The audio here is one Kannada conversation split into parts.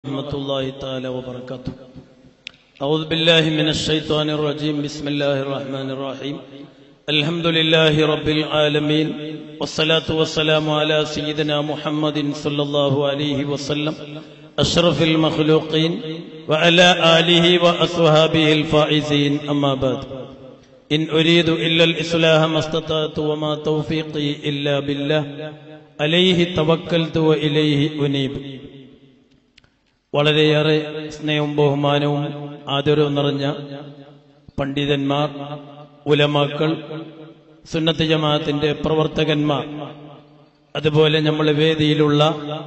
ورحمة الله تعالى وبركاته أعوذ بالله من الشيطان الرجيم بسم الله الرحمن الرحيم الحمد لله رب العالمين والصلاة والسلام على سيدنا محمد صلى الله عليه وسلم أشرف المخلوقين وعلى آله وأصحابه الفائزين أما بعد إن أريد إلا الإصلاح ما استطعت وما توفيقي إلا بالله عليه توكلت وإليه أنيب വളരെയേറെ സ്നേഹവും ബഹുമാനവും ആദരവും നിറഞ്ഞ പണ്ഡിതന്മാർ ഉലമാക്കൾ സുന്നത്ത് ജമാഅത്തിന്റെ പ്രവർത്തകന്മാർ അതുപോലെ നമ്മളെ വേദിയിലുള്ള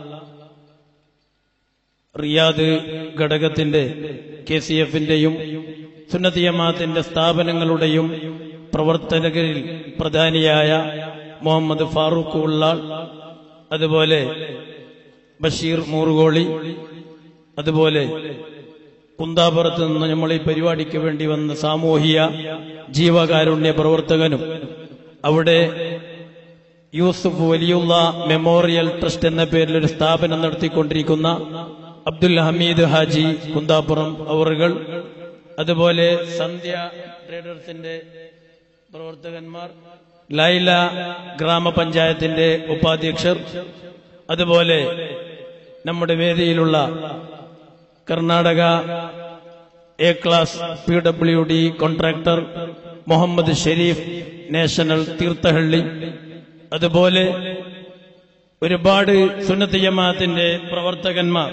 റിയാദ് ഘടകത്തിന്റെ കെ സി എഫിന്റെയും സുന്നത്ത് ജമാഅത്തിന്റെ സ്ഥാപനങ്ങളുടെയും പ്രവർത്തകരിൽ പ്രധാനിയായ മുഹമ്മദ് ഫാറൂഖ് ഉള്ളാൾ അതുപോലെ ബഷീർ മൂറുകോളി അതുപോലെ കുന്താപുരത്ത് നിന്ന് നമ്മൾ ഈ പരിപാടിക്ക് വേണ്ടി വന്ന സാമൂഹിക ജീവകാരുണ്യ പ്രവർത്തകനും അവിടെ യൂസുഫ് വലിയുള്ള മെമ്മോറിയൽ ട്രസ്റ്റ് എന്ന പേരിൽ ഒരു സ്ഥാപനം നടത്തിക്കൊണ്ടിരിക്കുന്ന അബ്ദുൽ ഹമീദ് ഹാജി കുന്താപുരം അവറുകൾ അതുപോലെ സന്ധ്യ ട്രേഡേഴ്സിന്റെ പ്രവർത്തകന്മാർ ലൈല ഗ്രാമപഞ്ചായത്തിന്റെ ഉപാധ്യക്ഷർ അതുപോലെ നമ്മുടെ വേദിയിലുള്ള Karnataka A class P W D contractor Mohammed Sharif national Thirthahalli അതുപോലെ ഒരുപാട് സുന്നത്ത് ജമാഅത്തിന്റെ പ്രവർത്തകന്മാർ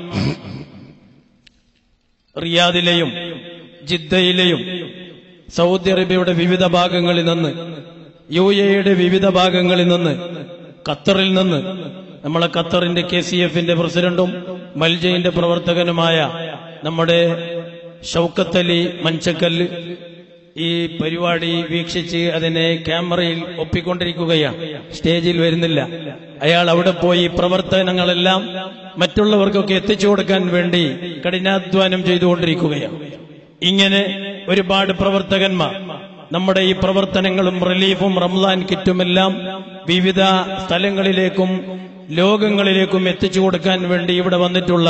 റിയാദിലെയും ജിദ്ദയിലെയും സൗദി അറേബ്യയുടെ വിവിധ ഭാഗങ്ങളിൽ നിന്ന് യു എയുടെ വിവിധ ഭാഗങ്ങളിൽ നിന്ന് ഖത്തറിൽ നിന്ന് നമ്മളെ ഖത്തറിന്റെ കെ സി എഫിന്റെ പ്രസിഡന്റും മൽജയിന്റെ പ്രവർത്തകനുമായ നമ്മുടെ ഷൌക്കത്തലി മഞ്ചക്കല്ല് ഈ പരിപാടി വീക്ഷിച്ച് അതിനെ ക്യാമറയിൽ ഒപ്പിക്കൊണ്ടിരിക്കുകയാണ് സ്റ്റേജിൽ വരുന്നില്ല അയാൾ അവിടെ പോയി പ്രവർത്തനങ്ങളെല്ലാം മറ്റുള്ളവർക്കൊക്കെ എത്തിച്ചു കൊടുക്കാൻ വേണ്ടി കഠിനാധ്വാനം ചെയ്തുകൊണ്ടിരിക്കുകയാണ് ഇങ്ങനെ ഒരുപാട് പ്രവർത്തകന്മാർ നമ്മുടെ ഈ പ്രവർത്തനങ്ങളും റിലീഫും റംസാൻ കിറ്റുമെല്ലാം വിവിധ സ്ഥലങ്ങളിലേക്കും ലോകങ്ങളിലേക്കും എത്തിച്ചു കൊടുക്കാൻ വേണ്ടി ഇവിടെ വന്നിട്ടുള്ള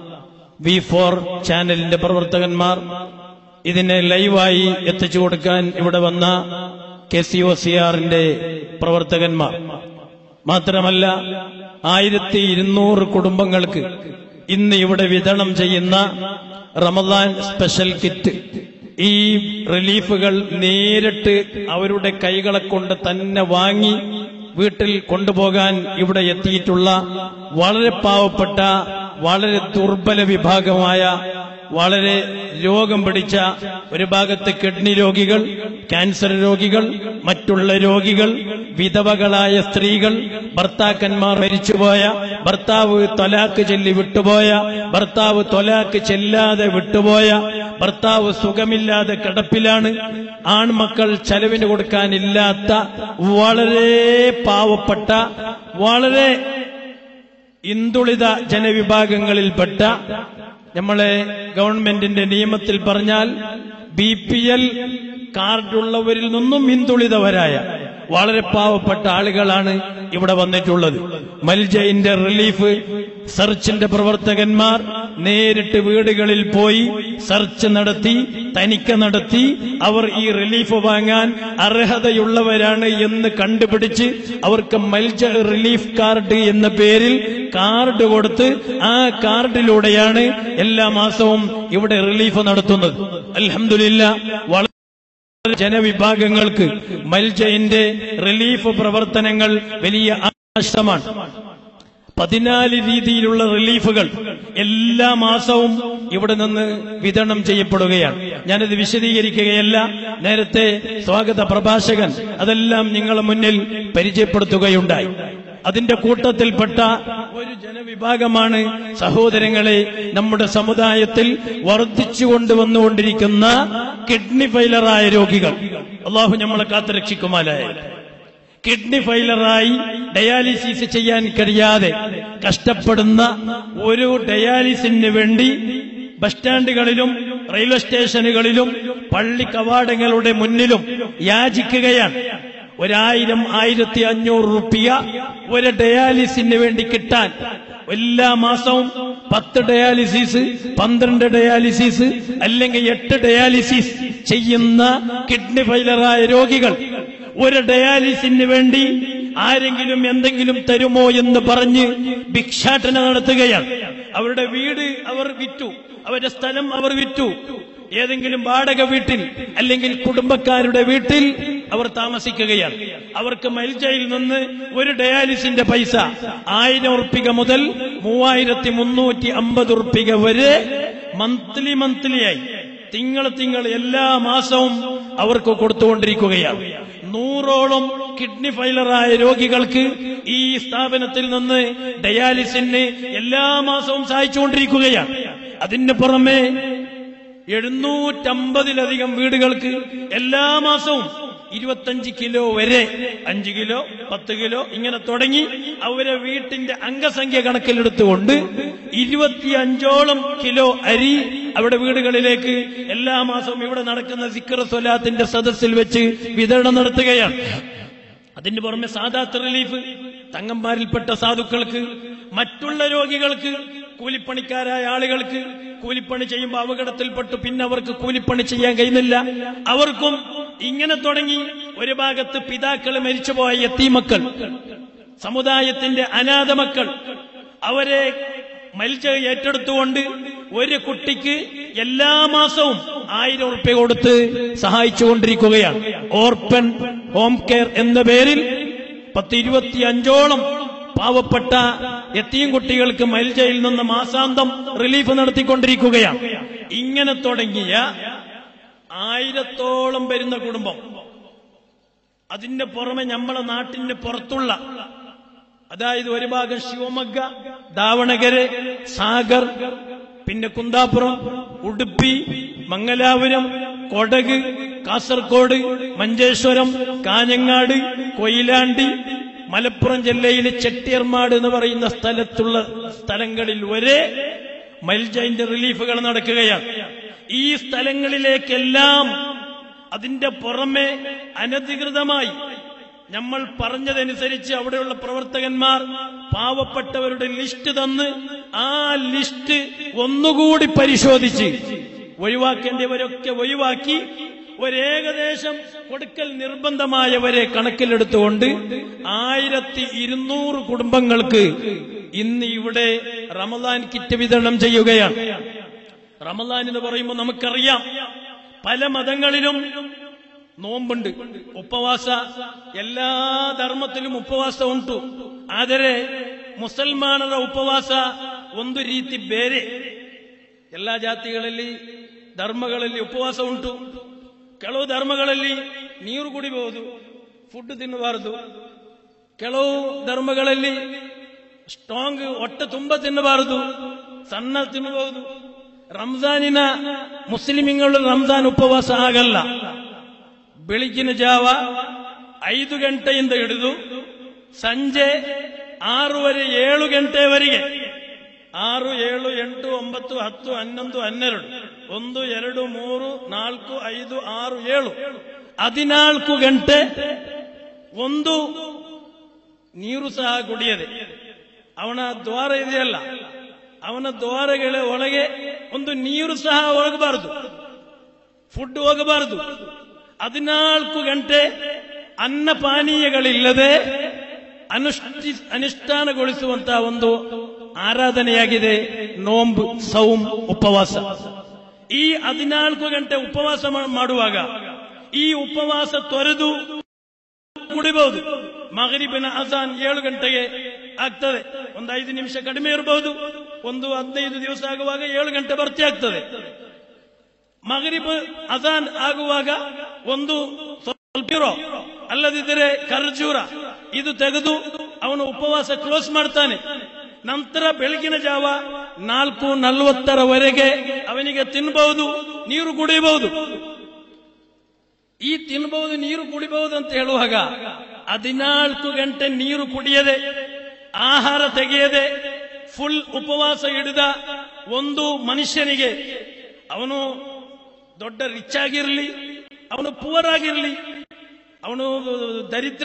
വി ഫോർ ചാനലിന്റെ പ്രവർത്തകന്മാർ ഇതിനെ ലൈവായി എത്തിച്ചു കൊടുക്കാൻ ഇവിടെ വന്ന കെ സി ഒ സി ആറിന്റെ പ്രവർത്തകന്മാർ മാത്രമല്ല ആയിരത്തി ഇരുന്നൂറ് കുടുംബങ്ങൾക്ക് ഇന്ന് ഇവിടെ വിതരണം ചെയ്യുന്ന റമദാൻ സ്പെഷ്യൽ കിറ്റ് ഈ റിലീഫുകൾ നേരിട്ട് അവരുടെ കൈകളെ കൊണ്ട് തന്നെ വാങ്ങി വീട്ടിൽ കൊണ്ടുപോകാൻ ഇവിടെ എത്തിയിട്ടുള്ള വളരെ പാവപ്പെട്ട വളരെ ദുർബല വിഭാഗമായ വളരെ രോഗം പിടിച്ച ഒരു ഭാഗത്ത് കിഡ്നി രോഗികൾ ക്യാൻസർ രോഗികൾ മറ്റുള്ള രോഗികൾ വിധവകളായ സ്ത്രീകൾ ഭർത്താക്കന്മാർ മരിച്ചുപോയ ഭർത്താവ് തൊലാക്ക് ചൊല്ലി വിട്ടുപോയ ഭർത്താവ് തൊലാക്ക് ചെല്ലാതെ വിട്ടുപോയ ഭർത്താവ് സുഖമില്ലാതെ കിടപ്പിലാണ് ആൺമക്കൾ ചെലവിന് കൊടുക്കാനില്ലാത്ത വളരെ പാവപ്പെട്ട വളരെ ഇന്തുളിത ജനവിഭാഗങ്ങളിൽപ്പെട്ട നമ്മളെ ഗവൺമെന്റിന്റെ നിയമത്തിൽ പറഞ്ഞാൽ ബി പി എൽ കാർഡുള്ളവരിൽ നിന്നും ഹിന്ദുളിതവരായ വളരെ പാവപ്പെട്ട ആളുകളാണ് ഇവിടെ വന്നിട്ടുള്ളത് മൽജയിന്റെ റിലീഫ് സെർച്ചിന്റെ പ്രവർത്തകന്മാർ നേരിട്ട് വീടുകളിൽ പോയി സെർച്ച് നടത്തി തനിക്ക് നടത്തി അവർ ഈ റിലീഫ് വാങ്ങാൻ അർഹതയുള്ളവരാണ് എന്ന് കണ്ടുപിടിച്ച് അവർക്ക് മൽജ റിലീഫ് കാർഡ് എന്ന പേരിൽ കാർഡ് കൊടുത്ത് ആ കാർഡിലൂടെയാണ് എല്ലാ മാസവും ഇവിടെ റിലീഫ് നടത്തുന്നത് അലഹമില്ല വളരെ ജനവിഭാഗങ്ങൾക്ക് മൽജയിന്റെ റിലീഫ് പ്രവർത്തനങ്ങൾ വലിയ ആശ്രമാണ് പതിനാല് രീതിയിലുള്ള റിലീഫുകൾ എല്ലാ മാസവും ഇവിടെ നിന്ന് വിതരണം ചെയ്യപ്പെടുകയാണ് ഞാനത് വിശദീകരിക്കുകയല്ല നേരത്തെ സ്വാഗത പ്രഭാഷകൻ അതെല്ലാം നിങ്ങളെ മുന്നിൽ പരിചയപ്പെടുത്തുകയുണ്ടായി അതിന്റെ കൂട്ടത്തിൽപ്പെട്ട ഒരു ജനവിഭാഗമാണ് സഹോദരങ്ങളെ നമ്മുടെ സമുദായത്തിൽ വർദ്ധിച്ചു കൊണ്ടുവന്നുകൊണ്ടിരിക്കുന്ന കിഡ്നി ഫെയിലറായ രോഗികൾ അള്ളാഹു നമ്മളെ കാത്തുരക്ഷിക്കുമാലായ കിഡ്നി ഫെയിലറായി ഡയാലിസിസ് ചെയ്യാൻ കഴിയാതെ കഷ്ടപ്പെടുന്ന ഒരു ഡയാലിസിന് വേണ്ടി ബസ് സ്റ്റാൻഡുകളിലും റെയിൽവേ സ്റ്റേഷനുകളിലും പള്ളി കവാടങ്ങളുടെ മുന്നിലും യാചിക്കുകയാണ് ഒരായിരം ആയിരത്തി അഞ്ഞൂറ് റുപ്യ ഒരു ഡയാലിസിന് വേണ്ടി കിട്ടാൻ എല്ലാ മാസവും പത്ത് ഡയാലിസിസ് പന്ത്രണ്ട് ഡയാലിസിസ് അല്ലെങ്കിൽ എട്ട് ഡയാലിസിസ് ചെയ്യുന്ന കിഡ്നി ഫെയിലറായ രോഗികൾ ഒരു ഡയാലിസിന് വേണ്ടി ആരെങ്കിലും എന്തെങ്കിലും തരുമോ എന്ന് പറഞ്ഞ് ഭിക്ഷാടന നടത്തുകയാണ് അവരുടെ വീട് അവർ വിറ്റു അവരുടെ സ്ഥലം അവർ വിറ്റു ഏതെങ്കിലും വാടക വീട്ടിൽ അല്ലെങ്കിൽ കുടുംബക്കാരുടെ വീട്ടിൽ അവർ താമസിക്കുകയാണ് അവർക്ക് മൽജയിൽ നിന്ന് ഒരു ഡയാലിസിന്റെ പൈസ ആയിരം ഉറുപ്പിക മുതൽ മൂവായിരത്തി മുന്നൂറ്റി അമ്പത് ഉറുപ്പിക വരെ മന്ത്ലി മന്ത്ലിയായി തിങ്കൾ തിങ്കൾ എല്ലാ മാസവും അവർക്ക് കൊടുത്തുകൊണ്ടിരിക്കുകയാണ് നൂറോളം കിഡ്നി ഫെയിലറായ രോഗികൾക്ക് ഈ സ്ഥാപനത്തിൽ നിന്ന് ഡയാലിസിന് എല്ലാ മാസവും സഹായിച്ചുകൊണ്ടിരിക്കുകയാണ് അതിന് പുറമെ എഴുന്നൂറ്റമ്പതിലധികം വീടുകൾക്ക് എല്ലാ മാസവും ഇരുപത്തഞ്ച് കിലോ വരെ അഞ്ച് കിലോ പത്ത് കിലോ ഇങ്ങനെ തുടങ്ങി അവരെ വീട്ടിന്റെ അംഗസംഖ്യ കണക്കിലെടുത്തുകൊണ്ട് ഇരുപത്തിയഞ്ചോളം കിലോ അരി അവിടെ വീടുകളിലേക്ക് എല്ലാ മാസവും ഇവിടെ നടക്കുന്ന സിക്കർ സ്വലാത്തിന്റെ സദസ്സിൽ വെച്ച് വിതരണം നടത്തുകയാണ് അതിന് പുറമെ സാദാത്ത് റിലീഫ് തങ്ങന്മാരിൽപ്പെട്ട സാധുക്കൾക്ക് മറ്റുള്ള രോഗികൾക്ക് കൂലിപ്പണിക്കാരായ ആളുകൾക്ക് കൂലിപ്പണി ചെയ്യുമ്പോൾ അപകടത്തിൽപ്പെട്ടു പിന്നെ അവർക്ക് കൂലിപ്പണി ചെയ്യാൻ കഴിയുന്നില്ല അവർക്കും ഇങ്ങനെ തുടങ്ങി ഒരു ഭാഗത്ത് പിതാക്കൾ മരിച്ചുപോയ എത്തീമക്കൾ സമുദായത്തിന്റെ അനാഥ മക്കൾ അവരെ മൽജ ഏറ്റെടുത്തുകൊണ്ട് ഒരു കുട്ടിക്ക് എല്ലാ മാസവും ആയിരം ഉറുപ്പ്യ കൊടുത്ത് സഹായിച്ചുകൊണ്ടിരിക്കുകയാണ് ഓർപ്പൻ ഹോം കെയർ എന്ന പേരിൽ പത്ത് ഇരുപത്തി അഞ്ചോളം പാവപ്പെട്ട എത്തിയും കുട്ടികൾക്ക് മൽജയിൽ നിന്ന് മാസാന്തം റിലീഫ് നടത്തിക്കൊണ്ടിരിക്കുകയാണ് ഇങ്ങനെ തുടങ്ങിയ ആയിരത്തോളം വരുന്ന കുടുംബം അതിന്റെ പുറമെ നമ്മളെ നാട്ടിന്റെ പുറത്തുള്ള അതായത് ഒരു ഭാഗം ശിവമൊഗ്ഗ ദാവണഗര് സാഗർ പിന്നെ കുന്താപുരം ഉടുപ്പി മംഗലാപുരം കൊടക് കാസർഗോഡ് മഞ്ചേശ്വരം കാഞ്ഞങ്ങാട് കൊയിലാണ്ടി മലപ്പുറം ജില്ലയിലെ ചെട്ടിയർമാട് എന്ന് പറയുന്ന സ്ഥലത്തുള്ള സ്ഥലങ്ങളിൽ വരെ മൽജൈന്റെ റിലീഫുകൾ നടക്കുകയാണ് ഈ സ്ഥലങ്ങളിലേക്കെല്ലാം അതിന്റെ പുറമെ അനധികൃതമായി നമ്മൾ പറഞ്ഞതനുസരിച്ച് അവിടെയുള്ള പ്രവർത്തകന്മാർ പാവപ്പെട്ടവരുടെ ലിസ്റ്റ് തന്ന് ആ ലിസ്റ്റ് ഒന്നുകൂടി പരിശോധിച്ച് ഒഴിവാക്കേണ്ടവരൊക്കെ ഒഴിവാക്കി ഒരേകദേശം കൊടുക്കൽ നിർബന്ധമായവരെ കണക്കിലെടുത്തുകൊണ്ട് ആയിരത്തി ഇരുന്നൂറ് കുടുംബങ്ങൾക്ക് ഇന്ന് ഇവിടെ റമദാൻ കിറ്റ് വിതരണം ചെയ്യുകയാണ് റമദാൻ എന്ന് പറയുമ്പോൾ നമുക്കറിയാം പല മതങ്ങളിലും നോമ്പുണ്ട് ಉಪವಾಸ ಎಲ್ಲಾ ಧರ್ಮದಲ್ಲೂ ಉಪವಾಸ ಉಂಟು ಆದರೆ ಮುಸಲ್ಮಾನರ ಉಪವಾಸ ಒಂದು ರೀತಿ ಬೇರೆ ಎಲ್ಲಾ ಜಾತಿಗಳಲ್ಲಿ ಧರ್ಮಗಳಲ್ಲಿ ಉಪವಾಸ ಉಂಟು ಕೆಲವು ಧರ್ಮಗಳಲ್ಲಿ ನೀರು ಕುಡಿಬಹುದು ಫುಡ್ ತಿನ್ನಬಾರದು ಕೆಲವು ಧರ್ಮಗಳಲ್ಲಿ ಸ್ಟ್ರಾಂಗ್ ಹೊಟ್ಟೆ ತುಂಬ ತಿನ್ನಬಾರದು ಸಣ್ಣ ತಿನ್ನಬಹುದು ರಂಜಾನಿನ ಮುಸ್ಲಿಮಿಗಳು ರಂಜಾನ್ ಉಪವಾಸ ಆಗಲ್ಲ ಬೆಳಗಿನ ಜಾವ ಐದು ಗಂಟೆಯಿಂದ ಹಿಡಿದು ಸಂಜೆ ಆರೂವರೆ ಏಳು ಗಂಟೆವರೆಗೆ ಆರು ಏಳು ಎಂಟು ಒಂಬತ್ತು ಹತ್ತು ಹನ್ನೊಂದು ಹನ್ನೆರಡು ಒಂದು ಎರಡು ಮೂರು ನಾಲ್ಕು ಐದು ಆರು ಏಳು ಹದಿನಾಲ್ಕು ಗಂಟೆ ಒಂದು ನೀರು ಸಹ ಕುಡಿಯದೆ ಅವನ ದ್ವಾರ ಇದೆಯಲ್ಲ ಅವನ ದ್ವಾರಗಳ ಒಳಗೆ ಒಂದು ನೀರು ಸಹ ಹೋಗಬಾರದು ಫುಡ್ ಹೋಗಬಾರದು ಹದಿನಾಲ್ಕು ಗಂಟೆ ಅನ್ನಪಾನೀಯಗಳಿಲ್ಲದೆ ಅನುಷ್ಠಿ ಅನುಷ್ಠಾನಗೊಳಿಸುವಂತಹ ಒಂದು ಆರಾಧನೆಯಾಗಿದೆ ನೋಂಬು ಸೌಮ್ ಉಪವಾಸ ಈ ಹದಿನಾಲ್ಕು ಗಂಟೆ ಉಪವಾಸ ಮಾ- ಮಾಡುವಾಗ ಈ ಉಪವಾಸ ತೊರೆದು ಕುಡಿಬಹುದು ಮಗರಿಬಿನ ಅಜಾನ್ ಏಳು ಗಂಟೆಗೆ ಆಗ್ತದೆ ಒಂದು ಐದು ನಿಮಿಷ ಕಡಿಮೆ ಇರಬಹುದು ಒಂದು ಹದಿನೈದು ದಿವಸ ಆಗುವಾಗ ಏಳು ಗಂಟೆ ಭರ್ತಿ ಆಗ್ತದೆ ಮಗರಿಬ್ ಅಜಾನ್ ಆಗುವಾಗ ಒಂದು ಸ್ವಲ್ಪ ಇರೋ ಅಲ್ಲದಿದ್ದರೆ ಖರ್ಜೂರ ಇದು ತೆಗೆದು ಅವನು ಉಪವಾಸ ಕ್ಲೋಸ್ ಮಾಡ್ತಾನೆ ನಂತರ ಬೆಳಗಿನ ಜಾವ ನಾಲ್ಕು ನಲವತ್ತರವರೆಗೆ ಅವನಿಗೆ ತಿನ್ನಬಹುದು ನೀರು ಕುಡಿಯಬಹುದು ಈ ತಿನ್ನಬಹುದು ನೀರು ಕುಡಿಬಹುದು ಅಂತ ಹೇಳುವಾಗ ಹದಿನಾಲ್ಕು ಗಂಟೆ ನೀರು ಕುಡಿಯದೆ ಆಹಾರ ತೆಗೆಯದೆ ಫುಲ್ ಉಪವಾಸ ಹಿಡಿದ ಒಂದು ಮನುಷ್ಯನಿಗೆ ಅವನು ದೊಡ್ಡ ರಿಚ್ ಆಗಿರಲಿ ಅವನು ಪುವರ್ ಆಗಿರಲಿ ಅವನು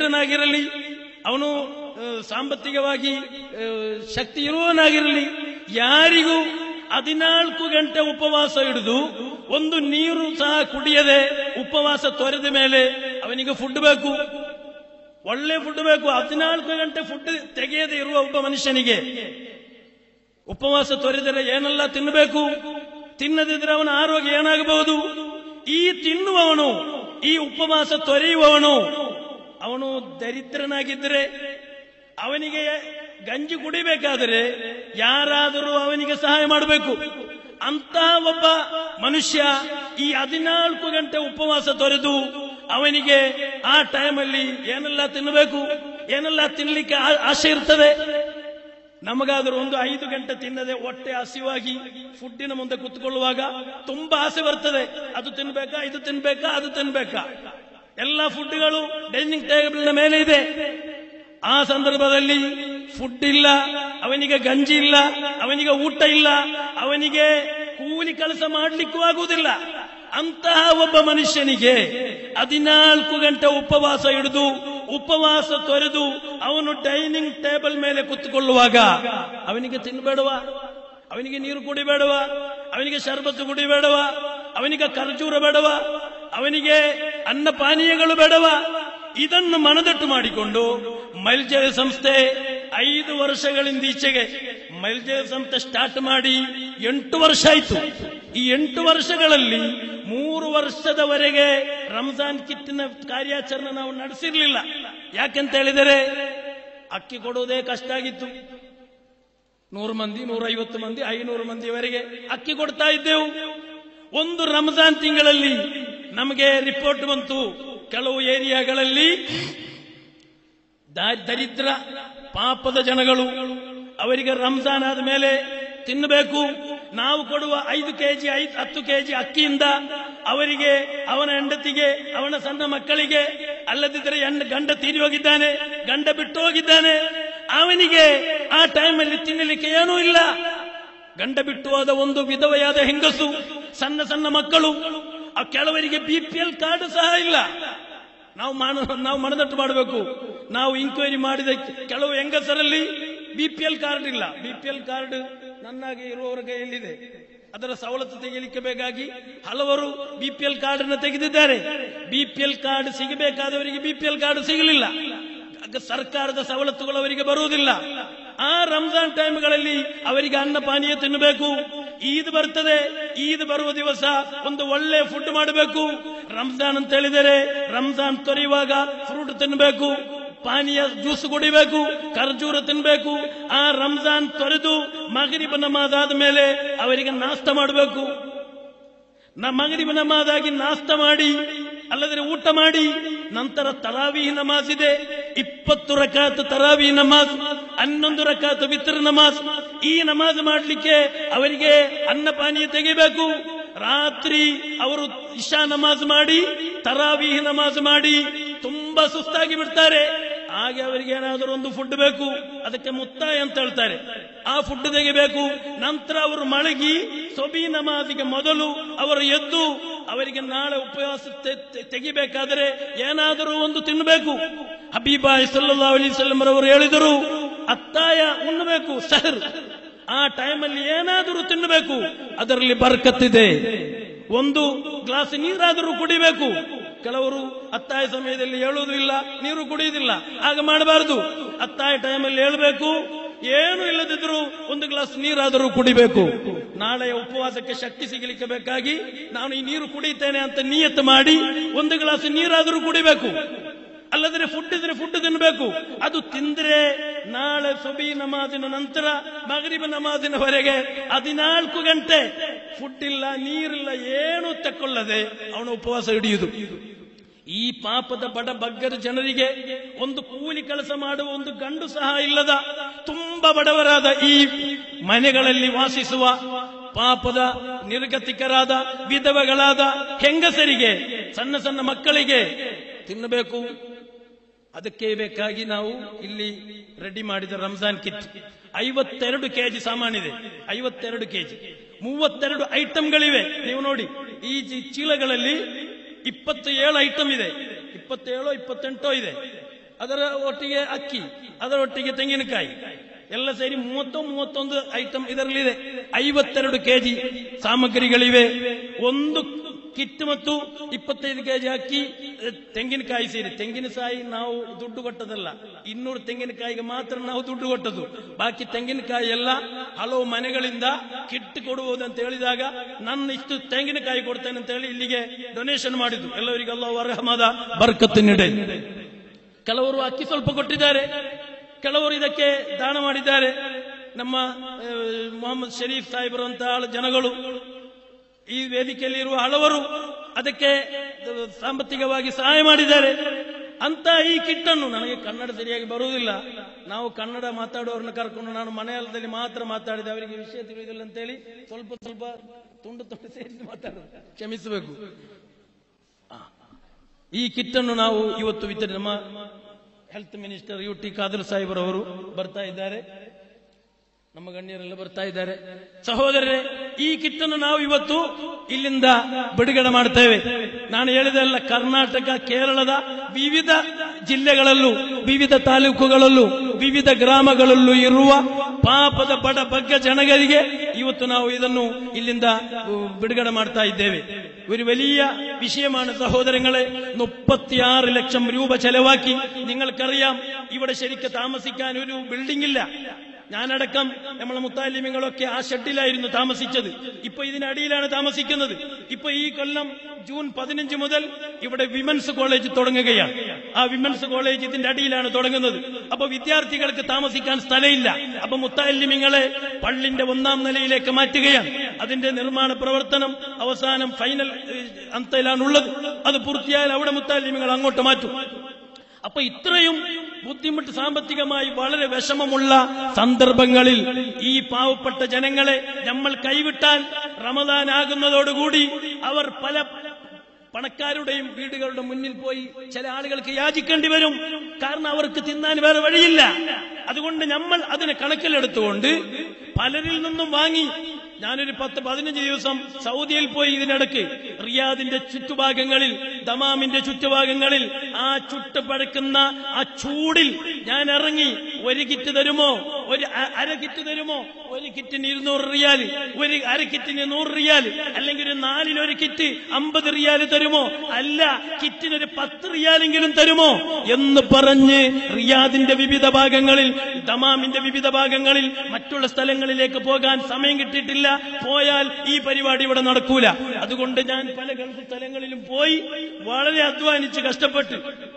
ದರಿದ್ರನಾಗಿರಲಿ ಅವನು ಆ, ಸಾಂಬತ್ತಿಕವಾಗಿ ಆ, ಶಕ್ತಿ ಇರುವವನಾಗಿರಲಿ ಯಾರಿಗೂ ಹದಿನಾಲ್ಕು ಗಂಟೆ ಉಪವಾಸ ಹಿಡಿದು ಒಂದು ನೀರು ಸಹ ಕುಡಿಯದೆ ಉಪವಾಸ ತೊರೆದ ಮೇಲೆ ಅವನಿಗೆ ಫುಡ್ ಬೇಕು ಒಳ್ಳೆ ಫುಡ್ ಬೇಕು ಹದಿನಾಲ್ಕು ಗಂಟೆ ಫುಡ್ ತೆಗೆಯದೆ ಇರುವ ಒಬ್ಬ ಮನುಷ್ಯನಿಗೆ ಉಪವಾಸ ತೊರೆದರೆ ಏನೆಲ್ಲ ತಿನ್ನಬೇಕು ತಿನ್ನದಿದ್ರೆ ಅವನ ಆರೋಗ್ಯ ಏನಾಗಬಹುದು ಈ ತಿನ್ನುವವನು ಈ ಉಪವಾಸ ತೊರೆಯುವವನು ಅವನು ದರಿದ್ರನಾಗಿದ್ದರೆ ಅವನಿಗೆ ಗಂಜಿ ಕುಡಿಬೇಕಾದರೆ ಯಾರಾದರೂ ಅವನಿಗೆ ಸಹಾಯ ಮಾಡಬೇಕು ಅಂತಹ ಒಬ್ಬ ಮನುಷ್ಯ ಈ ಹದಿನಾಲ್ಕು ಗಂಟೆ ಉಪವಾಸ ತೊರೆದು ಅವನಿಗೆ ಆ ಟೈಮಲ್ಲಿ ಏನೆಲ್ಲ ತಿನ್ನಬೇಕು ಏನೆಲ್ಲ ತಿನ್ನಲಿಕ್ಕೆ ಆ- ಆಸೆ ಇರ್ತದೆ ನಮಗಾದರೂ ಒಂದು ಐದು ಗಂಟೆ ತಿನ್ನದೆ ಹೊಟ್ಟೆ ಹಸಿವಾಗಿ ಫುಡ್ಡಿನ ಮುಂದೆ ಕುತ್ಕೊಳ್ಳುವಾಗ ತುಂಬಾ ಆಸೆ ಬರ್ತದೆ ಅದು ತಿನ್ಬೇಕಾ ಇದು ತಿನ್ಬೇಕಾ ಅದು ತಿನ್ಬೇಕಾ ಎಲ್ಲ ಫುಡ್ಗಳು ಡೈನಿಂಗ್ ಟೇಬಲ್ನ ಮೇಲೆ ಇದೆ ಆ ಸಂದರ್ಭದಲ್ಲಿ ಫುಡ್ ಇಲ್ಲ ಅವನಿಗೆ ಗಂಜಿ ಇಲ್ಲ ಅವನಿಗೆ ಊಟ ಇಲ್ಲ ಅವನಿಗೆ ಕೂಲಿ ಕೆಲಸ ಮಾಡಲಿಕ್ಕೂ ಆಗುವುದಿಲ್ಲ ಅಂತಹ ಒಬ್ಬ ಮನುಷ್ಯನಿಗೆ ಹದಿನಾಲ್ಕು ಗಂಟೆ ಉಪವಾಸ ಹಿಡಿದು ಉಪವಾಸ ತೊರೆದು ಅವನು ಡೈನಿಂಗ್ ಟೇಬಲ್ ಮೇಲೆ ಕುತ್ತುಕೊಳ್ಳುವಾಗ ಅವನಿಗೆ ತಿನ್ನಬೇಡವ ಅವನಿಗೆ ನೀರು ಕುಡಿಬೇಡವ ಅವನಿಗೆ ಶರ್ಬತ್ತು ಕುಡಿಬೇಡವ ಅವನಿಗೆ ಖರ್ಜೂರ ಬೇಡವ ಅವನಿಗೆ ಅನ್ನ ಪಾನೀಯಗಳು ಬೇಡವ ಇದನ್ನು ಮನದಟ್ಟು ಮಾಡಿಕೊಂಡು ಮೈಲ್ಜಯ ಸಂಸ್ಥೆ ಐದು ವರ್ಷಗಳಿಂದ ಈಚೆಗೆ ಮೈಲ್ಜಯ ಸಂಸ್ಥೆ ಸ್ಟಾರ್ಟ್ ಮಾಡಿ ಎಂಟು ವರ್ಷ ಆಯಿತು ಈ ಎಂಟು ವರ್ಷಗಳಲ್ಲಿ ಮೂರು ವರ್ಷದವರೆಗೆ ರಂಜಾನ್ ಕಿತ್ತಿನ ಕಾರ್ಯಾಚರಣೆ ನಾವು ನಡೆಸಿರ್ಲಿಲ್ಲ ಯಾಕೆಂತ ಹೇಳಿದರೆ ಅಕ್ಕಿ ಕೊಡುವುದೇ ಕಷ್ಟ ಆಗಿತ್ತು ನೂರು ಮಂದಿ ನೂರೈವತ್ತು ಮಂದಿ ಐನೂರು ಮಂದಿವರೆಗೆ ಅಕ್ಕಿ ಕೊಡ್ತಾ ಇದ್ದೆವು ಒಂದು ರಂಜಾನ್ ತಿಂಗಳಲ್ಲಿ ನಮಗೆ ರಿಪೋರ್ಟ್ ಬಂತು ಕೆಲವು ಏರಿಯಾಗಳಲ್ಲಿ ದಾ- ದರಿದ್ರ ಪಾಪದ ಜನಗಳು ಅವರಿಗೆ ರಂಜಾನ್ ಆದ ಮೇಲೆ ತಿನ್ನಬೇಕು ನಾವು ಕೊಡುವ ಐದು ಕೆಜಿ ಐದು ಹತ್ತು ಕೆಜಿ ಅಕ್ಕಿಯಿಂದ ಅವರಿಗೆ ಅವನ ಹೆಂಡತಿಗೆ ಅವನ ಸಣ್ಣ ಮಕ್ಕಳಿಗೆ ಅಲ್ಲದಿದ್ದರೆ ಹೆಣ್ಣು ಗಂಡ ತೀರಿ ಹೋಗಿದ್ದಾನೆ ಗಂಡ ಬಿಟ್ಟು ಹೋಗಿದ್ದಾನೆ ಅವನಿಗೆ ಆ ಟೈಮಲ್ಲಿ ತಿನ್ನಲಿಕ್ಕೆ ಏನೂ ಇಲ್ಲ ಗಂಡ ಬಿಟ್ಟು ಹೋದ ಒಂದು ವಿಧವೆಯಾದ ಹೆಂಗಸು ಸಣ್ಣ ಸಣ್ಣ ಮಕ್ಕಳು ಆ ಕೆಲವರಿಗೆ ಬಿ ಪಿ ಎಲ್ ಕಾರ್ಡ್ ಸಹ ಇಲ್ಲ ನಾವು ಮಾನ ನಾವು ಮನದಟ್ಟು ಮಾಡಬೇಕು ನಾವು ಇಂಕ್ವೈರಿ ಮಾಡಿದ ಕೆಲವು ಹೆಂಗಸರಲ್ಲಿ ಬಿ ಪಿ ಎಲ್ ಕಾರ್ಡ್ ಇಲ್ಲ ಬಿ ಪಿ ಎಲ್ ಕಾರ್ಡ್ ನನ್ನಾಗಿ ಇರುವವರ ಕೈಯಲ್ಲಿದೆ ಅದರ ಸವಲತ್ತು ತೆಗೆಯಲಿಕ್ಕೆ ಬೇಕಾಗಿ ಹಲವರು ಬಿ ಪಿ ಎಲ್ ಕಾರ್ಡ್ ಅನ್ನು ತೆಗೆದಿದ್ದಾರೆ ಬಿ ಪಿ ಎಲ್ ಕಾರ್ಡ್ ಸಿಗಬೇಕಾದವರಿಗೆ ಬಿ ಪಿ ಎಲ್ ಕಾರ್ಡ್ ಸಿಗಲಿಲ್ಲ ಆಗ ಸರ್ಕಾರದ ಸವಲತ್ತುಗಳು ಅವರಿಗೆ ಬರುವುದಿಲ್ಲ ಆ ರಂಜಾನ್ ಟೈಮ್ಗಳಲ್ಲಿ ಅವರಿಗೆ ಅನ್ನ ಪಾನೀಯ ತಿನ್ನಬೇಕು ಈದ್ ಬರ್ತದೆ ಈದ್ ಬರುವ ದಿವಸ ಒಂದು ಒಳ್ಳೆ ಫುಡ್ ಮಾಡಬೇಕು ರಂಜಾನ್ ಅಂತ ಹೇಳಿದರೆ ರಂಜಾನ್ ತೊರೆಯುವಾಗ ಫ್ರೂಟ್ ತಿನ್ನಬೇಕು ಪಾನೀಯ ಜ್ಯೂಸ್ ಕುಡಿಬೇಕು ಖರ್ಜೂರ ತಿನ್ನಬೇಕು ಆ ರಂಜಾನ್ ತೊರೆದು ಮಗರಿಬ ನಮಾಜ್ ಆದ ಮೇಲೆ ಅವರಿಗೆ ನಾಷ್ಟ ಮಾಡಬೇಕು ನ ಮಗರಿಬ ನಮಾಜಾಗಿ ನಾಷ್ಟ ಮಾಡಿ ಅಲ್ಲದ್ರೆ ಊಟ ಮಾಡಿ ನಂತರ ತರಾವಿ ನಮಾಜ್ ಇದೆ ಇಪ್ಪತ್ತು ರಕಾತ್ ತರಾವಿ ನಮಾಜ್ ಹನ್ನೊಂದು ರಕಾತ್ ವಿತ್ರ ನಮಾಜ್ ಈ ನಮಾಜ್ ಮಾಡಲಿಕ್ಕೆ ಅವರಿಗೆ ಅನ್ನ ಪಾನೀಯ ತೆಗಿಬೇಕು ರಾತ್ರಿ ಅವರು ಇಶಾ ನಮಾಜ್ ಮಾಡಿ ತರಾವಿ ನಮಾಜ್ ಮಾಡಿ ತುಂಬಾ ಸುಸ್ತಾಗಿ ಬಿಡ್ತಾರೆ ಹಾಗೆ ಅವರಿಗೆ ಏನಾದರೂ ಒಂದು ಫುಡ್ ಬೇಕು ಅದಕ್ಕೆ ಮುತ್ತಾಯ ಅಂತ ಹೇಳ್ತಾರೆ ಆ ಫುಡ್ ತೆಗಿಬೇಕು ನಂತರ ಅವರು ಮಳಗಿ ಸೊಬಿ ನಮಾಜಿಗೆ ಮೊದಲು ಅವರು ಎದ್ದು ಅವರಿಗೆ ನಾಳೆ ಉಪವಾಸ ತೆ- ತೆ- ತೆಗಿಬೇಕಾದರೆ ಏನಾದರೂ ಒಂದು ತಿನ್ನಬೇಕು ಹಬೀಬಾಯ್ ಸಲ್ಲಾ ಅಲಿಸಲ್ಲಂ ರವರು ಹೇಳಿದರು ಅತ್ತಾಯ ಉಣ್ಣಬೇಕು ಸಹರ್ ಆ ಟೈಮಲ್ಲಿ ಏನಾದರೂ ತಿನ್ನಬೇಕು ಅದರಲ್ಲಿ ಬರ್ಕತ್ತಿದೆ ಒಂದು ಗ್ಲಾಸ್ ನೀರಾದರೂ ಕುಡಿಬೇಕು ಕೆಲವರು ಅತ್ತಾಯ ಸಮಯದಲ್ಲಿ ಹೇಳುವುದೂ ಇಲ್ಲ ನೀರು ಕುಡಿಯುವುದಿಲ್ಲ ಆಗ ಮಾಡಬಾರದು ಅತ್ತಾಯ ಟೈಮಲ್ಲಿ ಹೇಳಬೇಕು ಏನು ಇಲ್ಲದಿದ್ರು ಒಂದು ಗ್ಲಾಸ್ ನೀರಾದರೂ ಕುಡಿಬೇಕು ನಾಳೆಯ ಉಪವಾಸಕ್ಕೆ ಶಕ್ತಿ ಸಿಗಲಿಕ್ಕೆ ಬೇಕಾಗಿ ನಾನು ಈ ನೀರು ಕುಡಿತೇನೆ ಅಂತ ನಿಯತ್ತು ಮಾಡಿ ಒಂದು ಗ್ಲಾಸ್ ನೀರಾದರೂ ಕುಡಿಬೇಕು ಅಲ್ಲದ್ರೆ ಫುಡ್ ಇದ್ರೆ ಫುಡ್ ತಿನ್ನಬೇಕು ಅದು ತಿಂದ್ರೆ ನಾಳೆ ಸುಬಿ ನಮಾಜಿನ ನಂತರ ಮಗರಿಬ ನಮಾಜಿನವರೆಗೆ ಹದಿನಾಲ್ಕು ಗಂಟೆ ಫುಡ್ ಇಲ್ಲ ನೀರಿಲ್ಲ ಏನು ತಕ್ಕೊಳ್ಳದೆ ಅವನ ಉಪವಾಸ ಹಿಡಿಯುವುದು ಈ ಪಾಪದ ಬಡ ಬಗ್ಗದ ಜನರಿಗೆ ಒಂದು ಕೂಲಿ ಕೆಲಸ ಮಾಡುವ ಒಂದು ಗಂಡು ಸಹ ಇಲ್ಲದ ತುಂಬಾ ಬಡವರಾದ ಈ ಮನೆಗಳಲ್ಲಿ ವಾಸಿಸುವ ಪಾಪದ ನಿರ್ಗತಿಕರಾದ ವಿಧವೆಗಳಾದ ಹೆಂಗಸರಿಗೆ ಸಣ್ಣ ಸಣ್ಣ ಮಕ್ಕಳಿಗೆ ತಿನ್ನಬೇಕು ಅದಕ್ಕೆ ಬೇಕಾಗಿ ನಾವು ಇಲ್ಲಿ ರೆಡಿ ಮಾಡಿದ ರಂಜಾನ್ ಕಿಟ್ ಐವತ್ತೆರಡು ಕೆಜಿ ಸಾಮಾನಿದೆ ಐವತ್ತೆರಡು ಕೆಜಿ ಮೂವತ್ತೆರಡು ಐಟಮ್ಗಳಿವೆ ನೀವು ನೋಡಿ ಈ ಜಿ- ಚೀಲಗಳಲ್ಲಿ ಇಪ್ಪತ್ತು ಏಳು ಐಟಮ್ ಇದೆ ಇಪ್ಪತ್ತೇಳು ಇಪ್ಪತ್ತೆಂಟೋ ಇದೆ ಅದರ ಒಟ್ಟಿಗೆ ಅಕ್ಕಿ ಅದರ ಒಟ್ಟಿಗೆ ತೆಂಗಿನಕಾಯಿ ಎಲ್ಲ ಸೇರಿ ಮೂವತ್ತೋ ಮೂವತ್ತೊಂದು ಐಟಮ್ ಇದರಲ್ಲಿದೆ ಐವತ್ತೆರಡು ಕೆಜಿ ಸಾಮಗ್ರಿಗಳಿವೆ ಒಂದು ಕಿಟ್ ಮತ್ತು ಇಪ್ಪತ್ತೈದು ಕೆಜಿ ಅಕ್ಕಿ ಅಹ್, ತೆಂಗಿನಕಾಯಿ ಸೇರಿ ತೆಂಗಿನಕಾಯಿ ನಾವು ದುಡ್ಡು ಕೊಟ್ಟದಲ್ಲ ಇನ್ನೂರು ತೆಂಗಿನಕಾಯಿಗೆ ಮಾತ್ರ ನಾವು ದುಡ್ಡು ಕೊಟ್ಟದ್ದು ಬಾಕಿ ತೆಂಗಿನಕಾಯಿ ಎಲ್ಲ ಹಲವು ಮನೆಗಳಿಂದ ಕಿಟ್ ಕೊಡುವುದು ಅಂತ ಹೇಳಿದಾಗ ನನ್ನ ಇಷ್ಟು ತೆಂಗಿನಕಾಯಿ ಕೊಡ್ತೇನೆ ಅಂತ ಹೇಳಿ ಇಲ್ಲಿಗೆ ಡೊನೇಷನ್ ಮಾಡಿದ್ದು ಎಲ್ಲರಿಗೆಲ್ಲ ಅರ್ಹವಾದ ಬರ್ಕತ್ತು ನೀಡಿ ಕೆಲವರು ಅಕ್ಕಿ ಸ್ವಲ್ಪ ಕೊಟ್ಟಿದ್ದಾರೆ ಕೆಲವರು ಇದಕ್ಕೆ ದಾನ ಮಾಡಿದ್ದಾರೆ ನಮ್ಮ ಆ, ಮೊಹಮ್ಮದ್ ಶರೀಫ್ ಸಾಹೇಬರು ಅಂತ ಜನಗಳು ಈ ವೇದಿಕೆಯಲ್ಲಿ ಇರುವ ಹಲವರು ಅದಕ್ಕೆ ಆ, ಸಾಂಬತ್ತಿಕವಾಗಿ ಸಹಾಯ ಮಾಡಿದ್ದಾರೆ ಅಂತ ಈ ಕಿಟ್ಟನ್ನು ನನಗೆ ಕನ್ನಡ ಸರಿಯಾಗಿ ಬರುವುದಿಲ್ಲ ನಾವು ಕನ್ನಡ ಮಾತಾಡುವವರನ್ನ ಕರ್ಕೊಂಡು ನಾನು ಮನೆಯಲ್ಲದಲ್ಲಿ ಮಾತ್ರ ಮಾತಾಡಿದೆ ಅವರಿಗೆ ವಿಷಯ ತಿಳಿಯುವುದಿಲ್ಲ ಅಂತೇಳಿ ಸ್ವಲ್ಪ ಸ್ವಲ್ಪ ತುಂಡು ತುಂಡು ಸೇರಿಸಿ ಮಾತಾಡೋದು ಕ್ಷಮಿಸಬೇಕು ಈ ಕಿಟ್ಟನ್ನು ನಾವು ಇವತ್ತು ವಿತರಣೆ ನಮ್ಮ health minister U T Khader ಸಾಹೇಬರವರು ಬರ್ತಾ ಇದ್ದಾರೆ ನಮ್ಮ ಗಣ್ಯರೆಲ್ಲ ಬರ್ತಾ ಇದ್ದಾರೆ ಸಹೋದರರೇ ಈ ಕಿಟ್ಟನ್ನು ನಾವು ಇವತ್ತು ಇಲ್ಲಿಂದ ಬಿಡುಗಡೆ ಮಾಡ್ತೇವೆ ನಾನು ಹೇಳಿದೆಲ್ಲ ಕರ್ನಾಟಕ ಕೇರಳದ ವಿವಿಧ ಜಿಲ್ಲೆಗಳಲ್ಲೂ ವಿವಿಧ ತಾಲೂಕುಗಳಲ್ಲೂ ವಿವಿಧ ಗ್ರಾಮಗಳಲ್ಲೂ ಇರುವ ಪಾಪದ ಬಡ ಬಗ್ಗ ಜನಗಳಿಗೆ ಇವತ್ತು ನಾವು ಇದನ್ನು ಇಲ್ಲಿಂದ ಉ, ಬಿಡುಗಡೆ ಮಾಡ್ತಾ ಇದ್ದೇವೆ ഒരു വലിയ വിഷയമാണ് സഹോദരങ്ങളെ മുപ്പത്തിയാറ് ലക്ഷം രൂപ ചെലവാക്കി നിങ്ങൾക്കറിയാം ഇവിടെ ശരിക്ക് താമസിക്കാൻ ഒരു ബിൽഡിംഗ് ഇല്ല ഞാനടക്കം നമ്മളെ മുത്താലിമ്യങ്ങളൊക്കെ ആ ഷെഡിലായിരുന്നു താമസിച്ചത് ഇപ്പൊ ഇതിനടിയിലാണ് താമസിക്കുന്നത് ഇപ്പൊ ഈ കൊല്ലം ജൂൺ പതിനഞ്ച് മുതൽ ഇവിടെ വിമൻസ് കോളേജ് തുടങ്ങുകയാണ് ആ വിമൻസ് കോളേജ് ഇതിന്റെ അടിയിലാണ് തുടങ്ങുന്നത് അപ്പൊ വിദ്യാർത്ഥികൾക്ക് താമസിക്കാൻ സ്ഥലമില്ല അപ്പൊ മുത്താലിമ്യങ്ങളെ പള്ളിന്റെ ഒന്നാം നിലയിലേക്ക് മാറ്റുകയാണ് അതിന്റെ നിർമ്മാണ പ്രവർത്തനം അവസാനം ഫൈനൽ ഏഹ്, അന്തയിലാണുള്ളത് അത് പൂർത്തിയായാൽ അവിടെ മുത്താലിമ്യങ്ങൾ അങ്ങോട്ട് മാറ്റും അപ്പൊ ഇത്രയും ബുദ്ധിമുട്ട് സാമ്പത്തികമായി വളരെ വിഷമമുള്ള സന്ദർഭങ്ങളിൽ ഈ പാവപ്പെട്ട ജനങ്ങളെ നമ്മൾ കൈവിട്ടാൽ റമദാനാകുന്നതോടുകൂടി അവർ പല പണക്കാരുടെയും വീടുകളുടെ മുന്നിൽ പോയി ചില ആളുകൾക്ക് യാചിക്കേണ്ടി വരും കാരണം അവർക്ക് തിന്നാൻ വേറെ വഴിയില്ല അതുകൊണ്ട് നമ്മൾ അതിനെ കണക്കിലെടുത്തുകൊണ്ട് പലരിൽ നിന്നും വാങ്ങി ഞാനൊരു പത്ത് പതിനഞ്ച് ദിവസം സൗദിയിൽ പോയി ഇതിനിടക്ക് റിയാദിന്റെ ചുറ്റുഭാഗങ്ങളിൽ ദമാമിന്റെ ചുറ്റുഭാഗങ്ങളിൽ ആ ചുട്ടുപഴക്കുന്ന ആ ചൂടിൽ ഞാൻ ഇറങ്ങി ഒരു കിറ്റ് തരുമോ ഒരു അ- അര കിറ്റ് തരുമോ ഒരു കിറ്റിന് ഇരുന്നൂറ് റിയാൽ ഒരു അര കിറ്റിന് നൂറ് റിയാൽ അല്ലെങ്കിൽ ഒരു നാലിനൊരു കിറ്റ് അമ്പത് റിയാൽ തരുമോ അല്ല കിറ്റിനൊരു പത്ത് റിയാലെങ്കിലും തരുമോ എന്ന് പറഞ്ഞ് റിയാദിന്റെ വിവിധ ഭാഗങ്ങളിൽ ദമാമിന്റെ വിവിധ ഭാഗങ്ങളിൽ മറ്റുള്ള സ്ഥലങ്ങളിലേക്ക് പോകാൻ സമയം കിട്ടിയിട്ടില്ല പോയാൽ ഈ പരിപാടി ഇവിടെ നടക്കൂല അതുകൊണ്ട് ഞാൻ പല ഗൾഫ് സ്ഥലങ്ങളിലും പോയി വളരെ അധ്വാനിച്ച് ಕಷ್ಟಪಟ್ಟು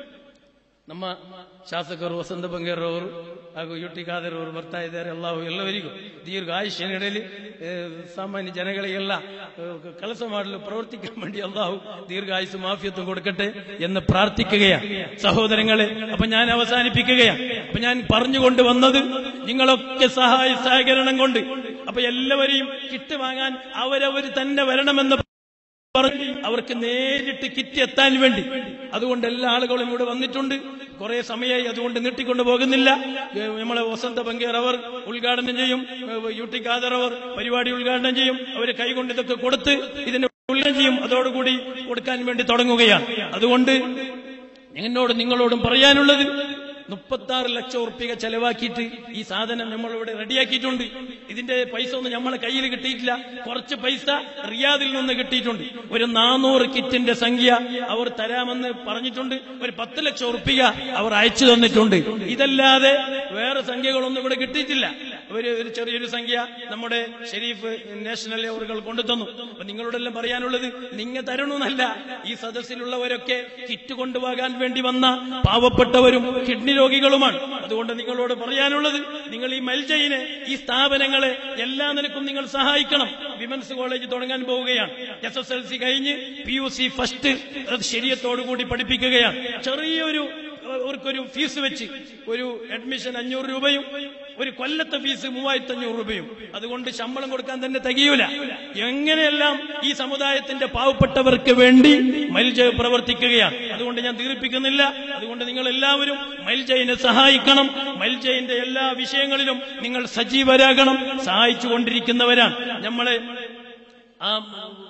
ನಮ್ಮ ಶಾಸಕರು ವಸಂತ ಬಂಗೇರವರು ಹಾಗೂ ಯು ಟಿ ಖಾದರ್ ಅವರು ಬರ್ತಾ ಇದ್ದಾರೆ ಎಲ್ಲ ಎಲ್ಲವರಿಗೂ ದೀರ್ಘ ಆಯುಷ್ಯ ನೀಡಲಿ ಆ, ಸಾಮಾನ್ಯ ಜನಗಳಿಗೆಲ್ಲ ಆ, ಕೆಲಸ ಮಾಡಲು ಪ್ರവർത്തിക്കാൻ വേണ്ടി അള്ളാഹു ദീർഘായുസ് മാഫിയത്വം കൊടുക്കട്ടെ എന്ന് പ്രാർത്ഥിക്കുകയാണ് സഹോദരങ്ങളെ അപ്പൊ ഞാൻ അവസാനിപ്പിക്കുകയാണ് അപ്പൊ ഞാൻ പറഞ്ഞുകൊണ്ട് വന്നത് നിങ്ങളൊക്കെ സഹായ സഹകരണം കൊണ്ട് അപ്പൊ എല്ലാവരെയും കിറ്റ് വാങ്ങാൻ അവരവർ തന്നെ വരണമെന്ന് പറഞ്ഞ് അവർക്ക് നേരിട്ട് കിറ്റ് എത്താൻ വേണ്ടി അതുകൊണ്ട് എല്ലാ ആളുകളും ഇവിടെ വന്നിട്ടുണ്ട് കുറെ സമയമായി അതുകൊണ്ട് നീട്ടിക്കൊണ്ടു പോകുന്നില്ല ഏ, നമ്മളെ വസന്ത ബംഗേർ അവർ ഉദ്ഘാടനം ചെയ്യും ഏ, യു ടി ഖാദർ അവർ പരിപാടി ഉദ്ഘാടനം ചെയ്യും അവർ കൈകൊണ്ട് ഇതൊക്കെ കൊടുത്ത് ഇതിന്റെ ഉദ്ഘാടനം ചെയ്യും അതോടുകൂടി കൊടുക്കാൻ വേണ്ടി തുടങ്ങുകയാണ് അതുകൊണ്ട് എന്നോട് നിങ്ങളോടും പറയാനുള്ളത് മുപ്പത്തി ആറ് ലക്ഷം ഉറുപ്പിക ചെലവാക്കിയിട്ട് ഈ സാധനം നമ്മൾ ഇവിടെ റെഡിയാക്കിയിട്ടുണ്ട് ഇതിന്റെ പൈസ ഒന്നും നമ്മളെ കയ്യിൽ കിട്ടിയിട്ടില്ല കുറച്ച് പൈസ റിയാദിൽ നിന്ന് കിട്ടിയിട്ടുണ്ട് ഒരു നാനൂറ് കിറ്റിന്റെ സംഖ്യ അവർ തരാമെന്ന് പറഞ്ഞിട്ടുണ്ട് ഒരു പത്ത് ലക്ഷം ഉറുപ്പിക അവർ അയച്ചു തന്നിട്ടുണ്ട് ഇതല്ലാതെ വേറെ സംഖ്യകളൊന്നും ഇവിടെ കിട്ടിയിട്ടില്ല ഒരു ഒരു ചെറിയൊരു സംഖ്യ നമ്മുടെ ഷെരീഫ് നാഷണൽ ലെവലുകൾ കൊണ്ടുതന്നു അപ്പൊ നിങ്ങളോടെല്ലാം പറയാനുള്ളത് നിങ്ങ തരണമെന്നല്ല ഈ സദസ്സിലുള്ളവരൊക്കെ കിറ്റ് കൊണ്ടുപോകാൻ വേണ്ടി വന്ന പാവപ്പെട്ടവരും കിഡ്നി രോഗികളുമാണ് അതുകൊണ്ട് നിങ്ങളോട് പറയാനുള്ളത് നിങ്ങൾ ഈ മൽജയിനെ ഈ സ്ഥാപനങ്ങളെ എല്ലാ നിലക്കും നിങ്ങൾ സഹായിക്കണം വിമൻസ് കോളേജ് തുടങ്ങാൻ പോവുകയാണ് എസ് എസ് എൽ സി കഴിഞ്ഞ് പി യു സി ഫസ്റ്റ് ശരീരത്തോടുകൂടി പഠിപ്പിക്കുകയാണ് ചെറിയൊരു അവർക്കൊരു ഫീസ് വെച്ച് ഒരു അഡ്മിഷൻ അഞ്ഞൂറ് രൂപയും ഒരു കൊല്ലത്തെ ഫീസ് മൂവായിരത്തി അഞ്ഞൂറ് രൂപയും അതുകൊണ്ട് ശമ്പളം കൊടുക്കാൻ തന്നെ തികയൂല എങ്ങനെയെല്ലാം ഈ സമുദായത്തിന്റെ പാവപ്പെട്ടവർക്ക് വേണ്ടി മൈൽജ പ്രവർത്തിക്കുകയാണ് അതുകൊണ്ട് ഞാൻ ദീർഘിപ്പിക്കുന്നില്ല അതുകൊണ്ട് നിങ്ങൾ എല്ലാവരും മൈൽജയിനെ സഹായിക്കണം മൈൽജയിന്റെ എല്ലാ വിഷയങ്ങളിലും നിങ്ങൾ സജീവരാകണം സഹായിച്ചു കൊണ്ടിരിക്കുന്നവരാണ് നമ്മളെ ആ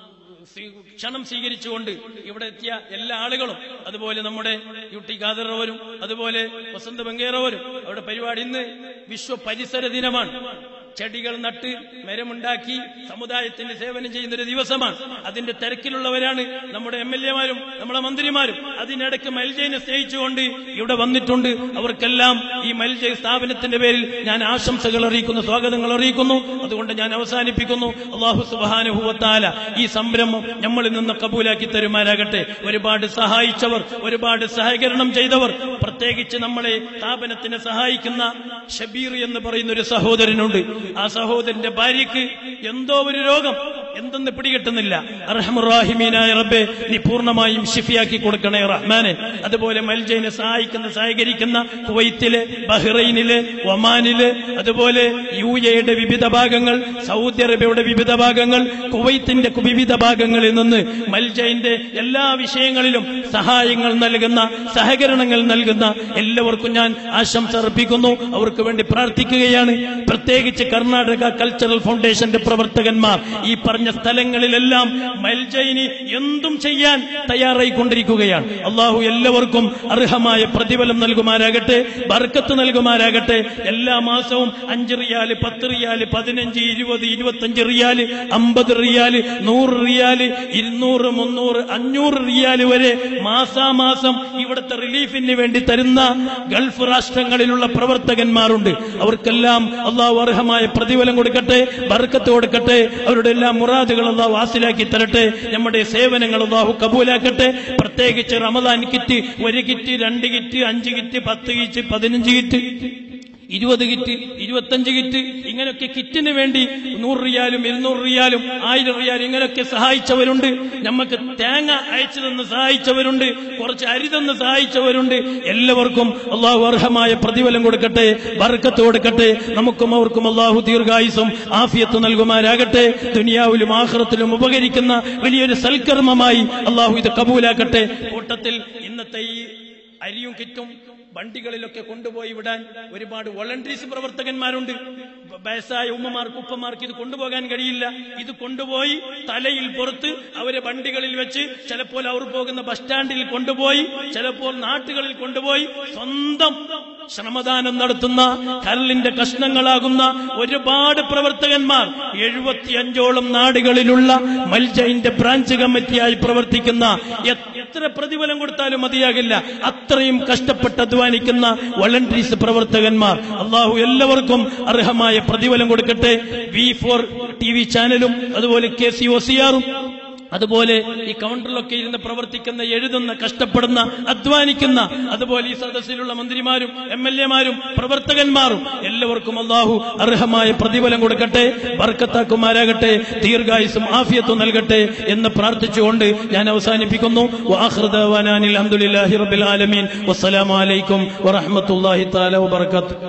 സ്വീ- ക്ഷണം സ്വീകരിച്ചുകൊണ്ട് ഇവിടെ എത്തിയ എല്ലാ ആളുകളും അതുപോലെ നമ്മുടെ യു ടി ഖാദറവരും അതുപോലെ വസന്ത് ബംഗേറവരും അവിടെ പരിപാടി ഇന്ന് വിശ്വ പരിസര ദിനമാണ് ചെടികൾ നട്ട് മരമുണ്ടാക്കി സമുദായത്തിന് സേവനം ചെയ്യുന്ന ഒരു ദിവസമാണ് അതിന്റെ തിരക്കിലുള്ളവരാണ് നമ്മുടെ എം എൽ എമാരും നമ്മുടെ മന്ത്രിമാരും അതിനിടയ്ക്ക് മൽജയിനെ സ്നേഹിച്ചുകൊണ്ട് ഇവിടെ വന്നിട്ടുണ്ട് അവർക്കെല്ലാം ഈ മൽജയ് സ്ഥാപനത്തിന്റെ പേരിൽ ഞാൻ ആശംസകൾ അറിയിക്കുന്നു സ്വാഗതങ്ങൾ അറിയിക്കുന്നു അതുകൊണ്ട് ഞാൻ അവസാനിപ്പിക്കുന്നു അള്ളാഹു സുബാനുഭവത്താല ഈ സംരംഭം നമ്മളിൽ നിന്ന് കബൂലാക്കി തരുമാരാകട്ടെ ഒരുപാട് സഹായിച്ചവർ ഒരുപാട് സഹകരണം ചെയ്തവർ പ്രത്യേകിച്ച് നമ്മളെ സ്ഥാപനത്തിനെ സഹായിക്കുന്ന ഷബീർ എന്ന് പറയുന്ന ഒരു സഹോദരനുണ്ട് ആ സഹോദരന്റെ ഭാര്യയ്ക്ക് എന്തോ ഒരു രോഗം എന്തെന്ന് പിടികിട്ടുന്നില്ല അർഹമുറാഹിമീനായ റബ്ബെ നീ പൂർണ്ണമായും ഷിഫിയാക്കി കൊടുക്കണേ റഹ്മാനെ അതുപോലെ മൽജയിനെ സഹായിക്കുന്ന സഹകരിക്കുന്ന കുവൈത്തിലെ ബഹ്റൈനിലെ ഒമാനിലെ അതുപോലെ യു എയുടെ വിവിധ ഭാഗങ്ങൾ സൗദി അറേബ്യയുടെ വിവിധ ഭാഗങ്ങൾ കുവൈത്തിന്റെ വിവിധ ഭാഗങ്ങളിൽ നിന്ന് മൽജയിന്റെ എല്ലാ വിഷയങ്ങളിലും സഹായങ്ങൾ നൽകുന്ന സഹകരണങ്ങൾ നൽകുന്ന എല്ലാവർക്കും ഞാൻ ആശംസ അർപ്പിക്കുന്നു അവർക്ക് വേണ്ടി പ്രാർത്ഥിക്കുകയാണ് പ്രത്യേകിച്ച് കർണാടക കൾച്ചറൽ ഫൗണ്ടേഷന്റെ പ്രവർത്തകന്മാർ ഈ പറഞ്ഞ സ്ഥലങ്ങളിലെല്ലാം മൽജയിനി എന്തും ചെയ്യാൻ തയ്യാറായിക്കൊണ്ടിരിക്കുകയാണ് അള്ളാഹു എല്ലാവർക്കും അർഹമായ പ്രതിഫലം നൽകുമാരാകട്ടെ ബർക്കത്ത് നൽകുമാരാകട്ടെ എല്ലാ മാസവും അഞ്ച് റിയാല് പത്ത് റിയാല് പതിനഞ്ച് ഇരുപത് ഇരുപത്തഞ്ച് റിയാല് അമ്പത് റിയാല് നൂറ് റിയാല് ഇരുന്നൂറ് മുന്നൂറ് അഞ്ഞൂറ് റിയാല് വരെ മാസാമാസം ഇവിടുത്തെ റിലീഫിന് വേണ്ടി തരുന്ന ഗൾഫ് രാഷ്ട്രങ്ങളിലുള്ള പ്രവർത്തകന്മാരുണ്ട് അവർക്കെല്ലാം അള്ളാഹു അർഹമായ പ്രതിഫലം കൊടുക്കട്ടെ ബർക്കത്ത് കൊടുക്കട്ടെ അവരുടെ എല്ലാ മുറാദുകൾ അള്ളാഹു വാസിലാക്കി തരട്ടെ നമ്മുടെ സേവനങ്ങൾ അള്ളാഹു കബൂലാക്കട്ടെ പ്രത്യേകിച്ച് റമദാൻ കിറ്റ് ഒരു കിറ്റ് രണ്ട് കിറ്റ് അഞ്ച് കിറ്റ് പത്ത് കിറ്റ് പതിനഞ്ച് കിറ്റ് ഇരുപത് കിറ്റ് ഇരുപത്തഞ്ച് കിറ്റ് ഇങ്ങനെയൊക്കെ കിറ്റിന് വേണ്ടി നൂറ് റിയാലും ഇരുന്നൂറ് റിയാലും ആയിരം റിയാലും ഇങ്ങനെയൊക്കെ സഹായിച്ചവരുണ്ട് നമുക്ക് തേങ്ങ അയച്ചു തന്ന് സഹായിച്ചവരുണ്ട് കുറച്ച് അരി തന്ന് സഹായിച്ചവരുണ്ട് എല്ലാവർക്കും അള്ളാഹു അർഹമായ പ്രതിഫലം കൊടുക്കട്ടെ ബർക്കത്ത് കൊടുക്കട്ടെ നമുക്കും അവർക്കും അള്ളാഹു ദീർഘായുസും ആഫിയത്ത് നൽകുമാരാകട്ടെ ദുനിയാവിലും ആഹ്റത്തിലും ഉപകരിക്കുന്ന വലിയൊരു സൽക്കർമ്മമായി അള്ളാഹു ഇത് കബൂലാക്കട്ടെ കൂട്ടത്തിൽ ഇന്നത്തെ ഈ അരിയും കിറ്റും വണ്ടികളിലൊക്കെ കൊണ്ടുപോയി വിടാൻ ഒരുപാട് വോളണ്ടറീസ് പ്രവർത്തകന്മാരുണ്ട് വയസ്സായ ഉമ്മമാർക്ക് ഉപ്പമാർക്ക് ഇത് കൊണ്ടുപോകാൻ കഴിയില്ല ഇത് കൊണ്ടുപോയി തലയിൽ പുറത്ത് അവരെ വണ്ടികളിൽ വെച്ച് ചിലപ്പോൾ അവർ പോകുന്ന ബസ് സ്റ്റാൻഡിൽ കൊണ്ടുപോയി ചിലപ്പോൾ നാട്ടുകളിൽ കൊണ്ടുപോയി സ്വന്തം ശ്രമദാനം നടത്തുന്ന കരളിന്റെ കഷ്ണങ്ങളാകുന്ന ഒരുപാട് പ്രവർത്തകന്മാർ എഴുപത്തിയഞ്ചോളം നാടുകളിലുള്ള മൽജയിന്റെ ബ്രാഞ്ച് കമ്മിറ്റിയായി പ്രവർത്തിക്കുന്ന എത്ര പ്രതിഫലം കൊടുത്താലും മതിയാകില്ല അത്രയും കഷ്ടപ്പെട്ട് അധ്വാനിക്കുന്ന വളണ്ടറീസ് പ്രവർത്തകന്മാർ അള്ളാഹു എല്ലാവർക്കും അർഹമായ പ്രതിഫലം കൊടുക്കട്ടെ വി ഫോർ ടി വി ചാനലും അതുപോലെ കെ സി ഒ സി ആറും അതുപോലെ ഈ കൗണ്ടറിലൊക്കെ ഇരുന്ന് പ്രവർത്തിക്കുന്ന എഴുതുന്ന കഷ്ടപ്പെടുന്ന അധ്വാനിക്കുന്ന അതുപോലെ ഈ സദസ്സിലുള്ള മന്ത്രിമാരും എം എൽ എമാരും പ്രവർത്തകന്മാരും എല്ലാവർക്കും അള്ളാഹു അർഹമായ പ്രതിഫലം കൊടുക്കട്ടെ ബർക്കത്താക്കുമാരാകട്ടെ ദീർഘായുസും ആഫിയത്തും നൽകട്ടെ എന്ന് പ്രാർത്ഥിച്ചുകൊണ്ട് ഞാൻ അവസാനിപ്പിക്കുന്നു വാഹൃദാനിൽ അഹമ്മദില്ലാഹി റബ്ബിൽ ആലമീൻ വസ്സലാമു അലൈക്കും വറഹ്മത്തുള്ളാഹി തആല വബറകാതുഹു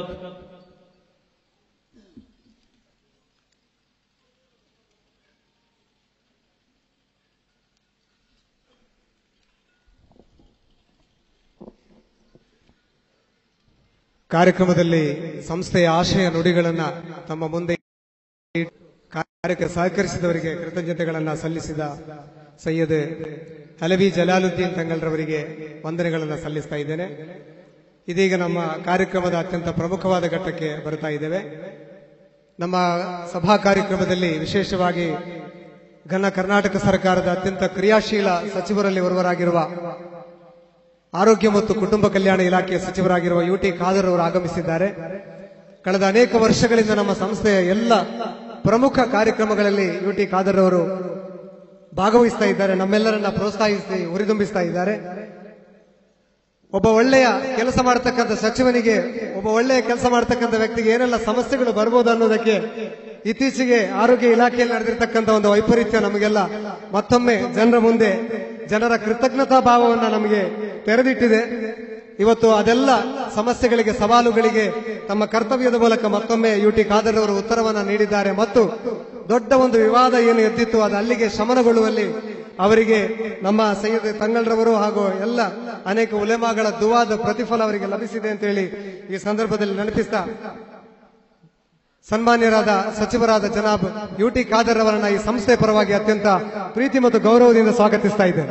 ಕಾರ್ಯಕ್ರಮದಲ್ಲಿ ಸಂಸ್ಥೆಯ ಆಶಯ ನುಡಿಗಳನ್ನ ತಮ್ಮ ಮುಂದೆ ಇಟ್ಟು ಕಾರ್ಯಕ್ಕೆ ಸಹಕರಿಸಿದವರಿಗೆ ಕೃತಜ್ಞತೆಗಳನ್ನ ಸಲ್ಲಿಸಿದ ಸೈಯದ್ ಹಲವಿ ಜಲಾಲುದ್ದೀನ್ ತಂಗಲ್ರವರಿಗೆ ವಂದನೆಗಳನ್ನ ಸಲ್ಲಿಸ್ತಾ ಇದ್ದೇನೆ ಇದೀಗ ನಮ್ಮ ಕಾರ್ಯಕ್ರಮದ ಅತ್ಯಂತ ಪ್ರಮುಖವಾದ ಘಟ್ಟಕ್ಕೆ ಬರ್ತಾ ಇದ್ದೇವೆ ನಮ್ಮ ಸಭಾ ಕಾರ್ಯಕ್ರಮದಲ್ಲಿ ವಿಶೇಷವಾಗಿ ಘನ ಕರ್ನಾಟಕ ಸರ್ಕಾರದ ಅತ್ಯಂತ ಕ್ರಿಯಾಶೀಲ ಸಚಿವರಲ್ಲಿ ಒರ್ವರಾಗಿರುವ ಆರೋಗ್ಯ ಮತ್ತು ಕುಟುಂಬ ಕಲ್ಯಾಣ ಇಲಾಖೆಯ ಸಚಿವರಾಗಿರುವ ಯು ಟಿ ಖಾದರ್ ಅವರು ಆಗಮಿಸಿದ್ದಾರೆ ಕಳೆದ ಅನೇಕ ವರ್ಷಗಳಿಂದ ನಮ್ಮ ಸಂಸ್ಥೆಯ ಎಲ್ಲ ಪ್ರಮುಖ ಕಾರ್ಯಕ್ರಮಗಳಲ್ಲಿ ಯು ಟಿ ಖಾದರ್ ಅವರು ಭಾಗವಹಿಸ್ತಾ ಇದ್ದಾರೆ ನಮ್ಮೆಲ್ಲರನ್ನ ಪ್ರೋತ್ಸಾಹಿಸಿ ಹುರಿದುಂಬಿಸ್ತಾ ಇದ್ದಾರೆ ಒಬ್ಬ ಒಳ್ಳೆಯ ಕೆಲಸ ಮಾಡತಕ್ಕಂಥ ಸಚಿವನಿಗೆ ಒಬ್ಬ ಒಳ್ಳೆಯ ಕೆಲಸ ಮಾಡತಕ್ಕಂಥ ವ್ಯಕ್ತಿಗೆ ಏನೆಲ್ಲ ಸಮಸ್ಯೆಗಳು ಬರ್ಬೋದು ಅನ್ನೋದಕ್ಕೆ ಇತ್ತೀಚೆಗೆ ಆರೋಗ್ಯ ಇಲಾಖೆಯಲ್ಲಿ ನಡೆದಿರ್ತಕ್ಕಂಥ ಒಂದು ವೈಪರೀತ್ಯ ನಮಗೆಲ್ಲ ಮತ್ತೊಮ್ಮೆ ಜನರ ಮುಂದೆ ಜನರ ಕೃತಜ್ಞತಾ ಭಾವವನ್ನ ನಮಗೆ ತೆರೆದಿಟ್ಟಿದೆ ಇವತ್ತು ಅದೆಲ್ಲ ಸಮಸ್ಯೆಗಳಿಗೆ ಸವಾಲುಗಳಿಗೆ ತಮ್ಮ ಕರ್ತವ್ಯದ ಮೂಲಕ ಮತ್ತೊಮ್ಮೆ ಯು ಟಿ ಖಾದರ್ ಅವರು ಉತ್ತರವನ್ನ ನೀಡಿದ್ದಾರೆ ಮತ್ತು ದೊಡ್ಡ ಒಂದು ವಿವಾದ ಏನು ಎದ್ದಿತ್ತು ಅದು ಅಲ್ಲಿಗೆ ಶಮನಗೊಳ್ಳುವಲ್ಲಿ ಅವರಿಗೆ ನಮ್ಮ ಸೈಯದ್ ತಂಗಳ್ರವರು ಹಾಗೂ ಎಲ್ಲ ಅನೇಕ ಉಲೆಮಾಗಳ ದುವಾದ ಪ್ರತಿಫಲ ಅವರಿಗೆ ಲಭಿಸಿದೆ ಅಂತ ಹೇಳಿ ಈ ಸಂದರ್ಭದಲ್ಲಿ ನೆನಪಿಸ್ತಾ ಸನ್ಮಾನ್ಯರಾದ ಸಚಿವರಾದ ಜನಾಬ್ ಯು ಟಿ ಖಾದರ್ ಅವರನ್ನ ಈ ಸಂಸ್ಥೆ ಪರವಾಗಿ ಅತ್ಯಂತ ಪ್ರೀತಿ ಮತ್ತು ಗೌರವದಿಂದ ಸ್ವಾಗತಿಸ್ತಾ ಇದ್ದೇನೆ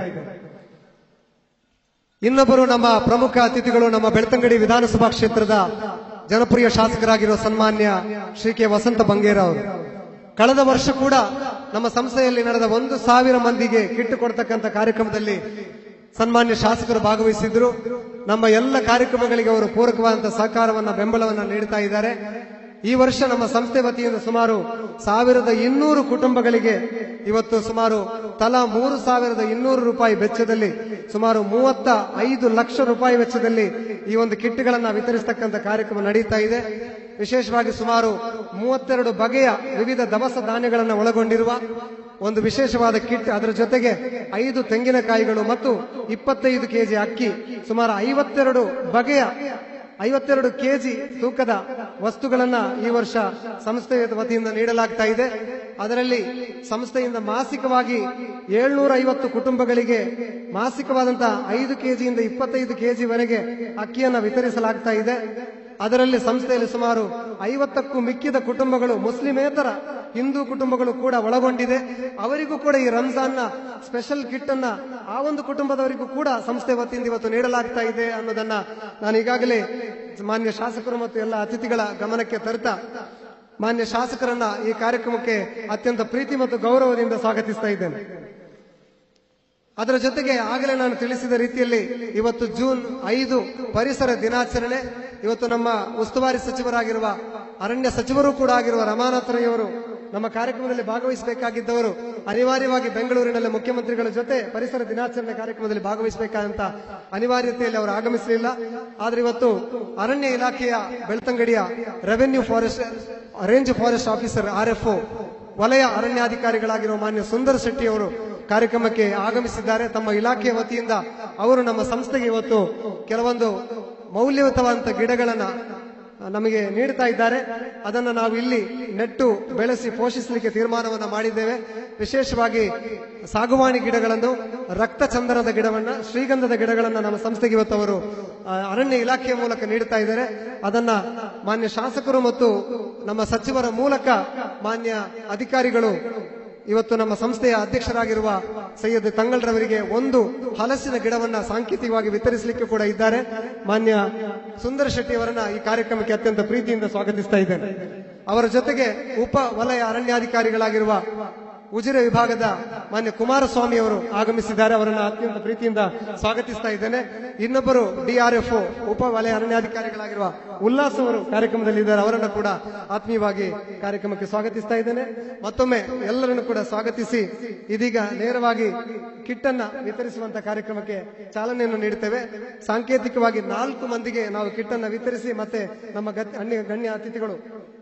ಇನ್ನೊಬ್ಬರು ನಮ್ಮ ಪ್ರಮುಖ ಅತಿಥಿಗಳು ನಮ್ಮ ಬೆಳ್ತಂಗಡಿ ವಿಧಾನಸಭಾ ಕ್ಷೇತ್ರದ ಜನಪ್ರಿಯ ಶಾಸಕರಾಗಿರುವ ಸನ್ಮಾನ್ಯ ಶ್ರೀ ಕೆ ವಸಂತ ಬಂಗೇರ ಅವರು ಕಳೆದ ವರ್ಷ ಕೂಡ ನಮ್ಮ ಸಂಸ್ಥೆಯಲ್ಲಿ ನಡೆದ ಒಂದು ಸಾವಿರ ಮಂದಿಗೆ ಕಿಟ್ಟು ಕೊಡ್ತಕ್ಕಂಥ ಕಾರ್ಯಕ್ರಮದಲ್ಲಿ ಸನ್ಮಾನ್ಯ ಶಾಸಕರು ಭಾಗವಹಿಸಿದ್ರು ನಮ್ಮ ಎಲ್ಲ ಕಾರ್ಯಕ್ರಮಗಳಿಗೆ ಅವರು ಪೂರಕವಾದಂತಹ ಸಹಕಾರವನ್ನ ಬೆಂಬಲವನ್ನ ನೀಡ್ತಾ ಇದ್ದಾರೆ ಈ ವರ್ಷ ನಮ್ಮ ಸಂಸ್ಥೆ ವತಿಯಿಂದ ಸುಮಾರು ಸಾವಿರದ ಇನ್ನೂರು ಕುಟುಂಬಗಳಿಗೆ ಇವತ್ತು ಸುಮಾರು ತಲಾ ಮೂರು ಸಾವಿರದ ಇನ್ನೂರು ರೂಪಾಯಿ ವೆಚ್ಚದಲ್ಲಿ ಸುಮಾರು ಮೂವತ್ತ ಐದು ಲಕ್ಷ ರೂಪಾಯಿ ವೆಚ್ಚದಲ್ಲಿ ಈ ಒಂದು ಕಿಟ್ಗಳನ್ನ ವಿತರಿಸತಕ್ಕಂಥ ಕಾರ್ಯಕ್ರಮ ನಡೀತಾ ಇದೆ ವಿಶೇಷವಾಗಿ ಸುಮಾರು ಮೂವತ್ತೆರಡು ಬಗೆಯ ವಿವಿಧ ದವಸ ಧಾನ್ಯಗಳನ್ನು ಒಳಗೊಂಡಿರುವ ಒಂದು ವಿಶೇಷವಾದ ಕಿಟ್ ಅದರ ಜೊತೆಗೆ ಐದು ತೆಂಗಿನಕಾಯಿಗಳು ಮತ್ತು ಇಪ್ಪತ್ತೈದು ಕೆಜಿ ಅಕ್ಕಿ ಸುಮಾರು ಐವತ್ತೆರಡು ಬಗೆಯ ಐವತ್ತೆರಡು ಕೆಜಿ ತೂಕದ ವಸ್ತುಗಳನ್ನ ಈ ವರ್ಷ ಸಂಸ್ಥೆಯ ವತಿಯಿಂದ ನೀಡಲಾಗ್ತಾ ಇದೆ ಅದರಲ್ಲಿ ಸಂಸ್ಥೆಯಿಂದ ಮಾಸಿಕವಾಗಿ ಏಳ್ನೂರ ಐವತ್ತು ಕುಟುಂಬಗಳಿಗೆ ಮಾಸಿಕವಾದಂತಹ ಐದು ಕೆಜಿಯಿಂದ ಇಪ್ಪತ್ತೈದು ಕೆಜಿವರೆಗೆ ಅಕ್ಕಿಯನ್ನ ವಿತರಿಸಲಾಗ್ತಾ ಇದೆ ಅದರಲ್ಲಿ ಸಂಸ್ಥೆಯಲ್ಲಿ ಸುಮಾರು ಐವತ್ತಕ್ಕೂ ಮಿಕ್ಕಿದ ಕುಟುಂಬಗಳು ಮುಸ್ಲಿಮೇತರ ಹಿಂದೂ ಕುಟುಂಬಗಳು ಕೂಡ ಒಳಗೊಂಡಿದೆ ಅವರಿಗೂ ಕೂಡ ಈ ರಂಜಾನ್ನ ಸ್ಪೆಷಲ್ ಕಿಟ್ ಅನ್ನ ಆ ಒಂದು ಕುಟುಂಬದವರಿಗೂ ಕೂಡ ಸಂಸ್ಥೆ ವತಿಯಿಂದ ಇವತ್ತು ನೀಡಲಾಗ್ತಾ ಇದೆ ಅನ್ನೋದನ್ನ ನಾನು ಈಗಾಗಲೇ ಮಾನ್ಯ ಶಾಸಕರು ಮತ್ತು ಎಲ್ಲ ಅತಿಥಿಗಳ ಗಮನಕ್ಕೆ ತರ್ತಾ ಮಾನ್ಯ ಶಾಸಕರನ್ನ ಈ ಕಾರ್ಯಕ್ರಮಕ್ಕೆ ಅತ್ಯಂತ ಪ್ರೀತಿ ಮತ್ತು ಗೌರವದಿಂದ ಸ್ವಾಗತಿಸ್ತಾ ಇದ್ದೇನೆ ಅದರ ಜೊತೆಗೆ ಆಗಲೇ ನಾನು ತಿಳಿಸಿದ ರೀತಿಯಲ್ಲಿ ಇವತ್ತು ಜೂನ್ ಐದು ಪರಿಸರ ದಿನಾಚರಣೆ ಇವತ್ತು ನಮ್ಮ ಉಸ್ತುವಾರಿ ಸಚಿವರಾಗಿರುವ ಅರಣ್ಯ ಸಚಿವರು ಕೂಡ ಆಗಿರುವ ರಮಾನಾಥರಯ್ಯವರು ನಮ್ಮ ಕಾರ್ಯಕ್ರಮದಲ್ಲಿ ಭಾಗವಹಿಸಬೇಕಾಗಿದ್ದವರು ಅನಿವಾರ್ಯವಾಗಿ ಬೆಂಗಳೂರಿನಲ್ಲಿ ಮುಖ್ಯಮಂತ್ರಿಗಳ ಜೊತೆ ಪರಿಸರ ದಿನಾಚರಣೆ ಕಾರ್ಯಕ್ರಮದಲ್ಲಿ ಭಾಗವಹಿಸಬೇಕಾದಂತ ಅನಿವಾರ್ಯತೆಯಲ್ಲಿ ಅವರು ಆಗಮಿಸಲಿಲ್ಲ ಆದ್ರೆ ಇವತ್ತು ಅರಣ್ಯ ಇಲಾಖೆಯ ಬೆಳ್ತಂಗಡಿಯ revenue forest range forest officer R F ವಲಯ ಅರಣ್ಯಾಧಿಕಾರಿಗಳಾಗಿರುವ ಮಾನ್ಯ ಸುಂದರ್ ಶೆಟ್ಟಿ ಅವರು ಕಾರ್ಯಕ್ರಮಕ್ಕೆ ಆಗಮಿಸಿದ್ದಾರೆ ತಮ್ಮ ಇಲಾಖೆಯ ವತಿಯಿಂದ ಅವರು ನಮ್ಮ ಸಂಸ್ಥೆಗೆ ಇವತ್ತು ಕೆಲವೊಂದು ಮೌಲ್ಯಯುತವಾದಂತಹ ಗಿಡಗಳನ್ನ ನಮಗೆ ನೀಡ್ತಾ ಇದ್ದಾರೆ ಅದನ್ನು ನಾವು ಇಲ್ಲಿ ನೆಟ್ಟು ಬೆಳೆಸಿ ಪೋಷಿಸಲಿಕ್ಕೆ ತೀರ್ಮಾನವನ್ನ ಮಾಡಿದ್ದೇವೆ ವಿಶೇಷವಾಗಿ ಸಾಗುವಾಣಿ ಗಿಡಗಳನ್ನು ರಕ್ತ ಚಂದನದ ಗಿಡವನ್ನ ಶ್ರೀಗಂಧದ ಗಿಡಗಳನ್ನ ನಮ್ಮ ಸಂಸ್ಥೆಗೆ ಇವತ್ತು ಅವರು ಆ, ಅರಣ್ಯ ಇಲಾಖೆಯ ಮೂಲಕ ನೀಡ್ತಾ ಇದ್ದಾರೆ ಅದನ್ನ ಮಾನ್ಯ ಶಾಸಕರು ಮತ್ತು ನಮ್ಮ ಸಚಿವರ ಮೂಲಕ ಮಾನ್ಯ ಅಧಿಕಾರಿಗಳು ಇವತ್ತು ನಮ್ಮ ಸಂಸ್ಥೆಯ ಅಧ್ಯಕ್ಷರಾಗಿರುವ ಸೈಯದ್ ತಂಗಲ್ರವರಿಗೆ ಒಂದು ಹಲಸಿನ ಗಿಡವನ್ನ ಸಾಂಕೇತಿಕವಾಗಿ ವಿತರಿಸಲಿಕ್ಕೆ ಕೂಡ ಇದ್ದಾರೆ ಮಾನ್ಯ ಸುಂದರ ಶೆಟ್ಟಿ ಅವರನ್ನ ಈ ಕಾರ್ಯಕ್ರಮಕ್ಕೆ ಅತ್ಯಂತ ಪ್ರೀತಿಯಿಂದ ಸ್ವಾಗತಿಸ್ತಾ ಇದ್ದೇನೆ ಅವರ ಜೊತೆಗೆ ಉಪ ವಲಯ ಅರಣ್ಯಾಧಿಕಾರಿಗಳಾಗಿರುವ ಉಜಿರೆ ವಿಭಾಗದ ಮಾನ್ಯ ಕುಮಾರಸ್ವಾಮಿ ಅವರು ಆಗಮಿಸಿದ್ದಾರೆ ಅವರನ್ನ ಅತ್ಯಂತ ಪ್ರೀತಿಯಿಂದ ಸ್ವಾಗತಿಸ್ತಾ ಇದ್ದೇನೆ ಇನ್ನೊಬ್ಬರು ಡಿಆರ್ಎಫ್ ಉಪ ವಲಯ ಅರಣ್ಯಾಧಿಕಾರಿಗಳಾಗಿರುವ ಉಲ್ಲಾಸ್ ಅವರು ಕಾರ್ಯಕ್ರಮದಲ್ಲಿ ಇದ್ದಾರೆ ಅವರನ್ನ ಕೂಡ ಆತ್ಮೀಯವಾಗಿ ಕಾರ್ಯಕ್ರಮಕ್ಕೆ ಸ್ವಾಗತಿಸ್ತಾ ಇದ್ದೇನೆ ಮತ್ತೊಮ್ಮೆ ಎಲ್ಲರನ್ನು ಕೂಡ ಸ್ವಾಗತಿಸಿ ಇದೀಗ ನೇರವಾಗಿ ಕಿಟ್ ಅನ್ನ ವಿತರಿಸುವಂತ ಕಾರ್ಯಕ್ರಮಕ್ಕೆ ಚಾಲನೆಯನ್ನು ನೀಡುತ್ತೇವೆ ಸಾಂಕೇತಿಕವಾಗಿ ನಾಲ್ಕು ಮಂದಿಗೆ ನಾವು ಕಿಟ್ ಅನ್ನ ವಿತರಿಸಿ ಮತ್ತೆ ನಮ್ಮ ಗತ್- ಅನ್ಯ ಗಣ್ಯ ಅತಿಥಿಗಳು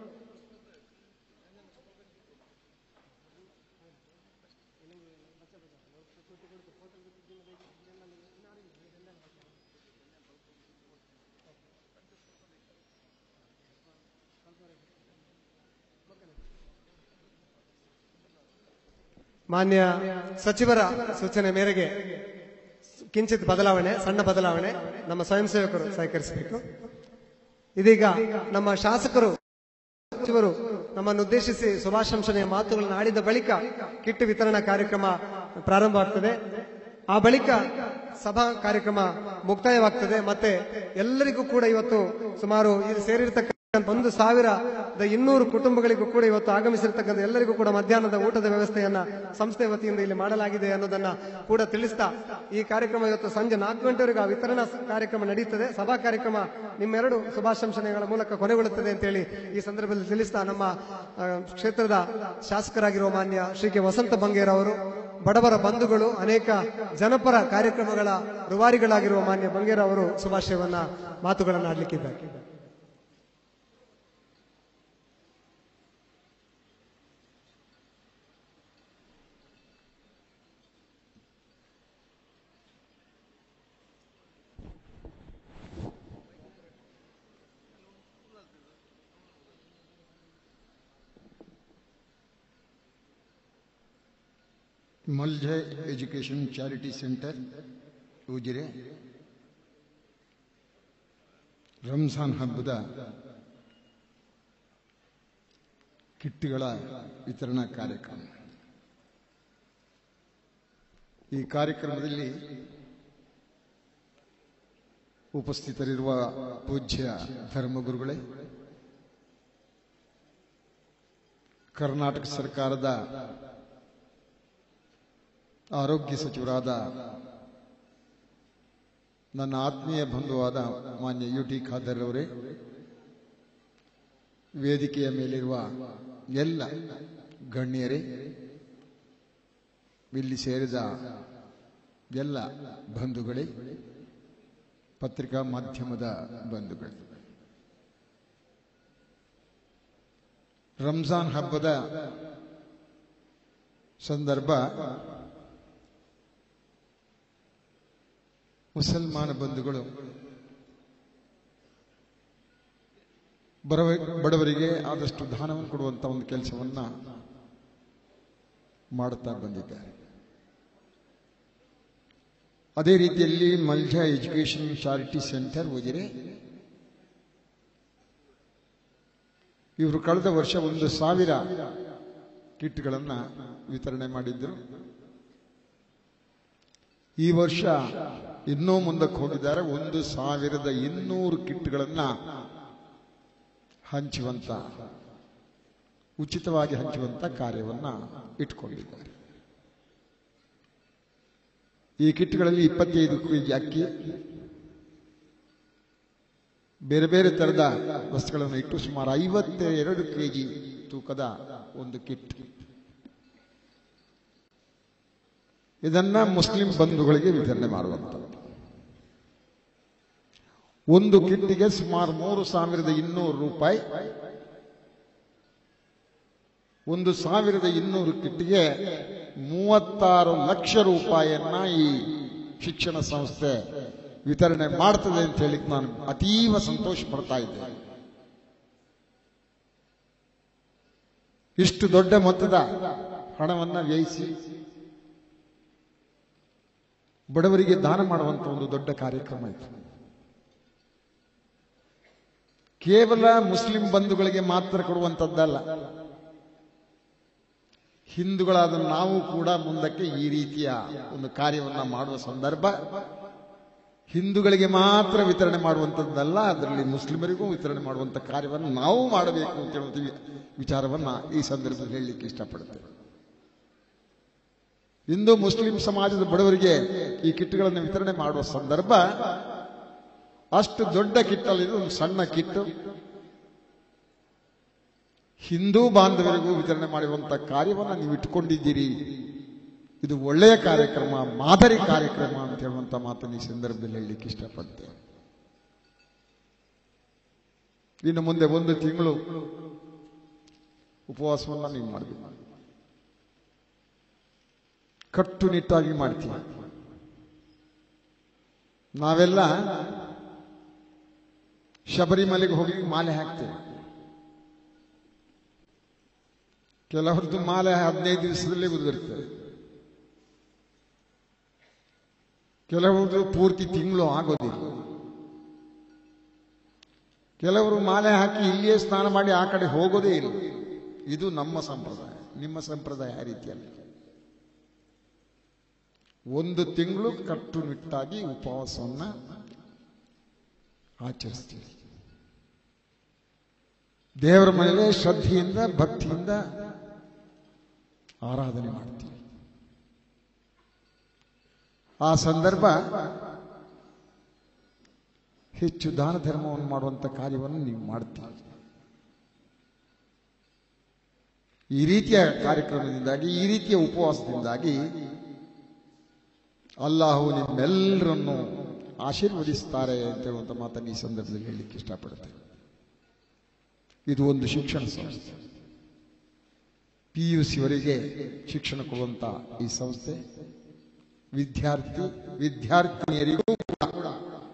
ಮಾನ್ಯ ಸಚಿವರ ಸೂಚನೆ ಮೇರೆಗೆ ಕಿಂಚಿತ್ ಬದಲಾವಣೆ ಸಣ್ಣ ಬದಲಾವಣೆ ನಮ್ಮ ಸ್ವಯಂ ಸೇವಕರು ಸಹಕರಿಸಬೇಕು ಇದೀಗ ನಮ್ಮ ಶಾಸಕರು ಸಚಿವರು ನಮ್ಮನ್ನು ಉದ್ದೇಶಿಸಿ ಶುಭಾಶಂಸನೆಯ ಮಾತುಗಳನ್ನು ಆಡಿದ ಬಳಿಕ ಕಿಟ್ ವಿತರಣಾ ಕಾರ್ಯಕ್ರಮ ಪ್ರಾರಂಭವಾಗ್ತದೆ ಆ ಬಳಿಕ ಸಭಾ ಕಾರ್ಯಕ್ರಮ ಮುಕ್ತಾಯವಾಗ್ತದೆ ಮತ್ತೆ ಎಲ್ಲರಿಗೂ ಕೂಡ ಇವತ್ತು ಸುಮಾರು ಇಲ್ಲಿ ಸೇರಿರ್ತಕ್ಕಂಥ ಒಂದು ಸಾವಿರದ ಇನ್ನೂರು ಕುಟುಂಬಗಳಿಗೂ ಕೂಡ ಇವತ್ತು ಆಗಮಿಸಿರ್ತಕ್ಕಂಥ ಎಲ್ಲರಿಗೂ ಕೂಡ ಮಧ್ಯಾಹ್ನದ ಊಟದ ವ್ಯವಸ್ಥೆಯನ್ನ ಸಂಸ್ಥೆ ವತಿಯಿಂದ ಇಲ್ಲಿ ಮಾಡಲಾಗಿದೆ ಅನ್ನೋದನ್ನ ಕೂಡ ತಿಳಿಸ್ತಾ ಈ ಕಾರ್ಯಕ್ರಮ ಇವತ್ತು ಸಂಜೆ ನಾಲ್ಕು ಗಂಟೆವರೆಗೂ ಆ ವಿತರಣಾ ಸ- ಕಾರ್ಯಕ್ರಮ ನಡೆಯುತ್ತದೆ ಸಭಾ ಕಾರ್ಯಕ್ರಮ ನಿಮ್ಮೆರಡು ಶುಭಾಶಂಸನೆಗಳ ಮೂಲಕ ಕೊನೆಗೊಳ್ಳುತ್ತದೆ ಅಂತೇಳಿ ಈ ಸಂದರ್ಭದಲ್ಲಿ ತಿಳಿಸ್ತಾ ನಮ್ಮ ಆ, ಕ್ಷೇತ್ರದ ಶಾಸಕರಾಗಿರುವ ಮಾನ್ಯ ಶ್ರೀ ಕೆ ವಸಂತ ಬಂಗೇರ್ ಅವರು ಬಡವರ ಬಂಧುಗಳು ಅನೇಕ ಜನಪರ ಕಾರ್ಯಕ್ರಮಗಳ ರೂವಾರಿಗಳಾಗಿರುವ ಮಾನ್ಯ ಬಂಗೇರ ಅವರು ಶುಭಾಶಯವನ್ನ ಮಾತುಗಳನ್ನು ಆಡ್ಲಿಕ್ಕಿದ್ದಾರೆ Malje education charity centre Ujire Ramzan ಹಬ್ಬದ ಕಿಟ್ಗಳ ವಿತರಣಾ ಕಾರ್ಯಕ್ರಮ ಈ ಕಾರ್ಯಕ್ರಮದಲ್ಲಿ ಉಪಸ್ಥಿತರಿರುವ ಪೂಜ್ಯ ಧರ್ಮಗುರುಗಳೇ ಕರ್ನಾಟಕ ಸರ್ಕಾರದ ಆರೋಗ್ಯ ಸಚಿವರಾದ ನನ್ನ ಆತ್ಮೀಯ ಬಂಧುವಾದ ಮಾನ್ಯ ಯು ಟಿ ಖಾದರ್ ಅವರೇ ವೇದಿಕೆಯ ಮೇಲಿರುವ ಎಲ್ಲ ಗಣ್ಯರೇ ಇಲ್ಲಿ ಸೇರಿದ ಎಲ್ಲ ಬಂಧುಗಳೇ ಪತ್ರಿಕಾ ಮಾಧ್ಯಮದ ಬಂಧುಗಳೇ ರಂಜಾನ್ ಹಬ್ಬದ ಸಂದರ್ಭ ಮುಸಲ್ಮಾನ ಬಂಧುಗಳು ಬರವ ಬಡವರಿಗೆ ಆದಷ್ಟು ದಾನವನ್ನು ಕೊಡುವಂತ ಒಂದು ಕೆಲಸವನ್ನ ಮಾಡುತ್ತಾ ಬಂದಿದ್ದಾರೆ ಅದೇ ರೀತಿಯಲ್ಲಿ Malja education charity centre Ujire ಇವರು ಕಳೆದ ವರ್ಷ ಒಂದು ಸಾವಿರ ಕಿಟ್ಗಳನ್ನ ವಿತರಣೆ ಮಾಡಿದ್ದರು ಈ ವರ್ಷ ಇನ್ನೂ ಮುಂದಕ್ಕೆ ಹೋಗಿದ್ದಾರೆ ಒಂದು ಸಾವಿರದ ಇನ್ನೂರು ಕಿಟ್ಗಳನ್ನ ಹಂಚುವಂತ ಉಚಿತವಾಗಿ ಹಂಚುವಂತ ಕಾರ್ಯವನ್ನ ಇಟ್ಕೊಂಡಿದ್ದಾರೆ ಈ ಕಿಟ್ಗಳಲ್ಲಿ ಇಪ್ಪತ್ತೈದು ಕೆಜಿ ಅಕ್ಕಿ ಬೇರೆ ಬೇರೆ ತರದ ವಸ್ತುಗಳನ್ನು ಇಟ್ಟು ಸುಮಾರು ಐವತ್ತೆರಡು ಕೆಜಿ ತೂಕದ ಒಂದು ಕಿಟ್ ಇದನ್ನ ಮುಸ್ಲಿಂ ಬಂಧುಗಳಿಗೆ ವಿತರಣೆ ಮಾಡುವಂಥದ್ದು ಒಂದು ಕಿಟ್ಟಿಗೆ ಸುಮಾರು ಮೂರು ಸಾವಿರದ ಇನ್ನೂರು ರೂಪಾಯಿ ಒಂದು ಸಾವಿರದ ಇನ್ನೂರು ಕಿಟ್ಟಿಗೆ ಮೂವತ್ತಾರು ಲಕ್ಷ ರೂಪಾಯಿಯನ್ನ ಈ ಶಿಕ್ಷಣ ಸಂಸ್ಥೆ ವಿತರಣೆ ಮಾಡ್ತದೆ ಅಂತ ಹೇಳಿ ನಾನು ಅತೀವ ಸಂತೋಷ ಪಡ್ತಾ ಇದ್ದೆ ಇಷ್ಟು ದೊಡ್ಡ ಮೊತ್ತದ ಹಣವನ್ನ ವ್ಯಯಿಸಿ ಬಡವರಿಗೆ ದಾನ ಮಾಡುವಂತ ಒಂದು ದೊಡ್ಡ ಕಾರ್ಯಕ್ರಮ ಇತ್ತು ಕೇವಲ ಮುಸ್ಲಿಂ ಬಂಧುಗಳಿಗೆ ಮಾತ್ರ ಕೊಡುವಂತದ್ದಲ್ಲ ಹಿಂದೂಗಳಾದ ನಾವು ಕೂಡ ಮುಂದಕ್ಕೆ ಈ ರೀತಿಯ ಒಂದು ಕಾರ್ಯವನ್ನ ಮಾಡುವ ಸಂದರ್ಭ ಹಿಂದೂಗಳಿಗೆ ಮಾತ್ರ ವಿತರಣೆ ಮಾಡುವಂಥದ್ದಲ್ಲ ಅದರಲ್ಲಿ ಮುಸ್ಲಿಮರಿಗೂ ವಿತರಣೆ ಮಾಡುವಂಥ ಕಾರ್ಯವನ್ನು ನಾವು ಮಾಡಬೇಕು ಅಂತ ಹೇಳುವ ವಿಚಾರವನ್ನ ಈ ಸಂದರ್ಭದಲ್ಲಿ ಹೇಳಲಿಕ್ಕೆ ಇಷ್ಟಪಡುತ್ತೇವೆ ಇಂದು ಮುಸ್ಲಿಂ ಸಮಾಜದ ಬಡವರಿಗೆ ಈ ಕಿಟ್ಗಳನ್ನು ವಿತರಣೆ ಮಾಡುವ ಸಂದರ್ಭ ಅಷ್ಟು ದೊಡ್ಡ ಕಿಟ್ಟಲ್ಲಿ ಒಂದು ಸಣ್ಣ ಕಿಟ್ಟು ಹಿಂದೂ ಬಾಂಧವರಿಗೂ ವಿತರಣೆ ಮಾಡುವಂತ ಕಾರ್ಯವನ್ನು ನೀವು ಇಟ್ಟುಕೊಂಡಿದ್ದೀರಿ ಇದು ಒಳ್ಳೆಯ ಕಾರ್ಯಕ್ರಮ ಮಾದರಿ ಕಾರ್ಯಕ್ರಮ ಅಂತ ಹೇಳುವಂತ ಮಾತನ್ನು ಈ ಸಂದರ್ಭದಲ್ಲಿ ಹೇಳಲಿಕ್ಕೆ ಇಷ್ಟಪಡ್ತೇನೆ ಇನ್ನು ಮುಂದೆ ಒಂದು ತಿಂಗಳು ಉಪವಾಸವನ್ನ ನೀವು ಮಾಡಬೇಕು ಕಟ್ಟುನಿಟ್ಟಾಗಿ ಮಾಡ್ತೀವಿ ನಾವೆಲ್ಲ ಶಬರಿಮಲೆಗೆ ಹೋಗಿ ಮಾಲೆ ಹಾಕ್ತೇವೆ ಕೆಲವ್ರದ್ದು ಮಾಲೆ ಹದಿನೈದು ದಿವಸದಲ್ಲೇ ಉದುರಿರ್ತದೆ ಕೆಲವ್ರದ್ದು ಪೂರ್ತಿ ತಿಂಗಳು ಆಗೋದಿಲ್ಲ ಕೆಲವರು ಮಾಲೆ ಹಾಕಿ ಇಲ್ಲಿಯೇ ಸ್ನಾನ ಮಾಡಿ ಆ ಕಡೆ ಹೋಗೋದೇ ಇಲ್ಲ ಇದು ನಮ್ಮ ಸಂಪ್ರದಾಯ ನಿಮ್ಮ ಸಂಪ್ರದಾಯ ಆ ರೀತಿಯಲ್ಲ ಒಂದು ತಿಂಗಳು ಕಟ್ಟುನಿಟ್ಟಾಗಿ ಉಪವಾಸವನ್ನ ಆಚರಿಸ್ತೀವಿ ದೇವರ ಮೇಲೆ ಶ್ರದ್ಧೆಯಿಂದ ಭಕ್ತಿಯಿಂದ ಆರಾಧನೆ ಮಾಡ್ತೀವಿ ಆ ಸಂದರ್ಭ ಹೆಚ್ಚು ದಾನ ಧರ್ಮವನ್ನು ಮಾಡುವಂತ ಕಾರ್ಯವನ್ನು ನೀವು ಮಾಡ್ತೀರಿ ಈ ರೀತಿಯ ಕಾರ್ಯಕ್ರಮದಿಂದಾಗಿ ಈ ರೀತಿಯ ಉಪವಾಸದಿಂದಾಗಿ ಅಲ್ಲಾಹು ನಿಮ್ಮೆಲ್ಲರನ್ನು ಆಶೀರ್ವದಿಸ್ತಾರೆ ಅಂತ ಹೇಳುವಂತ ಮಾತನ್ನು ಈ ಸಂದರ್ಭದಲ್ಲಿ ಹೇಳಲಿಕ್ಕೆ ಇಷ್ಟಪಡುತ್ತೇನೆ ಇದು ಒಂದು ಶಿಕ್ಷಣ ಸಂಸ್ಥೆ ಪಿ ಯು ಸಿವರೆಗೆ ಶಿಕ್ಷಣ ಕೊಡುವಂತ ಈ ಸಂಸ್ಥೆ ವಿದ್ಯಾರ್ಥಿ ವಿದ್ಯಾರ್ಥಿನಿಯರಿಗೂ ಕೂಡ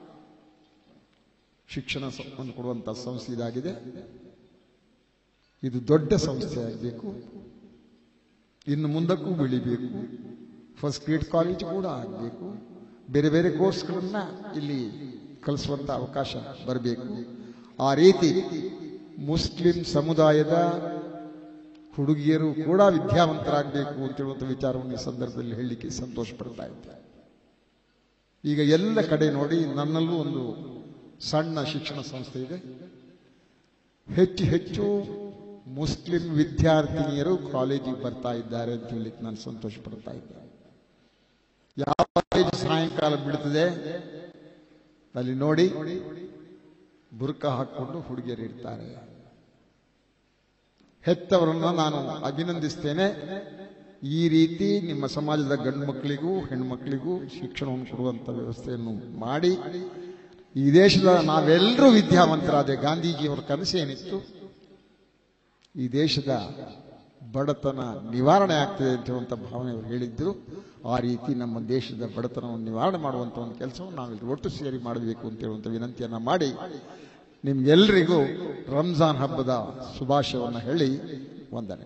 ಶಿಕ್ಷಣವನ್ನು ಕೊಡುವಂತ ಸಂಸ್ಥೆ ಇದಾಗಿದೆ ಇದು ದೊಡ್ಡ ಸಂಸ್ಥೆ ಆಗಬೇಕು ಇನ್ನು ಮುಂದಕ್ಕೂ ಬೆಳಿಬೇಕು ಫಸ್ಟ್ ಗ್ರೇಡ್ ಕಾಲೇಜ್ ಕೂಡ ಆಗಬೇಕು ಬೇರೆ ಬೇರೆ ಕೋರ್ಸ್ಗಳನ್ನ ಇಲ್ಲಿ ಕಲಿಸುವಂತ ಅವಕಾಶ ಬರಬೇಕು ಆ ರೀತಿ ಮುಸ್ಲಿಂ ಸಮುದಾಯದ ಹುಡುಗಿಯರು ಕೂಡ ವಿದ್ಯಾವಂತರಾಗಬೇಕು ಅಂತ ಹೇಳುವಂಥ ವಿಚಾರವನ್ನು ಈ ಸಂದರ್ಭದಲ್ಲಿ ಹೇಳಲಿಕ್ಕೆ ಸಂತೋಷ ಪಡ್ತಾ ಇದ್ದೆ ಈಗ ಎಲ್ಲ ಕಡೆ ನೋಡಿ ನನ್ನಲ್ಲೂ ಒಂದು ಸಣ್ಣ ಶಿಕ್ಷಣ ಸಂಸ್ಥೆ ಇದೆ ಹೆಚ್ಚು ಹೆಚ್ಚು ಮುಸ್ಲಿಂ ವಿದ್ಯಾರ್ಥಿನಿಯರು ಕಾಲೇಜಿಗೆ ಬರ್ತಾ ಇದ್ದಾರೆ ಅಂತ ಹೇಳಲಿಕ್ಕೆ ನಾನು ಸಂತೋಷ ಪಡ್ತಾ ಇದ್ದೆ ಯಾವ ಕಾಲೇಜು ಸಾಯಂಕಾಲ ಬಿಡ್ತದೆ ಅಲ್ಲಿ ನೋಡಿ ಬುರ್ಕ ಹಾಕೊಂಡು ಹುಡುಗಿಯರು ಇರ್ತಾರೆ ಹೆತ್ತವರನ್ನ ನಾನು ಅಭಿನಂದಿಸ್ತೇನೆ ಈ ರೀತಿ ನಿಮ್ಮ ಸಮಾಜದ ಗಂಡು ಮಕ್ಕಳಿಗೂ ಹೆಣ್ಮಕ್ಳಿಗೂ ಶಿಕ್ಷಣವನ್ನು ಕೊಡುವಂತ ವ್ಯವಸ್ಥೆಯನ್ನು ಮಾಡಿ ಈ ದೇಶದ ನಾವೆಲ್ಲರೂ ವಿದ್ಯಾವಂತರಾದೆ ಗಾಂಧೀಜಿಯವರ ಕನಸು ಏನಿತ್ತು ಈ ದೇಶದ ಬಡತನ ನಿವಾರಣೆ ಆಗ್ತದೆ ಅಂತ ಹೇಳುವಂಥ ಭಾವನೆ ಅವರು ಹೇಳಿದ್ರು ಆ ರೀತಿ ನಮ್ಮ ದೇಶದ ಬಡತನವನ್ನು ನಿವಾರಣೆ ಮಾಡುವಂಥ ಒಂದು ಕೆಲಸವನ್ನು ನಾವೆಲ್ಲರೂ ಒಟ್ಟು ಸೇರಿ ಮಾಡಬೇಕು ಅಂತ ಹೇಳುವಂಥ ವಿನಂತಿಯನ್ನ ಮಾಡಿ ನಿಮ್ಗೆಲ್ಲರಿಗೂ ರಂಜಾನ್ ಹಬ್ಬದ ಶುಭಾಶಯವನ್ನು ಹೇಳಿ ವಂದನೆ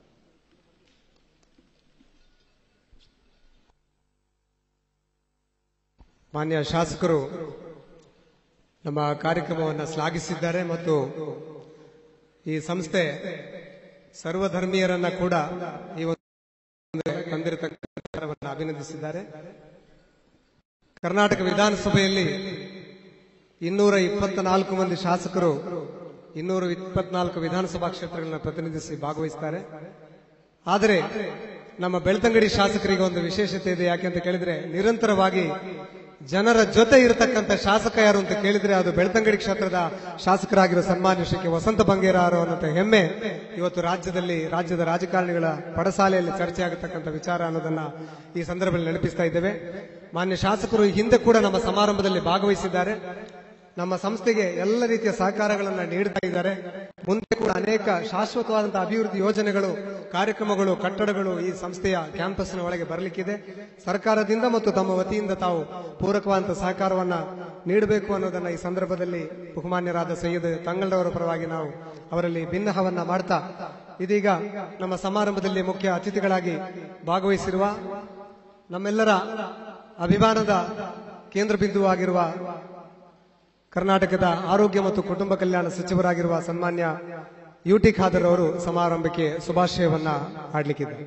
ಮಾನ್ಯ ಶಾಸಕರು ನಮ್ಮ ಕಾರ್ಯಕ್ರಮವನ್ನು ಶ್ಲಾಘಿಸಿದ್ದಾರೆ ಮತ್ತು ಈ ಸಂಸ್ಥೆ ಸರ್ವಧರ್ಮೀಯರನ್ನ ಕೂಡ ಈ ಒಂದು ತಂದಿರತಕ್ಕಂಥ ಅಭಿನಂದಿಸಿದ್ದಾರೆ ಕರ್ನಾಟಕ ವಿಧಾನಸಭೆಯಲ್ಲಿ ಇನ್ನೂರ ಇಪ್ಪತ್ನಾಲ್ಕು ಮಂದಿ ಶಾಸಕರು ಇನ್ನೂರ ಇಪ್ಪತ್ನಾಲ್ಕು ವಿಧಾನಸಭಾ ಕ್ಷೇತ್ರಗಳನ್ನ ಪ್ರತಿನಿಧಿಸಿ ಭಾಗವಹಿಸ್ತಾರೆ ಆದರೆ ನಮ್ಮ ಬೆಳ್ತಂಗಡಿ ಶಾಸಕರಿಗೆ ಒಂದು ವಿಶೇಷತೆ ಇದೆ ಯಾಕೆಂತ ಕೇಳಿದ್ರೆ ನಿರಂತರವಾಗಿ ಜನರ ಜೊತೆ ಇರತಕ್ಕಂಥ ಶಾಸಕ ಯಾರು ಅಂತ ಕೇಳಿದ್ರೆ ಅದು ಬೆಳ್ತಂಗಡಿ ಕ್ಷೇತ್ರದ ಶಾಸಕರಾಗಿರೋ ಸನ್ಮಾನ್ಯ ಶ್ರೀ ಕೆ ವಸಂತ ಬಂಗೇರಾರು ಅನ್ನೋ ಹೆಮ್ಮೆ ಇವತ್ತು ರಾಜ್ಯದಲ್ಲಿ ರಾಜ್ಯದ ರಾಜಕಾರಣಿಗಳ ಪಡಸಾಲೆಯಲ್ಲಿ ಚರ್ಚೆ ಆಗತಕ್ಕಂಥ ವಿಚಾರ ಅನ್ನೋದನ್ನ ಈ ಸಂದರ್ಭದಲ್ಲಿ ನೆನಪಿಸ್ತಾ ಇದ್ದೇವೆ ಮಾನ್ಯ ಶಾಸಕರು ಈ ಹಿಂದೆ ಕೂಡ ನಮ್ಮ ಸಮಾರಂಭದಲ್ಲಿ ಭಾಗವಹಿಸಿದ್ದಾರೆ ನಮ್ಮ ಸಂಸ್ಥೆಗೆ ಎಲ್ಲ ರೀತಿಯ ಸಹಕಾರಗಳನ್ನು ನೀಡ್ತಾ ಇದ್ದಾರೆ ಮುಂದೆ ಕೂಡ ಅನೇಕ ಶಾಶ್ವತವಾದಂತಹ ಅಭಿವೃದ್ಧಿ ಯೋಜನೆಗಳು ಕಾರ್ಯಕ್ರಮಗಳು ಕಟ್ಟಡಗಳು ಈ ಸಂಸ್ಥೆಯ ಕ್ಯಾಂಪಸ್ನ ಒಳಗೆ ಬರಲಿಕ್ಕಿದೆ ಸರ್ಕಾರದಿಂದ ಮತ್ತು ತಮ್ಮ ವತಿಯಿಂದ ತಾವು ಪೂರಕವಾದಂತಹ ಸಹಕಾರವನ್ನ ನೀಡಬೇಕು ಅನ್ನೋದನ್ನ ಈ ಸಂದರ್ಭದಲ್ಲಿ ಬಹುಮಾನ್ಯರಾದ ಸೈಯದ್ ತಂಗಳವರ ಪರವಾಗಿ ನಾವು ಅವರಲ್ಲಿ ಭಿನ್ನಹವನ್ನ ಮಾಡ್ತಾ ಇದೀಗ ನಮ್ಮ ಸಮಾರಂಭದಲ್ಲಿ ಮುಖ್ಯ ಅತಿಥಿಗಳಾಗಿ ಭಾಗವಹಿಸಿರುವ ನಮ್ಮೆಲ್ಲರ ಅಭಿಮಾನದ ಕೇಂದ್ರ ಬಿಂದುವಾಗಿರುವ ಕರ್ನಾಟಕದ ಆರೋಗ್ಯ ಮತ್ತು ಕುಟುಂಬ ಕಲ್ಯಾಣ ಸಚಿವರಾಗಿರುವ ಸನ್ಮಾನ್ಯ ಯುಟಿ ಖಾದರ್ ಅವರು ಸಮಾರಂಭಕ್ಕೆ ಶುಭಾಶಯವನ್ನ ಆಡ್ಲಿಕ್ಕಿದ್ದಾರೆ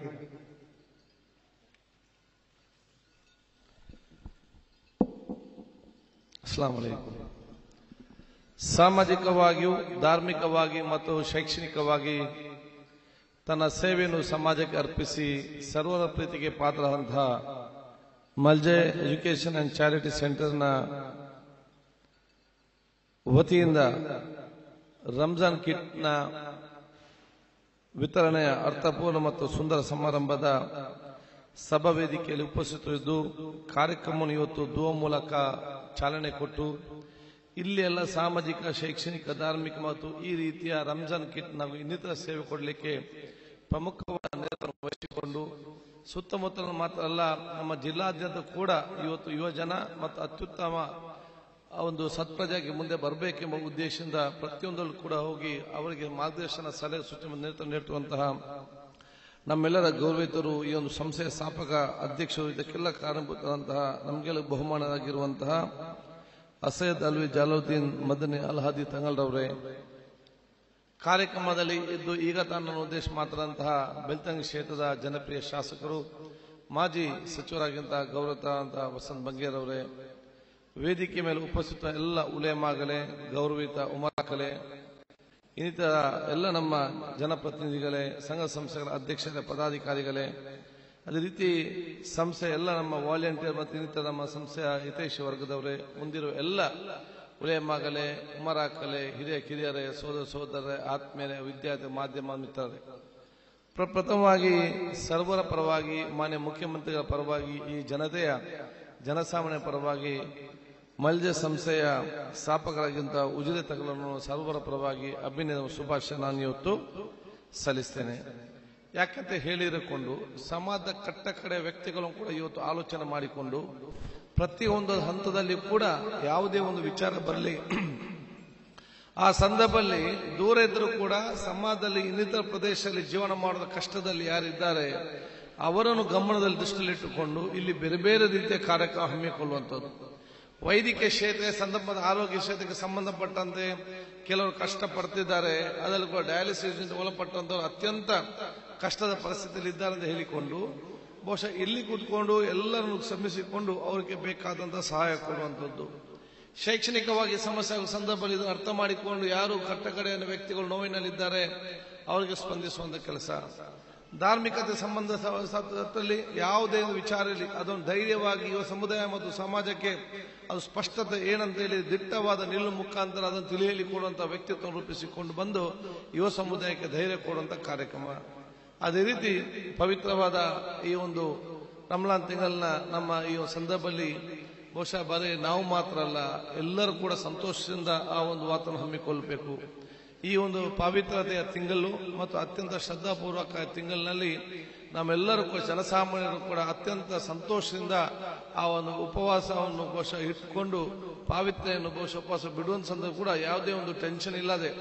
ಅಸ್ಲಾಂ ವಲೈಕುಂ ಸಾಮಾಜಿಕವಾಗಿಯೂ ಧಾರ್ಮಿಕವಾಗಿ ಮತ್ತು ಶೈಕ್ಷಣಿಕವಾಗಿ ತನ್ನ ಸೇವೆಯನ್ನು ಸಮಾಜಕ್ಕೆ ಅರ್ಪಿಸಿ ಸರ್ವರ ಪ್ರೀತಿಗೆ ಪಾತ್ರರಾದಂತಹ ಮಲ್ಜೆ ಎಜುಕೇಶನ್ ಅಂಡ್ ಚಾರಿಟಿ ಸೆಂಟರ್ನ ವತಿಯಿಂದ ರಂಜಾನ್ ಕಿಟ್ನ ವಿತರಣೆಯ ಅರ್ಥಪೂರ್ಣ ಮತ್ತು ಸುಂದರ ಸಮಾರಂಭದ ಸಭಾ ವೇದಿಕೆಯಲ್ಲಿ ಉಪಸ್ಥಿತರಿದ್ದು ಕಾರ್ಯಕ್ರಮವನ್ನು ಇವತ್ತು ದುವ ಮೂಲಕ ಚಾಲನೆ ಕೊಟ್ಟು ಇಲ್ಲಿ ಎಲ್ಲ ಸಾಮಾಜಿಕ ಶೈಕ್ಷಣಿಕ ಧಾರ್ಮಿಕ ಮತ್ತು ಈ ರೀತಿಯ ರಂಜಾನ್ ಕಿಟ್ ನಾವು ಇನ್ನಿತರ ಸೇವೆ ಕೊಡಲಿಕ್ಕೆ ಪ್ರಮುಖವಾದ ನೇತೃತ್ವ ವಹಿಸಿಕೊಂಡು ಸುತ್ತಮುತ್ತಲ ಮಾತ್ರ ಅಲ್ಲ ನಮ್ಮ ಜಿಲ್ಲಾದ್ಯಂತ ಕೂಡ ಇವತ್ತು ಯುವ ಜನ ಮತ್ತು ಅತ್ಯುತ್ತಮ ಆ ಒಂದು ಸತ್ಪ್ರಜೆಗೆ ಮುಂದೆ ಬರಬೇಕೆಂಬ ಉದ್ದೇಶದಿಂದ ಪ್ರತಿಯೊಂದರಲ್ಲೂ ಕೂಡ ಹೋಗಿ ಅವರಿಗೆ ಮಾರ್ಗದರ್ಶನ ಸಲಹೆ ಸೂಚನೆ ನೇತೃತ್ವ ನೀಡುವಂತಹ ನಮ್ಮೆಲ್ಲರ ಗೌರವಿತರು ಈ ಒಂದು ಸಂಸ್ಥೆಯ ಸ್ಥಾಪಕ ಅಧ್ಯಕ್ಷರು ಇದಕ್ಕೆಲ್ಲ ಕಾರಣಭೂತರಂತಹ ನಮಗೆಲ್ಲ ಬಹುಮಾನರಾಗಿರುವಂತಹ ಅಸೈದ್ ಅಲ್ವಿ ಜಾಲುದ್ದೀನ್ ಮದನಿ ಅಲ್ಹಾದಿ ತಂಗಲ್ರವರೇ ಕಾರ್ಯಕ್ರಮದಲ್ಲಿ ಇದ್ದು ಈಗ ತಾನು ಉದ್ದೇಶ ಮಾತನಾದಂತಹ ಬೆಳ್ತಂಗಿ ಕ್ಷೇತ್ರದ ಜನಪ್ರಿಯ ಶಾಸಕರು ಮಾಜಿ ಸಚಿವರಾಗಿದ್ದಂತಹ ಗೌರವಂತಹ ವಸಂತ್ ಬಂಗೇರವರೇ ವೇದಿಕೆ ಮೇಲೆ ಉಪಸ್ಥಿತ ಎಲ್ಲ ಉಲೇಮಾಗಲೇ ಗೌರವಿತ ಉಮರಾಕಲೆ ಇನ್ನಿತರ ಎಲ್ಲ ನಮ್ಮ ಜನಪ್ರತಿನಿಧಿಗಳೇ ಸಂಘ ಸಂಸ್ಥೆಗಳ ಅಧ್ಯಕ್ಷರ ಪದಾಧಿಕಾರಿಗಳೇ ಅದೇ ರೀತಿ ಸಂಸ್ಥೆ ಎಲ್ಲ ನಮ್ಮ ವಾಲಂಟಿಯರ್ ಮತ್ತು ಇನ್ನಿತರ ನಮ್ಮ ಸಂಸ್ಥೆಯ ಹಿತೈಷಿ ವರ್ಗದವರೇ ಮುಂದಿರುವ ಎಲ್ಲ ಉಲೇಮಾಗಲೇ ಉಮರಾಕಲೆ ಹಿರಿಯ ಕಿರಿಯರೇ ಸೋದರ ಸೋದರರೇ ಆತ್ಮೀಯರೇ ವಿದ್ಯಾರ್ಥಿ ಮಾಧ್ಯಮ ಮಿತ್ರರೇ ಪ್ರಪ್ರಥಮವಾಗಿ ಸರ್ವರ ಪರವಾಗಿ ಮಾನ್ಯ ಮುಖ್ಯಮಂತ್ರಿಗಳ ಪರವಾಗಿ ಈ ಜನತೆಯ ಜನಸಾಮಾನ್ಯ ಪರವಾಗಿ ಮಲ್ಜ ಸಂಸ್ಥೆಯ ಸ್ಥಾಪಕರಾಗಿದ್ದ ಉಜಿರೆ ತಗಲನ್ನು ಸರ್ವರ ಪರವಾಗಿ ಅಭಿನಂದನೆ ಶುಭಾಶಯ ನಾನು ಇವತ್ತು ಸಲ್ಲಿಸ್ತೇನೆ ಯಾಕಂತ ಹೇಳಿರಕೊಂಡು ಸಮಾಜದ ಕಟ್ಟ ಕಡೆ ವ್ಯಕ್ತಿಗಳನ್ನು ಕೂಡ ಇವತ್ತು ಆಲೋಚನೆ ಮಾಡಿಕೊಂಡು ಪ್ರತಿಯೊಂದು ಹಂತದಲ್ಲಿ ಕೂಡ ಯಾವುದೇ ಒಂದು ವಿಚಾರ ಬರಲಿ ಆ ಸಂದರ್ಭದಲ್ಲಿ ದೂರ ಇದ್ರೂ ಕೂಡ ಸಮಾಜದಲ್ಲಿ ಇನ್ನಿತರ ಪ್ರದೇಶದಲ್ಲಿ ಜೀವನ ಮಾಡೋದ ಕಷ್ಟದಲ್ಲಿ ಯಾರಿದ್ದಾರೆ ಅವರನ್ನು ಗಮನದಲ್ಲಿ ದೃಷ್ಟಿಯಲ್ಲಿಟ್ಟುಕೊಂಡು ಇಲ್ಲಿ ಬೇರೆ ಬೇರೆ ರೀತಿಯ ಕಾರ್ಯಕ್ರಮ ಹಮ್ಮಿಕೊಳ್ಳುವಂಥದ್ದು ವೈದ್ಯಕೀಯ ಕ್ಷೇತ್ರ ಸಂದರ್ಭದ ಆರೋಗ್ಯ ಕ್ಷೇತ್ರಕ್ಕೆ ಸಂಬಂಧಪಟ್ಟಂತೆ ಕೆಲವರು ಕಷ್ಟ ಪಡ್ತಿದ್ದಾರೆ ಅದರಲ್ಲಿ ಕೂಡ ಡಯಾಲಿಸಿಸ್ ಒಳಪಟ್ಟಂತವರು ಅತ್ಯಂತ ಕಷ್ಟದ ಪರಿಸ್ಥಿತಿಯಲ್ಲಿ ಇದ್ದಾರೆ ಅಂತ ಹೇಳಿಕೊಂಡು ಬಹುಶಃ ಇಲ್ಲಿ ಕೂತ್ಕೊಂಡು ಎಲ್ಲರನ್ನು ಶ್ರಮಿಸಿಕೊಂಡು ಅವರಿಗೆ ಬೇಕಾದಂತಹ ಸಹಾಯ ಕೊಡುವಂಥದ್ದು ಶೈಕ್ಷಣಿಕವಾಗಿ ಸಮಸ್ಯೆ ಆಗುವ ಸಂದರ್ಭದಲ್ಲಿ ಇದನ್ನು ಅರ್ಥ ಮಾಡಿಕೊಂಡು ಯಾರು ಕಟ್ಟಕಡೆಯ ವ್ಯಕ್ತಿಗಳು ನೋವಿನಲ್ಲಿದ್ದಾರೆ ಅವರಿಗೆ ಸ್ಪಂದಿಸುವಂತ ಕೆಲಸ ಧಾರ್ಮಿಕತೆ ಸಂಬಂಧ ಸಂದರ್ಭದಲ್ಲಿ ಯಾವುದೇ ಒಂದು ವಿಚಾರ ಇರಲಿ ಅದನ್ನು ಧೈರ್ಯವಾಗಿ ಯುವ ಸಮುದಾಯ ಮತ್ತು ಸಮಾಜಕ್ಕೆ ಅದು ಸ್ಪಷ್ಟತೆ ಏನಂತ ಹೇಳಿ ದಿಟ್ಟವಾದ ನಿಲ್ಲು ಮುಖಾಂತರ ಅದನ್ನು ತಿಳಿಯಲಿ ಕೊಡುವಂತ ವ್ಯಕ್ತಿತ್ವ ರೂಪಿಸಿಕೊಂಡು ಬಂದು ಯುವ ಸಮುದಾಯಕ್ಕೆ ಧೈರ್ಯ ಕೊಡುವಂತ ಕಾರ್ಯಕ್ರಮ ಅದೇ ರೀತಿ ಪವಿತ್ರವಾದ ಈ ಒಂದು ರಮಲಾನ್ ತಿಂಗಳನ್ನ ನಮ್ಮ ಈ ಒಂದು ಸಂದರ್ಭದಲ್ಲಿ ಬಹುಶಃ ಬರೀ ನಾವು ಮಾತ್ರ ಅಲ್ಲ ಎಲ್ಲರೂ ಕೂಡ ಸಂತೋಷದಿಂದ ಆ ಒಂದು ವಾತಾವರಣ ಹಮ್ಮಿಕೊಳ್ಳಬೇಕು ಈ ಒಂದು ಪವಿತ್ರತೆಯ ತಿಂಗಳು ಮತ್ತು ಅತ್ಯಂತ ಶ್ರದ್ಧಾಪೂರ್ವಕ ತಿಂಗಳಿನಲ್ಲಿ ನಮ್ಮೆಲ್ಲರೂ ಕೂಡ ಜನಸಾಮಾನ್ಯರು ಕೂಡ ಅತ್ಯಂತ ಸಂತೋಷದಿಂದ ಆ ಒಂದು ಉಪವಾಸವನ್ನು ಬಹುಶಃ ಇಟ್ಕೊಂಡು ಪಾವಿತ್ರೆಯನ್ನು ಬಹುಶಃ ಉಪವಾಸ ಬಿಡುವಂತ ಸಂದರ್ಭ ಕೂಡ ಯಾವುದೇ ಒಂದು ಟೆನ್ಷನ್ ಇಲ್ಲದೆ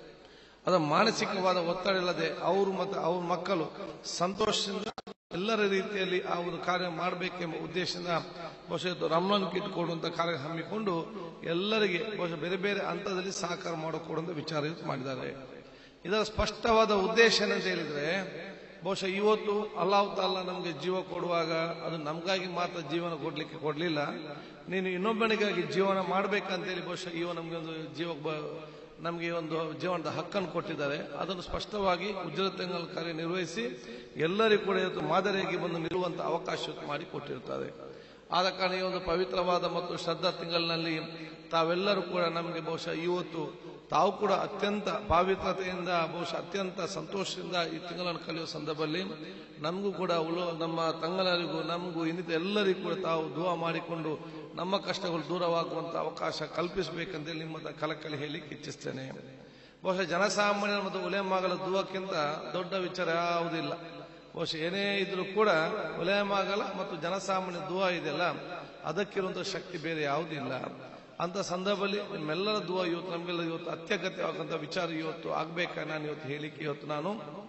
ಅದರ ಮಾನಸಿಕವಾದ ಒತ್ತಡ ಇಲ್ಲದೆ ಅವರು ಮತ್ತು ಅವ್ರ ಮಕ್ಕಳು ಸಂತೋಷದಿಂದ ಎಲ್ಲರ ರೀತಿಯಲ್ಲಿ ಆ ಒಂದು ಕಾರ್ಯ ಮಾಡಬೇಕೆಂಬ ಉದ್ದೇಶದಿಂದ ಬಹುಶಃ ಇವತ್ತು ರಮಲಾನ್ ಕಿಟ್ ಕೊಡುವಂತ ಕಾರ್ಯ ಹಮ್ಮಿಕೊಂಡು ಎಲ್ಲರಿಗೆ ಬಹುಶಃ ಬೇರೆ ಬೇರೆ ಹಂತದಲ್ಲಿ ಸಹಕಾರ ಮಾಡಿಕೊಡುವಂತ ವಿಚಾರ ಇವತ್ತು ಮಾಡಿದ್ದಾರೆ ಇದರ ಸ್ಪಷ್ಟವಾದ ಉದ್ದೇಶ ಏನಂತ ಹೇಳಿದ್ರೆ ಬಹುಶಃ ಇವತ್ತು ಅಲ್ಲಾಹ್ ತಾಲ ನಮಗೆ ಜೀವ ಕೊಡುವಾಗ ಅದು ನಮಗಾಗಿ ಮಾತ್ರ ಜೀವನ ಕೊಡ್ಲಿಕ್ಕೆ ಕೊಡ್ಲಿಲ್ಲ ನೀನು ಇನ್ನೊಬ್ಬನಿಗಾಗಿ ಜೀವನ ಮಾಡ್ಬೇಕಂತೇಳಿ ಬಹುಶಃ ಇವ ನಮ್ಗೆ ಒಂದು ಜೀವ ಬ- ನಮಗೆ ಒಂದು ಜೀವನದ ಹಕ್ಕನ್ನು ಕೊಟ್ಟಿದ್ದಾರೆ ಅದನ್ನು ಸ್ಪಷ್ಟವಾಗಿ ಉಜ್ವಲ ಕಾರ್ಯ ನಿರ್ವಹಿಸಿ ಎಲ್ಲರಿಗೂ ಕೂಡ ಇವತ್ತು ಮಾದರಿಯಾಗಿ ಬಂದು ನಿಲ್ಲುವಂತ ಅವಕಾಶ ಮಾಡಿ ಕೊಟ್ಟಿರ್ತಾರೆ ಆದ ಕಾರಣ ಈ ಒಂದು ಪವಿತ್ರವಾದ ಮತ್ತು ಶ್ರದ್ಧಾ ತಿಂಗಳಿನಲ್ಲಿ ತಾವೆಲ್ಲರೂ ಕೂಡ ನಮಗೆ ಬಹುಶಃ ಇವತ್ತು ತಾವು ಕೂಡ ಅತ್ಯಂತ ಪಾವಿತ್ರತೆಯಿಂದ ಬಹುಶಃ ಅತ್ಯಂತ ಸಂತೋಷದಿಂದ ಈ ತಿಂಗಳನ್ನು ಕಲಿಯುವ ಸಂದರ್ಭದಲ್ಲಿ ನಮಗೂ ಕೂಡ ಉಳು ನಮ್ಮ ತಂಗಲರಿಗೂ ನಮಗೂ ಇನ್ನಿತ ಎಲ್ಲರಿಗೂ ಕೂಡ ತಾವು ದುವಾ ಮಾಡಿಕೊಂಡು ನಮ್ಮ ಕಷ್ಟಗಳು ದೂರವಾಗುವಂತ ಅವಕಾಶ ಕಲ್ಪಿಸಬೇಕಂತೇಳಿ ನಿಮ್ಮ ಹತ್ರ ಕಲಕಲಿ ಹೇಳಲಿಕ್ಕೆ ಇಚ್ಛಿಸ್ತೇನೆ ಬಹುಶಃ ಜನಸಾಮಾನ್ಯರ ಮತ್ತು ಉಲೇಮಾಗಲ ದುವಕ್ಕಿಂತ ದೊಡ್ಡ ವಿಚಾರ ಯಾವುದಿಲ್ಲ ಬಹುಶಃ ಏನೇ ಇದ್ರೂ ಕೂಡ ಉಲೇಮಾಗಲ ಮತ್ತು ಜನಸಾಮಾನ್ಯ ದುವಾ ಇದೆಯಲ್ಲ ಅದಕ್ಕಿರುವಂತ ಶಕ್ತಿ ಬೇರೆ ಯಾವುದಿಲ್ಲ ಅಂತ ಸಂದರ್ಭದಲ್ಲಿ ನಿಮ್ಮೆಲ್ಲರ ದುವಾ ಇವತ್ತು ನಮಗೆಲ್ಲ ಇವತ್ತು ಅತ್ಯಗತ್ಯವಾದಂತ ವಿಚಾರ ಇವತ್ತು ಆಗ್ಬೇಕಾ ನಾನು ಇವತ್ತು ಹೇಳಿಕೆ ಇವತ್ತು ನಾನು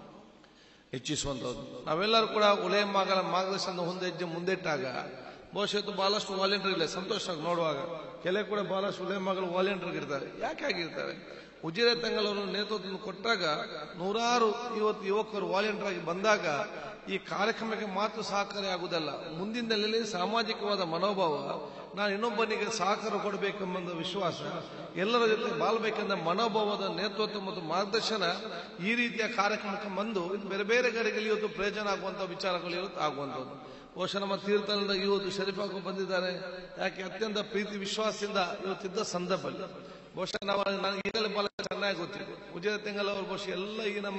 ಹೆಚ್ಚಿಸುವಂತದ್ದು ನಾವೆಲ್ಲರೂ ಕೂಡ ಉಲೇಮಾಗಲ ಮಾರ್ಗದರ್ಶನ ಮುಂದೆ ಹೆಜ್ಜೆ ಮುಂದಿಟ್ಟಾಗ ಬಹುಶಃ ಇವತ್ತು ಬಹಳಷ್ಟು ವಾಲಂಟಿಯರ್ ಇಲ್ಲ ಸಂತೋಷವಾಗಿ ನೋಡುವಾಗ ಕೆಲವು ಕೂಡ ಬಹಳಷ್ಟು ಉಲೇಮಾಗಲು ವಾಲಂಟಿಯರ್ ಇರ್ತಾರೆ ಯಾಕೆ ಆಗಿರ್ತಾರೆ ಉಜಿರೆ ತಂಗಲವರು ನೇತೃತ್ವ ಕೊಟ್ಟಾಗ ನೂರಾರು ಇವತ್ತು ಯುವಕರು ವಾಲಂಟಿಯರ್ ಆಗಿ ಬಂದಾಗ ಈ ಕಾರ್ಯಕ್ರಮಕ್ಕೆ ಮಾತ್ರ ಸಹಕಾರಿ ಆಗುವುದಲ್ಲ ಮುಂದಿನ ದಿನದಲ್ಲಿ ಸಾಮಾಜಿಕವಾದ ಮನೋಭಾವ ನಾನು ಇನ್ನೊಬ್ಬನಿಗೆ ಸಹಕಾರ ಕೊಡಬೇಕೆಂಬ ವಿಶ್ವಾಸ ಎಲ್ಲರ ಜೊತೆ ಬಾಳ್ಬೇಕೆಂದ ಮನೋಭಾವದ ನೇತೃತ್ವ ಮತ್ತು ಮಾರ್ಗದರ್ಶನ ಈ ರೀತಿಯ ಕಾರ್ಯಕ್ರಮಕ್ಕೆ ಬಂದು ಇದು ಬೇರೆ ಬೇರೆ ಕಡೆಗಳಲ್ಲಿ ಇವತ್ತು ಪ್ರಯೋಜನ ಆಗುವಂತ ವಿಚಾರಗಳು ಇವತ್ತು ಆಗುವಂಥದ್ದು ಬಹುಶಃ ನಮ್ಮ ತೀರ್ಥದಿಂದ ಇವತ್ತು ಶರೀಫಾಗೂ ಬಂದಿದ್ದಾರೆ ಯಾಕೆ ಅತ್ಯಂತ ಪ್ರೀತಿ ವಿಶ್ವಾಸದಿಂದ ಇವತ್ತಿದ್ದ ಸಂದರ್ಭದಲ್ಲಿ ಬಹುಶಃ ನಾವು ನನಗೆ ಈಗಲೇ ಬಹಳ ಚೆನ್ನಾಗಿ ಗೊತ್ತಿತ್ತು ಉಜಿರ ತಿಂಗಳ ಅವರು ಬಹುಶಃ ಎಲ್ಲ ಈ ನಮ್ಮ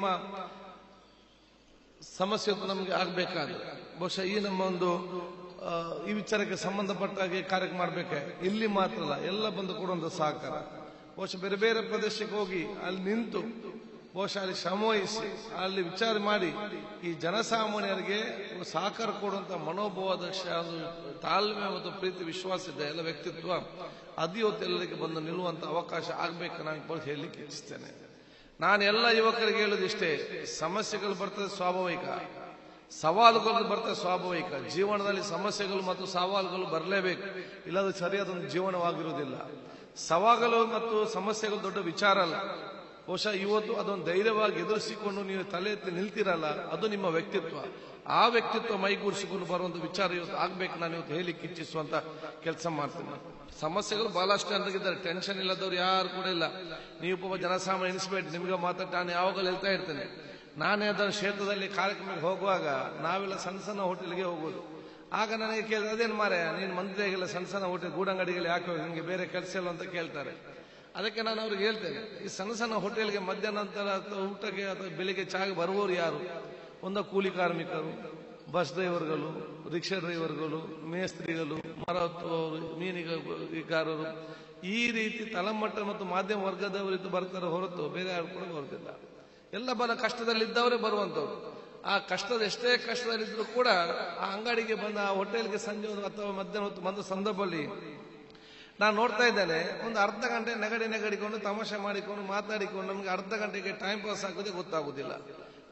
ಸಮಸ್ಯೆ ಇವತ್ತು ನಮಗೆ ಆಗ್ಬೇಕಾದ್ರೆ ಬಹುಶಃ ಈ ನಮ್ಮ ಒಂದು ಆ, ಈ ವಿಚಾರಕ್ಕೆ ಸಂಬಂಧಪಟ್ಟ ಹಾಗೆ ಕಾರ್ಯಕ್ರಮ ಮಾಡ್ಬೇಕಾ ಇಲ್ಲಿ ಮಾತ್ರ ಅಲ್ಲ ಎಲ್ಲ ಬಂದು ಕೊಡುವಂತ ಸಹಕಾರ ಬಹುಶಃ ಬೇರೆ ಬೇರೆ ಪ್ರದೇಶಕ್ಕೆ ಹೋಗಿ ಅಲ್ಲಿ ನಿಂತು ಬಹುಶಃ ಅಲ್ಲಿ ಶ್ರಮವಹಿಸಿ ಅಲ್ಲಿ ವಿಚಾರ ಮಾಡಿ ಈ ಜನಸಾಮಾನ್ಯರಿಗೆ ಸಹಕಾರ ಕೊಡುವಂತ ಮನೋಭಾವದ ಶ- ಒಂದು ತಾಳ್ಮೆ ಮತ್ತು ಪ್ರೀತಿ ವಿಶ್ವಾಸ ಇದೆ ಎಲ್ಲ ವ್ಯಕ್ತಿತ್ವ ಅದು ಇವತ್ತು ಎಲ್ಲರಿಗೆ ಬಂದು ನಿಲ್ಲುವಂತ ಅವಕಾಶ ಆಗ್ಬೇಕು ನಾನು ഇപ്പോൾ ಹೇಳಲಿಕ್ಕೆ ಇಚ್ಛಿಸ್ತೇನೆ ನಾನು ಎಲ್ಲ ಯುವಕರಿಗೆ ಹೇಳೋದಿಷ್ಟೇ ಸಮಸ್ಯೆಗಳು ಬರ್ತದೆ ಸ್ವಾಭಾವಿಕ ಸವಾಲುಗಳು ಬರ್ತದೆ ಸ್ವಾಭಾವಿಕ ಜೀವನದಲ್ಲಿ ಸಮಸ್ಯೆಗಳು ಮತ್ತು ಸವಾಲುಗಳು ಬರಲೇಬೇಕು ಇಲ್ಲದ ಸರಿಯಾದ ಒಂದು ಜೀವನವಾಗಿರುವುದಿಲ್ಲ ಸವಾಲುಗಳು ಮತ್ತು ಸಮಸ್ಯೆಗಳು ದೊಡ್ಡ ವಿಚಾರ ಅಲ್ಲ ಬಹುಶಃ ಇವತ್ತು ಅದೊಂದು ಧೈರ್ಯವಾಗಿ ಎದುರಿಸಿಕೊಂಡು ನೀವು ತಲೆ ಎತ್ತಿ ನಿಲ್ತಿರಲ್ಲ ಅದು ನಿಮ್ಮ ವ್ಯಕ್ತಿತ್ವ ಆ ವ್ಯಕ್ತಿತ್ವ ಮೈಗೂಡಿಸಿಕೊಂಡು ಬರುವಂತ ವಿಚಾರ ಇವತ್ತು ಆಗ್ಬೇಕು ನಾನು ಇವತ್ತು ಹೇಳಿಕ್ಕೆ ಇಚ್ಛಿಸುವಂತ ಕೆಲಸ ಮಾಡ್ತೀನಿ ಸಮಸ್ಯೆಗಳು ಬಹಳಷ್ಟು ಜನರಿಗಿದ್ದಾರೆ ಟೆನ್ಷನ್ ಇಲ್ಲದವ್ರು ಯಾರು ಕೂಡ ಇಲ್ಲ ನೀವು ಒಬ್ಬ ಜನಸಾಮಾನ್ಯ ಎನಿಸ್ಬೇಡಿ ನಿಮ್ಗೆ ಮಾತಾಡಿ ನಾನು ಯಾವಾಗಲೂ ಹೇಳ್ತಾ ಇರ್ತೇನೆ ನಾನೇ ಅದರ ಕ್ಷೇತ್ರದಲ್ಲಿ ಕಾರ್ಯಕ್ರಮಕ್ಕೆ ಹೋಗುವಾಗ ನಾವೆಲ್ಲ ಸಣ್ಣ ಸಣ್ಣ ಹೋಟೆಲ್ಗೆ ಹೋಗೋದು ಆಗ ನನಗೆ ಕೇಳಿದ್ರೆ ಅದೇನು ಮಾರೆ ನೀನು ಮಂದಿಗೆಲ್ಲ ಸಣ್ಣ ಸಣ್ಣ ಹೋಟೆಲ್ ಗೂಡಂಗಡಿಗಳು ಯಾಕೆ ಹೋಗಿ ನಿಮಗೆ ಬೇರೆ ಕೆಲಸ ಇಲ್ಲ ಅಂತ ಕೇಳ್ತಾರೆ ಅದಕ್ಕೆ ನಾನು ಅವ್ರಿಗೆ ಹೇಳ್ತೇನೆ ಈ ಸಣ್ಣ ಸಣ್ಣ ಹೋಟೆಲ್ಗೆ ಮಧ್ಯಾಹ್ನ ನಂತರ ಅಥವಾ ಊಟಕ್ಕೆ ಅಥವಾ ಬೆಳಿಗ್ಗೆ ಚಾಗೆ ಬರುವವರು ಯಾರು ಒಂದು ಕೂಲಿ ಕಾರ್ಮಿಕರು ಬಸ್ ಡ್ರೈವರ್ಗಳು ರಿಕ್ಷಾ ಡ್ರೈವರ್ಗಳು ಮೇಸ್ತ್ರಿಗಳು ಮರ ಹತ್ತುವವರು ಮೀನುಗಾರರು ಈ ರೀತಿ ತಳಮಟ್ಟ ಮತ್ತು ಮಾಧ್ಯಮ ವರ್ಗದವರು ಇದು ಬರ್ತಾರೆ ಹೊರತು ಬೇರೆ ಯಾರು ಕೂಡ ಬರುತ್ತಿಲ್ಲ ಎಲ್ಲ ಬಲ ಕಷ್ಟದಲ್ಲಿದ್ದವರೇ ಬರುವಂತವ್ರು ಆ ಕಷ್ಟದ ಎಷ್ಟೇ ಕಷ್ಟದಲ್ಲಿದ್ರು ಕೂಡ ಆ ಅಂಗಡಿಗೆ ಬಂದ ಆ ಹೋಟೆಲ್ಗೆ ಸಂಜೆ ಒಂದು ಅಥವಾ ಮಧ್ಯಾಹ್ನ ಹೊತ್ತು ಬಂದ ಸಂದರ್ಭದಲ್ಲಿ ನಾನು ನೋಡ್ತಾ ಇದ್ದೇನೆ ಒಂದು ಅರ್ಧ ಗಂಟೆ ನೆಗಡಿ ನೆಗಡಿಕೊಂಡು ತಮಾಷೆ ಮಾಡಿಕೊಂಡು ಮಾತಾಡಿಕೊಂಡು ನಮಗೆ ಅರ್ಧ ಗಂಟೆಗೆ ಟೈಮ್ ಪಾಸ್ ಆಗೋದೇ ಗೊತ್ತಾಗುದಿಲ್ಲ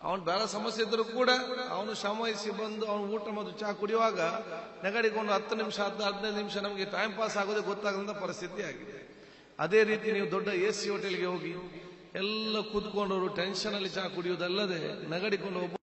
ಅವನು ಬೇರೆ ಸಮಸ್ಯೆ ಇದ್ರೂ ಕೂಡ ಅವನು ಶ್ರಮಿಸಿ ಬಂದು ಅವನು ಊಟ ಮತ್ತು ಚಹಾ ಕುಡಿಯುವಾಗ ನೆಗಡಿಕೊಂಡು ಹತ್ತು ನಿಮಿಷ ಹತ್ತು ಹದಿನೈದು ನಿಮಿಷ ನಮಗೆ ಟೈಮ್ ಪಾಸ್ ಆಗೋದೇ ಗೊತ್ತಾಗದಂತ ಪರಿಸ್ಥಿತಿ ಆಗಿದೆ ಅದೇ ರೀತಿ ನೀವು ದೊಡ್ಡ ಎ ಸಿ ಹೋಟೆಲ್ಗೆ ಹೋಗಿ ಎಲ್ಲ ಕೂತ್ಕೊಂಡವರು ಟೆನ್ಷನ್ ಅಲ್ಲಿ ಚಹಾ ಕುಡಿಯುವುದಲ್ಲದೆ ನಗಡಿಕೊಂಡು ಒಬ್ಬ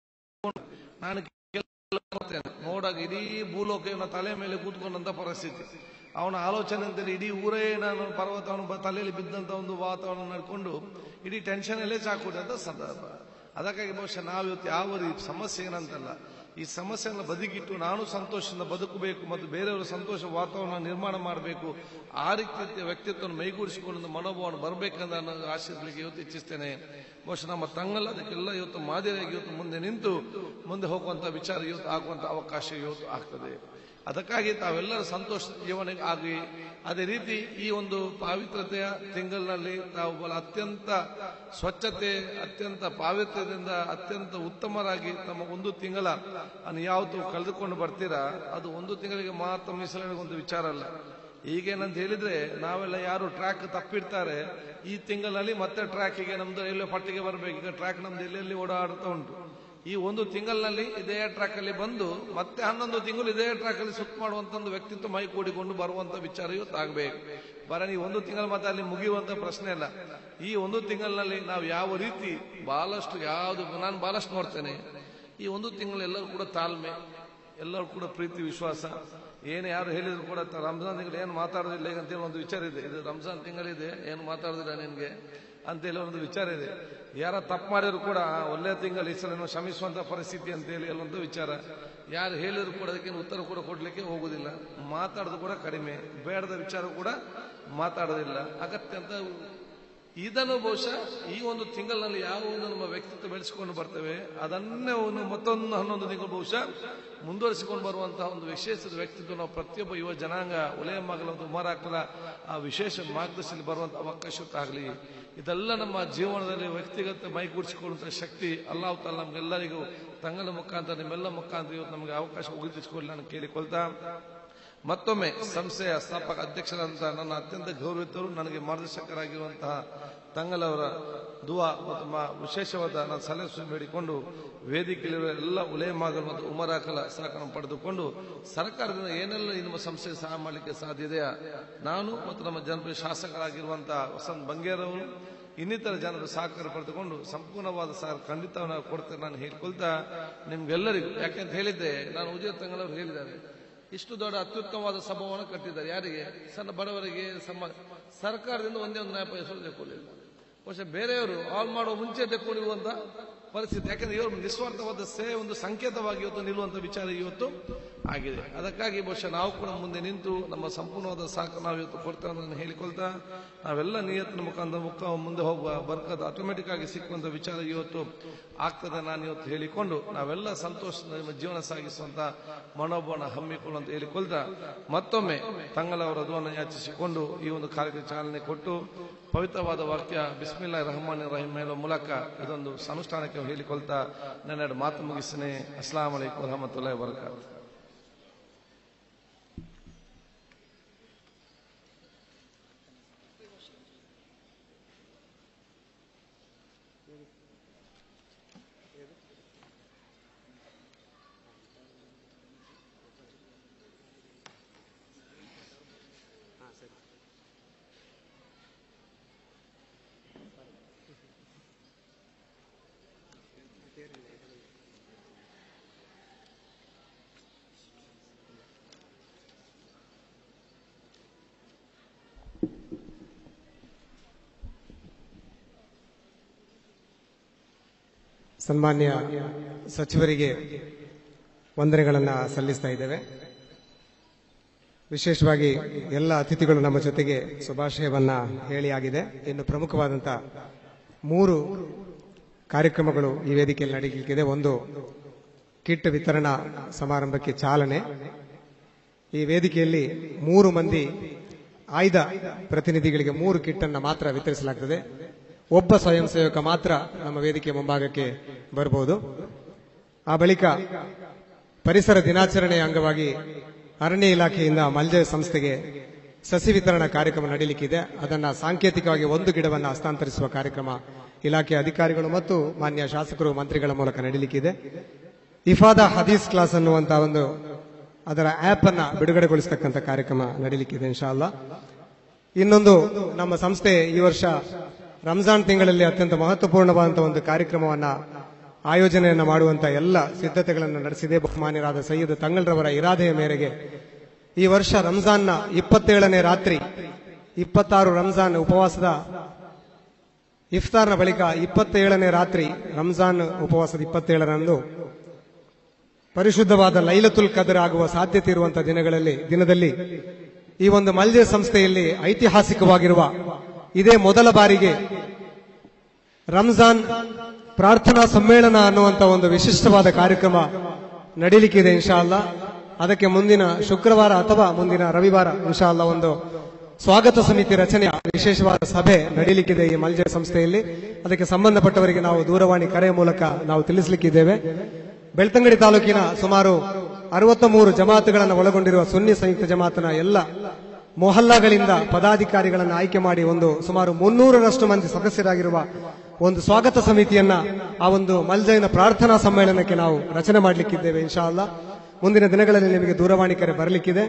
ನಾನು ಕೆಲ ನೋಡ್ತೇನೆ ನೋಡಾಗ ಇಡೀ ಭೂಲೋಕ ಇವನ ತಲೆ ಮೇಲೆ ಕೂತ್ಕೊಂಡಂತ ಪರಿಸ್ಥಿತಿ ಅವನ ಆಲೋಚನೆ ಅಂತೇಳಿ ಇಡೀ ಊರೇ ನಾನು ಪರ್ವತ ಅವನ ಬ- ತಲೆಯಲ್ಲಿ ಬಿದ್ದಂತ ಒಂದು ವಾತಾವರಣ ನಡ್ಕೊಂಡು ಇಡೀ ಟೆನ್ಷನ್ ಅಲ್ಲೇ ಚಾ ಕುಡಿದಂತ ಸಂದರ್ಭ ಅದಕ್ಕಾಗಿ ಬಹುಶಃ ನಾವು ಇವತ್ತು ಯಾವ ರೀತಿ ಸಮಸ್ಯೆ ಏನಂತಲ್ಲ ಈ ಸಮಸ್ಯೆಯನ್ನು ಬದಿಗಿಟ್ಟು ನಾನು ಸಂತೋಷದಿಂದ ಬದುಕಬೇಕು ಮತ್ತು ಬೇರೆಯವರ ಸಂತೋಷ ವಾತಾವರಣ ನಿರ್ಮಾಣ ಮಾಡಬೇಕು ಆ ರೀತಿಯ ವ್ಯಕ್ತಿತ್ವವನ್ನು ಮೈಗೂಡಿಸಿಕೊಂಡು ಮನೋಭಾವನೆ ಬರಬೇಕಂತ ನಾನು ಆಶೀರ್ಲಿಕ್ಕೆ ಇವತ್ತು ಇಚ್ಛಿಸ್ತೇನೆ ಬಹುಶಃ ನಮ್ಮ ತಂಗಲ್ಲ ಅದಕ್ಕೆಲ್ಲ ಇವತ್ತು ಮಾದರಿಯಾಗಿ ಇವತ್ತು ಮುಂದೆ ನಿಂತು ಮುಂದೆ ಹೋಗುವಂತ ವಿಚಾರ ಇವತ್ತು ಆಗುವಂತ ಅವಕಾಶ ಇವತ್ತು ಆಗ್ತದೆ ಅದಕ್ಕಾಗಿ ತಾವೆಲ್ಲರ ಸಂತೋಷ ಜೀವನ ಆಗಿ ಅದೇ ರೀತಿ ಈ ಒಂದು ಪಾವಿತ್ರತೆಯ ತಿಂಗಳಿನಲ್ಲಿ ತಾವು ಬಹಳ ಅತ್ಯಂತ ಸ್ವಚ್ಛತೆ ಅತ್ಯಂತ ಪಾವಿತ್ರ್ಯದಿಂದ ಅತ್ಯಂತ ಉತ್ತಮರಾಗಿ ತಮ್ಮ ಒಂದು ತಿಂಗಳ ಅನ್ನು ಯಾವತ್ತು ಕಳೆದುಕೊಂಡು ಬರ್ತೀರಾ ಅದು ಒಂದು ತಿಂಗಳಿಗೆ ಮಾತ್ರ ಮೀಸಲಿನ ಒಂದು ವಿಚಾರ ಅಲ್ಲ ಈಗೇನಂತ ಹೇಳಿದ್ರೆ ನಾವೆಲ್ಲ ಯಾರು ಟ್ರ್ಯಾಕ್ ತಪ್ಪಿಡ್ತಾರೆ ಈ ತಿಂಗಳಲ್ಲಿ ಮತ್ತೆ ಟ್ರ್ಯಾಕಿಗೆ ನಮ್ದು ಎಲ್ಲೋ ಪಟ್ಟಿಗೆ ಬರಬೇಕು ಈಗ ಟ್ರ್ಯಾಕ್ ನಮ್ದು ಎಲ್ಲೆಲ್ಲಿ ಓಡಾಡ್ತಾ ಉಂಟು ಈ ಒಂದು ತಿಂಗಳಿನಲ್ಲಿ ಇದೇ ಟ್ರ್ಯಾಕ್ ಅಲ್ಲಿ ಬಂದು ಮತ್ತೆ ಹನ್ನೊಂದು ತಿಂಗಳು ಇದೇ ಟ್ರ್ಯಾಕ್ ಅಲ್ಲಿ ಸುತ್ತ ಮಾಡುವಂತ ಒಂದು ವ್ಯಕ್ತಿತ್ವ ಮೈ ಕೂಡಿಕೊಂಡು ಬರುವಂತ ವಿಚಾರ ಇವತ್ತು ಆಗ್ಬೇಕು ಬರ ಈ ಒಂದು ತಿಂಗಳು ಮತ್ತೆ ಅಲ್ಲಿ ಮುಗಿಯುವಂತ ಪ್ರಶ್ನೆ ಇಲ್ಲ ಈ ಒಂದು ತಿಂಗಳಿನಲ್ಲಿ ನಾವು ಯಾವ ರೀತಿ ಬಹಳಷ್ಟು ಯಾವುದು ನಾನು ಬಹಳಷ್ಟು ನೋಡ್ತೇನೆ ಈ ಒಂದು ತಿಂಗಳು ಎಲ್ಲರೂ ಕೂಡ ತಾಳ್ಮೆ ಎಲ್ಲರೂ ಕೂಡ ಪ್ರೀತಿ ವಿಶ್ವಾಸ ಏನು ಯಾರು ಹೇಳಿದ್ರು ಕೂಡ ತ- ರಂಜಾನ್ ತಿಂಗಳು ಏನು ಮಾತಾಡೋದಿಲ್ಲ ಈಗ ಅಂತೇಳಿ ಒಂದು ವಿಚಾರ ಇದೆ ಇದು ರಂಜಾನ್ ತಿಂಗಳಿದೆ ಏನು ಮಾತಾಡೋದಿಲ್ಲ ನಿನ್ಗೆ ಅಂತೇಳಿ ಒಂದು ವಿಚಾರ ಇದೆ ಯಾರ ತಪ್ಪು ಮಾಡಿದ್ರು ಕೂಡ ಆ, ಒಳ್ಳೆಯ ತಿಂಗಳು ಈ ಸಲ ನಾವು ಶ್ರಮಿಸುವಂತ ಪರಿಸ್ಥಿತಿ ಅಂತೇಳಿ ಎಲ್ಲೊಂದು ವಿಚಾರ ಯಾರು ಹೇಳಿದ್ರು ಕೂಡ ಅದಕ್ಕೆ ಉತ್ತರ ಕೂಡ ಕೊಡ್ಲಿಕ್ಕೆ ಹೋಗುದಿಲ್ಲ ಮಾತಾಡೋದು ಕೂಡ ಕಡಿಮೆ ಬೇಡದ ವಿಚಾರ ಕೂಡ ಮಾತಾಡೋದಿಲ್ಲ ಅಗತ್ಯ ಅಂತ ಇದನ್ನು ಬಹುಶಃ ಈ ಒಂದು ತಿಂಗಳಿನಲ್ಲಿ ಯಾವ ಒಂದು ನಮ್ಮ ವ್ಯಕ್ತಿತ್ವ ಬೆಳೆಸಿಕೊಂಡು ಬರ್ತೇವೆ ಅದನ್ನೇ ಒಂದು ಮತ್ತೊಂದು ಹನ್ನೊಂದು ತಿಂಗಳು ಬಹುಶಃ ಮುಂದುವರಿಸಿಕೊಂಡು ಬರುವಂತಹ ಒಂದು ವಿಶೇಷ ವ್ಯಕ್ತಿತ್ವ ನಾವು ಪ್ರತಿಯೊಬ್ಬ ಯುವ ಜನಾಂಗ ಒಲೆಯ ಮಗಲ ಮತ್ತು ಉಮರಾಕಲ ಆ ವಿಶೇಷ ಮಾರ್ಗದರ್ಶನ ಬರುವಂತ ಅವಕಾಶ ಆಗಲಿ ಇದೆಲ್ಲ ನಮ್ಮ ಜೀವನದಲ್ಲಿ ವ್ಯಕ್ತಿಗತ ಮೈಗೂಡಿಸಿಕೊಳ್ಳುವಂತಹ ಶಕ್ತಿ ಅಲ್ಲಾಹ್ ತಾಲ ನಮ್ಗೆಲ್ಲರಿಗೂ ತಂಗಲ ಮುಖಾಂತರ ನಿಮ್ಮೆಲ್ಲ ಮುಖಾಂತರ ಇವತ್ತು ನಮಗೆ ಅವಕಾಶ ಒದಗಿಸಿಕೊಳ್ಳಿ ನಾನು ಕೇಳಿಕೊಳ್ತಾ ಮತ್ತೊಮ್ಮೆ ಸಂಸ್ಥೆಯ ಸ್ಥಾಪಕ ಅಧ್ಯಕ್ಷರಾದಂತಹ ನನ್ನ ಅತ್ಯಂತ ಗೌರವಿತರು ನನಗೆ ಮಾರ್ಗದರ್ಶಕರಾಗಿರುವಂತಹ ತಂಗಲವರ ದುವಾ ಮತ್ತು ಮಾ- ವಿಶೇಷವಾದ ನಾನು ಸಲಹೆ ಸೂಚನೆ ಬೇಡಿಕೊಂಡು ವೇದಿಕೆಯಲ್ಲಿರುವ ಎಲ್ಲ ಉಲೇಮಾಗಲು ಮತ್ತು ಉಮರಾಕಲ ಸಹಕಾರ ಪಡೆದುಕೊಂಡು ಸರ್ಕಾರದಿಂದ ಏನೆಲ್ಲ ಈ ನಮ್ಮ ಸಂಸ್ಥೆಗೆ ಸಹಾಯ ಮಾಡಲಿಕ್ಕೆ ಸಾಧ್ಯ ಇದೆಯಾ ನಾನು ಮತ್ತು ನಮ್ಮ ಜನಪ್ರಿಯ ಶಾಸಕರಾಗಿರುವಂತಹ ವಸಂತ್ ಬಂಗೇರವರು ಇನ್ನಿತರ ಜನರು ಸಹಕಾರ ಪಡೆದುಕೊಂಡು ಸಂಪೂರ್ಣವಾದ ಸಹಕಾರ ಖಂಡಿತ ನಾವು ಕೊಡ್ತೇನೆ ನಾನು ಹೇಳ್ಕೊಳ್ತಾ ನಿಮ್ಗೆಲ್ಲರಿಗೂ ಯಾಕೆಂತ ಹೇಳಿದ್ದೆ ನಾನು ಉದಯ ತಂಗಳವರು ಹೇಳಿದ್ದಾರೆ ಇಷ್ಟು ದೊಡ್ಡ ಅತ್ಯುತ್ತಮವಾದ ಸಭಾವನ್ನು ಕಟ್ಟಿದ್ದಾರೆ ಯಾರಿಗೆ ಸಣ್ಣ ಬಡವರಿಗೆ ಸಮ ಸರ್ಕಾರದಿಂದ ಒಂದೇ ಒಂದು ನ್ಯಾಯ ಪೈಸೆ ತೆಕ್ಕೊಳ್ಳಿಲ್ಲ ಬಹುಶಃ ಬೇರೆಯವರು ಆಲ್ ಮಾಡುವ ಮುಂಚೆ ತೆಕ್ಕೊಳ್ಳುವಂತ ಪರಿಸ್ಥಿತಿ ಯಾಕಂದ್ರೆ ಇವರು ನಿಸ್ವಾರ್ಥವಾದ ಸೇವೆ ಒಂದು ಸಂಕೇತವಾಗಿ ಇವತ್ತು ನಿಲ್ಲುವಂತ ವಿಚಾರ ಇವತ್ತು ಆಗಿದೆ ಅದಕ್ಕಾಗಿ ಬಹುಶಃ ನಾವು ಕೂಡ ಮುಂದೆ ನಿಂತು ನಮ್ಮ ಸಂಪೂರ್ಣವಾದ ಸಹಕಾರ ನಾವು ಇವತ್ತು ಕೊಡ್ತೇವೆ ಅಂತ ನಾನು ಹೇಳಿಕೊಳ್ತಾ ನಾವೆಲ್ಲ ನಿಯತ್ತಿನ ಮುಖಾಂತರ ಮುಖ ಮುಂದೆ ಹೋಗುವ ಬರ್ಕದ ಆಟೋಮೆಟಿಕ್ ಆಗಿ ಸಿಕ್ಕುವಂತ ವಿಚಾರ ಇವತ್ತು ಆಗ್ತದೆ ನಾನು ಇವತ್ತು ಹೇಳಿಕೊಂಡು ನಾವೆಲ್ಲ ಸಂತೋಷದಿಂದ ನಿಮ್ಮ ಜೀವನ ಸಾಗಿಸುವಂತ ಮನೋಭಾವನ ಹಮ್ಮಿಕೊಳ್ಳುವಂತ ಹೇಳಿಕೊಳ್ತಾ ಮತ್ತೊಮ್ಮೆ ತಂಗಲವರ ದುವನ್ನು ಯಾಚಿಸಿಕೊಂಡು ಈ ಒಂದು ಕಾರ್ಯಕ್ರಮ ಚಾಲನೆ ಕೊಟ್ಟು ಪವಿತ್ರವಾದ ವಾಕ್ಯ ಬಿಸ್ಮಿಲ್ಲಾ ರಹಮಾನ್ ರಹೀಂ ಹೇಳುವ ಮೂಲಕ ಇದೊಂದು ಅನುಷ್ಠಾನಕ್ಕೆ ಹೇಳಿಕೊಳ್ತಾ ನನ್ನೆರಡು ಮಾತು ಮುಗಿಸ್ತೇನೆ ಅಸ್ಲಾಂ ವಲೈಕುಂ ವರಹಮತುಲ್ಲಾಹಿ ವಬರಕಾತು ಸನ್ಮಾನ್ಯ ಸಚಿವರಿಗೆ ವಂದನೆಗಳನ್ನು ಸಲ್ಲಿಸ್ತಾ ಇದ್ದೇವೆ ವಿಶೇಷವಾಗಿ ಎಲ್ಲ ಅತಿಥಿಗಳು ನಮ್ಮ ಜೊತೆಗೆ ಶುಭಾಶಯವನ್ನ ಹೇಳಿ ಆಗಿದೆ ಇನ್ನು ಪ್ರಮುಖವಾದಂಥ ಮೂರು ಕಾರ್ಯಕ್ರಮಗಳು ಈ ವೇದಿಕೆಯಲ್ಲಿ ನಡೆಯಲಿಕ್ಕಿದೆ ಒಂದು ಕಿಟ್ ವಿತರಣಾ ಸಮಾರಂಭಕ್ಕೆ ಚಾಲನೆ ಈ ವೇದಿಕೆಯಲ್ಲಿ ಮೂರು ಮಂದಿ ಆಯ್ದ ಪ್ರತಿನಿಧಿಗಳಿಗೆ ಮೂರು ಕಿಟ್ ಅನ್ನ ಮಾತ್ರ ವಿತರಿಸಲಾಗ್ತದೆ ಒಬ್ಬ ಸ್ವಯಂ ಸೇವಕ ಮಾತ್ರ ನಮ್ಮ ವೇದಿಕೆ ಮುಂಭಾಗಕ್ಕೆ ಬರಬಹುದು ಆ ಬಳಿಕ ಪರಿಸರ ದಿನಾಚರಣೆಯ ಅಂಗವಾಗಿ ಅರಣ್ಯ ಇಲಾಖೆಯಿಂದ ಮಲ್ಜೆ ಸಂಸ್ಥೆಗೆ ಸಸಿ ವಿತರಣಾ ಕಾರ್ಯಕ್ರಮ ನಡೆಯಲಿಕ್ಕಿದೆ ಅದನ್ನ ಸಾಂಕೇತಿಕವಾಗಿ ಒಂದು ಗಿಡವನ್ನು ಹಸ್ತಾಂತರಿಸುವ ಕಾರ್ಯಕ್ರಮ ಇಲಾಖೆ ಅಧಿಕಾರಿಗಳು ಮತ್ತು ಮಾನ್ಯ ಶಾಸಕರು ಮಂತ್ರಿಗಳ ಮೂಲಕ ನಡೀಲಿಕ್ಕಿದೆ ಇಫಾದ ಹದೀಸ್ ಕ್ಲಾಸ್ ಅನ್ನುವಂತ ಒಂದು ಅದರ ಆಪ್ ಅನ್ನ ಬಿಡುಗಡೆಗೊಳಿಸತಕ್ಕಂಥ ಕಾರ್ಯಕ್ರಮ ನಡೀಲಿಕ್ಕಿದೆ ಇನ್ಶಾಲ್ಲ ಇನ್ನೊಂದು ನಮ್ಮ ಸಂಸ್ಥೆ ಈ ವರ್ಷ ರಂಜಾನ್ ತಿಂಗಳಲ್ಲಿ ಅತ್ಯಂತ ಮಹತ್ವಪೂರ್ಣವಾದಂತಹ ಒಂದು ಕಾರ್ಯಕ್ರಮವನ್ನ ಆಯೋಜನೆಯನ್ನ ಮಾಡುವಂತ ಎಲ್ಲ ಸಿದ್ಧತೆಗಳನ್ನು ನಡೆಸಿದೆ ಬಹುಮಾನ್ಯರಾದ ಸೈಯದ್ ತಂಗಳ್ರವರ ಇರಾದೆಯ ಮೇರೆಗೆ ಈ ವರ್ಷ ರಂಜಾನ್ನ ಇಪ್ಪತ್ತೇಳನೇ ರಾತ್ರಿ ಇಪ್ಪತ್ತಾರು ರಂಜಾನ್ ಉಪವಾಸದ ಇಫ್ತಾರ್ನ ಬಳಿಕ ಇಪ್ಪತ್ತೇಳನೇ ರಾತ್ರಿ ರಂಜಾನ್ ಉಪವಾಸದ ಇಪ್ಪತ್ತೇಳರಂದು ಪರಿಶುದ್ಧವಾದ ಲೈಲತುಲ್ ಕದರ್ ಆಗುವ ಸಾಧ್ಯತೆ ಇರುವಂತಹ ದಿನಗಳಲ್ಲಿ ದಿನದಲ್ಲಿ ಈ ಒಂದು ಮಲ್ಜೆ ಸಂಸ್ಥೆಯಲ್ಲಿ ಐತಿಹಾಸಿಕವಾಗಿರುವ ಇದೇ ಮೊದಲ ಬಾರಿಗೆ ರಂಜಾನ್ ಪ್ರಾರ್ಥನಾ ಸಮ್ಮೇಳನ ಅನ್ನುವಂತ ಒಂದು ವಿಶಿಷ್ಟವಾದ ಕಾರ್ಯಕ್ರಮ ನಡೀಲಿಕ್ಕಿದೆ ಇನ್ಶಾಲ್ಲ ಅದಕ್ಕೆ ಮುಂದಿನ ಶುಕ್ರವಾರ ಅಥವಾ ಮುಂದಿನ ರವಿವಾರ ಇನ್ಶಾಲ್ಲ ಒಂದು ಸ್ವಾಗತ ಸಮಿತಿ ರಚನೆಯ ವಿಶೇಷವಾದ ಸಭೆ ನಡೀಲಿಕ್ಕಿದೆ ಈ ಮಲ್ಜೆ ಸಂಸ್ಥೆಯಲ್ಲಿ ಅದಕ್ಕೆ ಸಂಬಂಧಪಟ್ಟವರಿಗೆ ನಾವು ದೂರವಾಣಿ ಕರೆಯ ಮೂಲಕ ನಾವು ತಿಳಿಸಲಿಕ್ಕಿದ್ದೇವೆ ಬೆಳ್ತಂಗಡಿ ತಾಲೂಕಿನ ಸುಮಾರು ಅರವತ್ತ ಮೂರು ಜಮಾತುಗಳನ್ನು ಒಳಗೊಂಡಿರುವ ಸುನ್ನಿ ಸಂಯುಕ್ತ ಜಮಾತನ ಎಲ್ಲ ಮೊಹಲ್ಲಾಗಳಿಂದ ಪದಾಧಿಕಾರಿಗಳನ್ನು ಆಯ್ಕೆ ಮಾಡಿ ಒಂದು ಸುಮಾರು ಮುನ್ನೂರರಷ್ಟು ಮಂದಿ ಸದಸ್ಯರಾಗಿರುವ ಒಂದು ಸ್ವಾಗತ ಸಮಿತಿಯನ್ನ ಆ ಒಂದು ಮಲ್ಜೈನ ಪ್ರಾರ್ಥನಾ ಸಮ್ಮೇಳನಕ್ಕೆ ನಾವು ರಚನೆ ಮಾಡಲಿಕ್ಕಿದ್ದೇವೆ ಇನ್ಶಾ ಅಲ್ಲಾ ಮುಂದಿನ ದಿನಗಳಲ್ಲಿ ನಿಮಗೆ ದೂರವಾಣಿ ಕರೆ ಬರಲಿಕ್ಕಿದೆ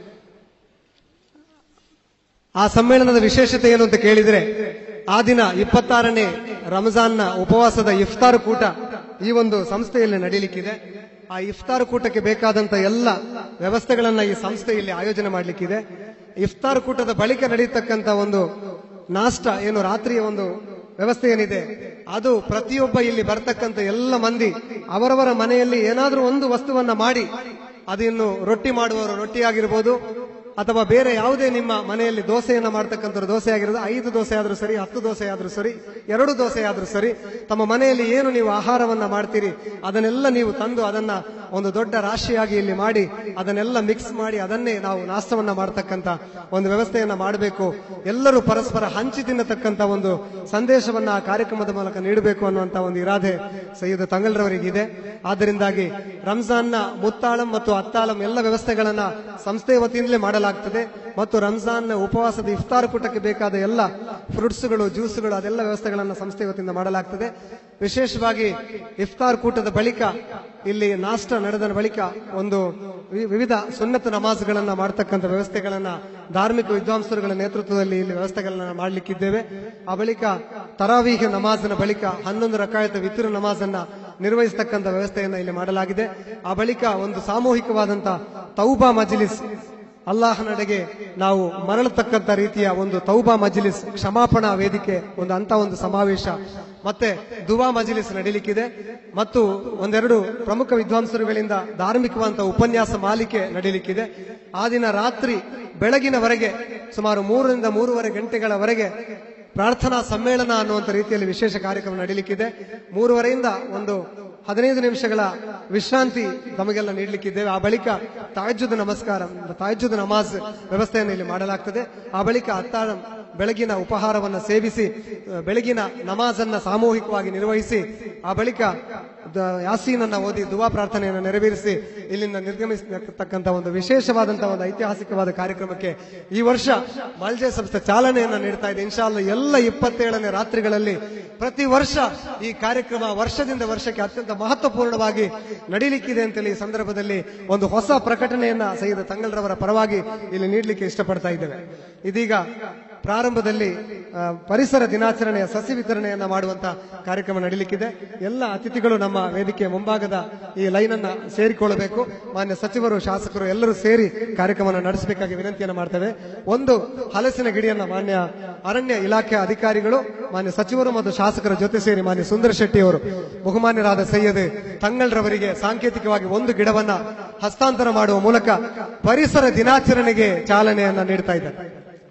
ಆ ಸಮ್ಮೇಳನದ ವಿಶೇಷತೆ ಏನು ಅಂತ ಕೇಳಿದ್ರೆ ಆ ದಿನ ಇಪ್ಪತ್ತಾರನೇ ರಂಜಾನ್ನ ಉಪವಾಸದ ಇಫ್ತಾರ್ ಕೂಟ ಈ ಒಂದು ಸಂಸ್ಥೆಯಲ್ಲಿ ನಡೀಲಿಕ್ಕಿದೆ ಆ ಇಫ್ತಾರ್ ಕೂಟಕ್ಕೆ ಬೇಕಾದಂತ ಎಲ್ಲ ವ್ಯವಸ್ಥೆಗಳನ್ನ ಈ ಸಂಸ್ಥೆಯಲ್ಲಿ ಆಯೋಜನೆ ಮಾಡಲಿಕ್ಕಿದೆ ಇಫ್ತಾರ್ ಕೂಟದ ಬಳಿಕ ನಡೀತಕ್ಕಂತ ಒಂದು ನಾಷ್ಟ ಏನು ರಾತ್ರಿಯ ಒಂದು ವ್ಯವಸ್ಥೆ ಏನಿದೆ ಅದು ಪ್ರತಿಯೊಬ್ಬ ಇಲ್ಲಿ ಬರ್ತಕ್ಕಂಥ ಎಲ್ಲ ಮಂದಿ ಅವರವರ ಮನೆಯಲ್ಲಿ ಏನಾದರೂ ಒಂದು ವಸ್ತುವನ್ನ ಮಾಡಿ ಅದಿನ್ನು ರೊಟ್ಟಿ ಮಾಡುವವರು ರೊಟ್ಟಿ ಆಗಿರ್ಬೋದು ಅಥವಾ ಬೇರೆ ಯಾವುದೇ ನಿಮ್ಮ ಮನೆಯಲ್ಲಿ ದೋಸೆಯನ್ನ ಮಾಡ್ತಕ್ಕಂಥ ದೋಸೆ ಆಗಿರೋದು ಐದು ದೋಸೆ ಆದ್ರೂ ಸರಿ ಹತ್ತು ದೋಸೆ ಆದ್ರೂ ಸರಿ ಎರಡು ದೋಸೆ ಆದ್ರೂ ಸರಿ ತಮ್ಮ ಮನೆಯಲ್ಲಿ ಏನು ನೀವು ಆಹಾರವನ್ನ ಮಾಡ್ತೀರಿ ಅದನ್ನೆಲ್ಲ ನೀವು ತಂದು ಅದನ್ನ ಒಂದು ದೊಡ್ಡ ರಾಶಿಯಾಗಿ ಇಲ್ಲಿ ಮಾಡಿ ಅದನ್ನೆಲ್ಲ ಮಿಕ್ಸ್ ಮಾಡಿ ಅದನ್ನೇ ನಾವು ನಾಷ್ಟವನ್ನ ಮಾಡ್ತಕ್ಕಂಥ ಒಂದು ವ್ಯವಸ್ಥೆಯನ್ನ ಮಾಡಬೇಕು ಎಲ್ಲರೂ ಪರಸ್ಪರ ಹಂಚಿ ತಿನ್ನತಕ್ಕಂಥ ಒಂದು ಸಂದೇಶವನ್ನ ಆ ಕಾರ್ಯಕ್ರಮದ ಮೂಲಕ ನೀಡಬೇಕು ಅನ್ನುವಂತ ಒಂದು ಇರಾದೆ ಸೈಯದ್ ತಂಗಲ್ರವರಿಗಿದೆ ಆದ್ದರಿಂದಾಗಿ ರಂಜಾನ್ನ ಮುತ್ತಾಳಂ ಮತ್ತು ಅತ್ತಾಳಂ ಎಲ್ಲ ವ್ಯವಸ್ಥೆಗಳನ್ನ ಸಂಸ್ಥೆಯ ವತಿಯಿಂದಲೇ ಮಾಡಲಾಗ್ತದೆ ಮತ್ತು ರಂಜಾನ್ ಉಪವಾಸದ ಇಫ್ತಾರ್ ಕೂಟಕ್ಕೆ ಬೇಕಾದ ಎಲ್ಲ ಫ್ರೂಟ್ಸ್ಗಳು ಜ್ಯೂಸ್ಗಳು ಅದೆಲ್ಲ ವ್ಯವಸ್ಥೆಗಳನ್ನು ಸಂಸ್ಥೆ ವತಿಯಿಂದ ಮಾಡಲಾಗ್ತದೆ ವಿಶೇಷವಾಗಿ ಇಫ್ತಾರ್ ಕೂಟದ ಬಳಿಕ ಇಲ್ಲಿ ನಾಷ್ಟ ನಡೆದ ಬಳಿಕ ಒಂದು ವಿ- ವಿವಿಧ ಸುನ್ನತ ನಮಾಜ್ಗಳನ್ನ ಮಾಡತಕ್ಕಂಥ ವ್ಯವಸ್ಥೆಗಳನ್ನ ಧಾರ್ಮಿಕ ವಿದ್ವಾಂಸರುಗಳ ನೇತೃತ್ವದಲ್ಲಿ ಇಲ್ಲಿ ವ್ಯವಸ್ಥೆಗಳನ್ನ ಮಾಡಲಿಕ್ಕಿದ್ದೇವೆ ಆ ಬಳಿಕ ತರಾವೀಹ ನಮಾಜ್ನ ಬಳಿಕ ಹನ್ನೊಂದು ರಕಾಯತ ವಿತುರ ನಮಾಜನ್ನ ನಿರ್ವಹಿಸತಕ್ಕಂಥ ವ್ಯವಸ್ಥೆಯನ್ನ ಇಲ್ಲಿ ಮಾಡಲಾಗಿದೆ ಆ ಬಳಿಕ ಒಂದು ಸಾಮೂಹಿಕವಾದಂತ ತೌಬಾ ಮಜ್ಲಿಸ್ ಅಲ್ಲಾಹನಡೆಗೆ ನಾವು ಮರಳತಕ್ಕಂತ ರೀತಿಯ ಒಂದು ತೌಬಾ ಮಜ್ಲಿಸ್ ಕ್ಷಮಾಪಣಾ ವೇದಿಕೆ ಒಂದು ಅಂತ ಒಂದು ಸಮಾವೇಶ ಮತ್ತೆ ದುವಾ ಮಜ್ಲಿಸ್ ನಡೀಲಿಕ್ಕಿದೆ ಮತ್ತು ಒಂದೆರಡು ಪ್ರಮುಖ ವಿದ್ವಾಂಸರುಗಳಿಂದ ಧಾರ್ಮಿಕವಂತ ಉಪನ್ಯಾಸ ಮಾಲಿಕೆ ನಡೀಲಿಕ್ಕಿದೆ ಆ ದಿನ ರಾತ್ರಿ ಬೆಳಗಿನವರೆಗೆ ಸುಮಾರು ಮೂರರಿಂದ ಮೂರುವರೆ ಗಂಟೆಗಳವರೆಗೆ ಪ್ರಾರ್ಥನಾ ಸಮ್ಮೇಳನ ಅನ್ನುವಂಥ ರೀತಿಯಲ್ಲಿ ವಿಶೇಷ ಕಾರ್ಯಕ್ರಮ ನಡೀಲಿಕ್ಕಿದೆ ಮೂರುವರೆಯಿಂದ ಒಂದು ಹದಿನೈದು ನಿಮಿಷಗಳ ವಿಶ್ರಾಂತಿ ತಮಗೆಲ್ಲ ನೀಡಲಿಕ್ಕಿದ್ದೇವೆ ಆ ಬಳಿಕ ತಾಜ್ಜುದ್ ನಮಸ್ಕಾರ ತಾಜ್ಜುದ್ ನಮಾಜ್ ವ್ಯವಸ್ಥೆಯನ್ನು ಇಲ್ಲಿ ಮಾಡಲಾಗ್ತದೆ ಆ ಬಳಿಕ ಅತ್ತಾಳ ಬೆಳಗಿನ ಉಪಹಾರವನ್ನು ಸೇವಿಸಿ ಅಹ್, ಬೆಳಗಿನ ನಮಾಜನ್ನ ಸಾಮೂಹಿಕವಾಗಿ ನಿರ್ವಹಿಸಿ ಆ ಬಳಿಕ ದ- ಯಾಸೀನನ್ನ ಓದಿ ದುವಾ ಪ್ರಾರ್ಥನೆಯನ್ನು ನೆರವೇರಿಸಿ ಇಲ್ಲಿಂದ ನಿರ್ಗಮಿಸತಕ್ಕಂಥ ಒಂದು ವಿಶೇಷವಾದಂತಹ ಒಂದು ಐತಿಹಾಸಿಕವಾದ ಕಾರ್ಯಕ್ರಮಕ್ಕೆ ಈ ವರ್ಷ ಮಾಲ್ಜೆ ಸಂಸ್ಥೆ ಚಾಲನೆಯನ್ನ ನೀಡ್ತಾ ಇದೆ ಇನ್ಶಾಲ್ಲ ಎಲ್ಲ ಇಪ್ಪತ್ತೇಳನೇ ರಾತ್ರಿಗಳಲ್ಲಿ ಪ್ರತಿ ವರ್ಷ ಈ ಕಾರ್ಯಕ್ರಮ ವರ್ಷದಿಂದ ವರ್ಷಕ್ಕೆ ಅತ್ಯಂತ ಮಹತ್ವಪೂರ್ಣವಾಗಿ ನಡೀಲಿಕ್ಕಿದೆ ಅಂತೇಳಿ ಈ ಸಂದರ್ಭದಲ್ಲಿ ಒಂದು ಹೊಸ ಪ್ರಕಟಣೆಯನ್ನ ಸೈಯದ್ ತಂಗಲ್ರವರ ಪರವಾಗಿ ಇಲ್ಲಿ ನೀಡಲಿಕ್ಕೆ ಇಷ್ಟಪಡ್ತಾ ಇದ್ದೇವೆ ಇದೀಗ ಪ್ರಾರಂಭದಲ್ಲಿ ಆ, ಪರಿಸರ ದಿನಾಚರಣೆಯ ಸಸಿ ವಿತರಣೆಯನ್ನ ಮಾಡುವಂತ ಕಾರ್ಯಕ್ರಮ ನಡೀಲಿಕ್ಕಿದೆ ಎಲ್ಲ ಅತಿಥಿಗಳು ನಮ್ಮ ವೇದಿಕೆಯ ಮುಂಭಾಗದ ಈ ಲೈನ್ ಅನ್ನ ಸೇರಿಕೊಳ್ಳಬೇಕು ಮಾನ್ಯ ಸಚಿವರು ಶಾಸಕರು ಎಲ್ಲರೂ ಸೇರಿ ಕಾರ್ಯಕ್ರಮವನ್ನು ನಡೆಸಬೇಕಾಗಿ ವಿನಂತಿಯನ್ನು ಮಾಡ್ತೇವೆ ಒಂದು ಹಲಸಿನ ಗಿಡಿಯನ್ನ ಮಾನ್ಯ ಅರಣ್ಯ ಇಲಾಖೆ ಅಧಿಕಾರಿಗಳು ಮಾನ್ಯ ಸಚಿವರು ಮತ್ತು ಶಾಸಕರ ಜೊತೆ ಸೇರಿ ಮಾನ್ಯ ಸುಂದರ ಶೆಟ್ಟಿ ಅವರು ಬಹುಮಾನ್ಯರಾದ ಸೈಯದ್ ತಂಗಳ್ರವರಿಗೆ ಸಾಂಕೇತಿಕವಾಗಿ ಒಂದು ಗಿಡವನ್ನ ಹಸ್ತಾಂತರ ಮಾಡುವ ಮೂಲಕ ಪರಿಸರ ದಿನಾಚರಣೆಗೆ ಚಾಲನೆಯನ್ನ ನೀಡ್ತಾ ಇದ್ದಾರೆ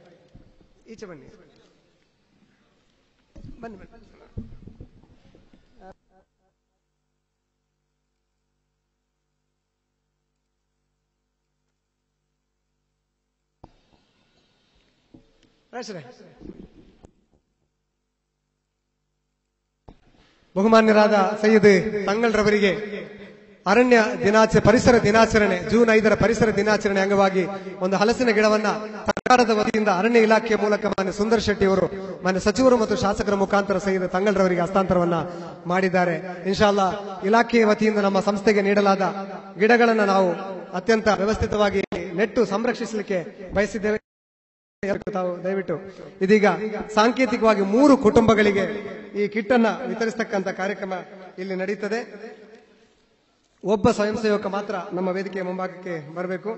ಈಚೆ ಬನ್ನಿ ಬನ್ನಿ ಬನ್ನಿ ರಾಶ್ರೇ. ಬಹುಮಾನ್ಯರಾದ ಸೈಯದ್ ತಂಗಳ್ರವರಿಗೆ ಅರಣ್ಯ ದಿನಾಚ ಪರಿಸರ ದಿನಾಚರಣೆ ಜೂನ್ ಐದರ ಪರಿಸರ ದಿನಾಚರಣೆ ಅಂಗವಾಗಿ ಒಂದು ಹಲಸಿನ ಗಿಡವನ್ನ ಸರ್ಕಾರದ ವತಿಯಿಂದ ಅರಣ್ಯ ಇಲಾಖೆಯ ಮೂಲಕ ಮಾನ್ಯ ಸುಂದರ್ ಶೆಟ್ಟಿ ಅವರು ಮಾನ್ಯ ಸಚಿವರು ಮತ್ತು ಶಾಸಕರ ಮುಖಾಂತರ ಸಹಿತ ತಂಗಳ್ರವರಿಗೆ ಹಸ್ತಾಂತರವನ್ನ ಮಾಡಿದ್ದಾರೆ ಇನ್ಶಾಲ್ಲಾ ಇಲಾಖೆಯ ವತಿಯಿಂದ ನಮ್ಮ ಸಂಸ್ಥೆಗೆ ನೀಡಲಾದ ಗಿಡಗಳನ್ನು ನಾವು ಅತ್ಯಂತ ವ್ಯವಸ್ಥಿತವಾಗಿ ನೆಟ್ಟು ಸಂರಕ್ಷಿಸಲಿಕ್ಕೆ ಬಯಸಿದ್ದೇವೆ ತಾವು ದಯವಿಟ್ಟು ಇದೀಗ ಸಾಂಕೇತಿಕವಾಗಿ ಮೂರು ಕುಟುಂಬಗಳಿಗೆ ಈ ಕಿಟ್ ಅನ್ನ ವಿತರಿಸತಕ್ಕಂತ ಕಾರ್ಯಕ್ರಮ ಇಲ್ಲಿ ನಡೀತದೆ ಒಬ್ಬ ಸ್ವಯಂ ಸೇವಕ ಮಾತ್ರ ನಮ್ಮ ವೇದಿಕೆಯ ಮುಂಭಾಗಕ್ಕೆ ಬರಬೇಕು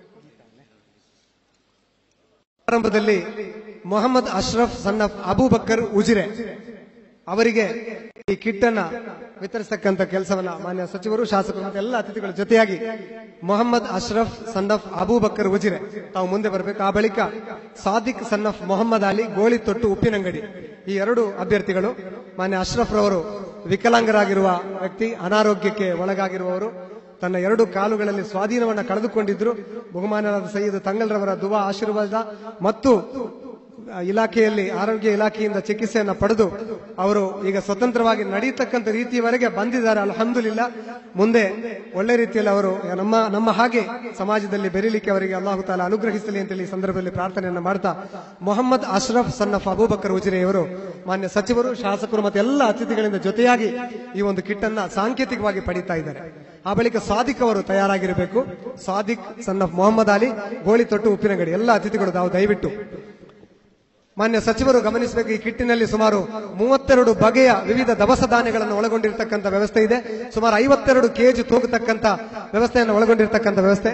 ಪ್ರಾರಂಭದಲ್ಲಿ ಮೊಹಮ್ಮದ್ ಅಶ್ರಫ್ ಸನ್ ಆಫ್ ಅಬೂಬಕ್ಕರ್ ಉಜಿರೆ ಅವರಿಗೆ ಈ ಕಿಟ್ ಅನ್ನ ವಿತರಿಸತಕ್ಕಂತ ಕೆಲಸವನ್ನ ಮಾನ್ಯ ಸಚಿವರು ಶಾಸಕರು ಮತ್ತು ಎಲ್ಲ ಅತಿಥಿಗಳ ಜೊತೆಯಾಗಿ ಮೊಹಮ್ಮದ್ ಅಶ್ರಫ್ ಸನ್ ಆಫ್ ಅಬೂಬಕ್ಕರ್ ಉಜಿರೆ ತಾವು ಮುಂದೆ ಬರಬೇಕು ಆ ಬಳಿಕ Sadiq son of Mohammed Ali Golithottu Uppinangady ಈ ಎರಡು ಅಭ್ಯರ್ಥಿಗಳು ಮಾನ್ಯ ಅಶ್ರಫ್ ರವರು ವಿಕಲಾಂಗರಾಗಿರುವ ವ್ಯಕ್ತಿ ಅನಾರೋಗ್ಯಕ್ಕೆ ಒಳಗಾಗಿರುವವರು ತನ್ನ ಎರಡು ಕಾಲುಗಳಲ್ಲಿ ಸ್ವಾಧೀನವನ್ನ ಕಳೆದುಕೊಂಡಿದ್ರು ಬಹುಮಾನರಾದ ಸೈಯದ್ ತಂಗಲ್ರವರ ದುವಾ ಆಶೀರ್ವಾದ ಮತ್ತು ಆ, ಇಲಾಖೆಯಲ್ಲಿ ಆರೋಗ್ಯ ಇಲಾಖೆಯಿಂದ ಚಿಕಿತ್ಸೆಯನ್ನ ಪಡೆದು ಅವರು ಈಗ ಸ್ವತಂತ್ರವಾಗಿ ನಡೀತಕ್ಕಂಥ ರೀತಿಯವರೆಗೆ ಬಂದಿದ್ದಾರೆ ಅಲ್ಹಮ್ದುಲಿಲ್ಲ ಮುಂದೆ ಒಳ್ಳೆ ರೀತಿಯಲ್ಲಿ ಅವರು ನಮ್ಮ ನಮ್ಮ ಹಾಗೆ ಸಮಾಜದಲ್ಲಿ ಬೆರೀಲಿಕ್ಕೆ ಅವರಿಗೆ ಅಲ್ಲಾಹು ತಾಲ ಅನುಗ್ರಹಿಸಲಿ ಅಂತೇಳಿ ಈ ಸಂದರ್ಭದಲ್ಲಿ ಪ್ರಾರ್ಥನೆಯನ್ನ ಮಾಡ್ತಾ ಮೊಹಮ್ಮದ್ ಅಶ್ರಫ್ ಸನ್ನಫ್ ಅಬೂಬಕರ್ ಉಜಿರೆಯವರು ಮಾನ್ಯ ಸಚಿವರು ಶಾಸಕರು ಮತ್ತು ಎಲ್ಲ ಅತಿಥಿಗಳಿಂದ ಜೊತೆಯಾಗಿ ಈ ಒಂದು ಕಿಟ್ ಅನ್ನ ಸಾಂಕೇತಿಕವಾಗಿ ಪಡೀತಾ ಇದ್ದಾರೆ ಆ ಬಳಿಕ ಸಾದಿಕ್ ಅವರು ತಯಾರಾಗಿರಬೇಕು ಸಾದಿಕ್ ಸನ್ನಫ್ ಮೊಹಮ್ಮದ್ ಅಲಿ ಗೋಳಿ ತೊಟ್ಟು ಉಪ್ಪಿನಗಡಿ ಎಲ್ಲ ಅತಿಥಿಗಳು ತಾವು ದಯವಿಟ್ಟು ಮಾನ್ಯ ಸಚಿವರು ಗಮನಿಸಬೇಕು ಈ ಕಿಟ್ಟಿನಲ್ಲಿ ಸುಮಾರು ಮೂವತ್ತೆರಡು ಬಗೆಯ ವಿವಿಧ ದವಸ ಧಾನ್ಯಗಳನ್ನು ಒಳಗೊಂಡಿರ್ತಕ್ಕಂಥ ವ್ಯವಸ್ಥೆ ಇದೆ ಸುಮಾರು ಐವತ್ತೆರಡು ಕೆಜಿ ತೂಗತಕ್ಕಂಥ ವ್ಯವಸ್ಥೆಯನ್ನು ಒಳಗೊಂಡಿರ್ತಕ್ಕಂಥ ವ್ಯವಸ್ಥೆ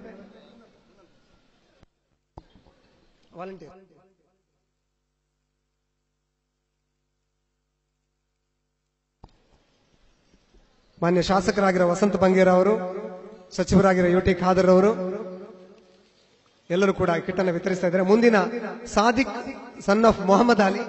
ವಾಲಂಟಿಯರ್ ಮಾನ್ಯ ಶಾಸಕರಾಗಿರೋ ವಸಂತ ಬಂಗೇರ ಅವರು ಸಚಿವರಾಗಿರೋ ಯು ಟಿ ಖಾದರ್ ಅವರು ಎಲ್ಲರೂ ಕೂಡ ಕಿಟ್ ಅನ್ನು ವಿತರಿಸ್ತಾ ಇದ್ದಾರೆ ಮುಂದಿನ Sadiq son of Mohammed Ali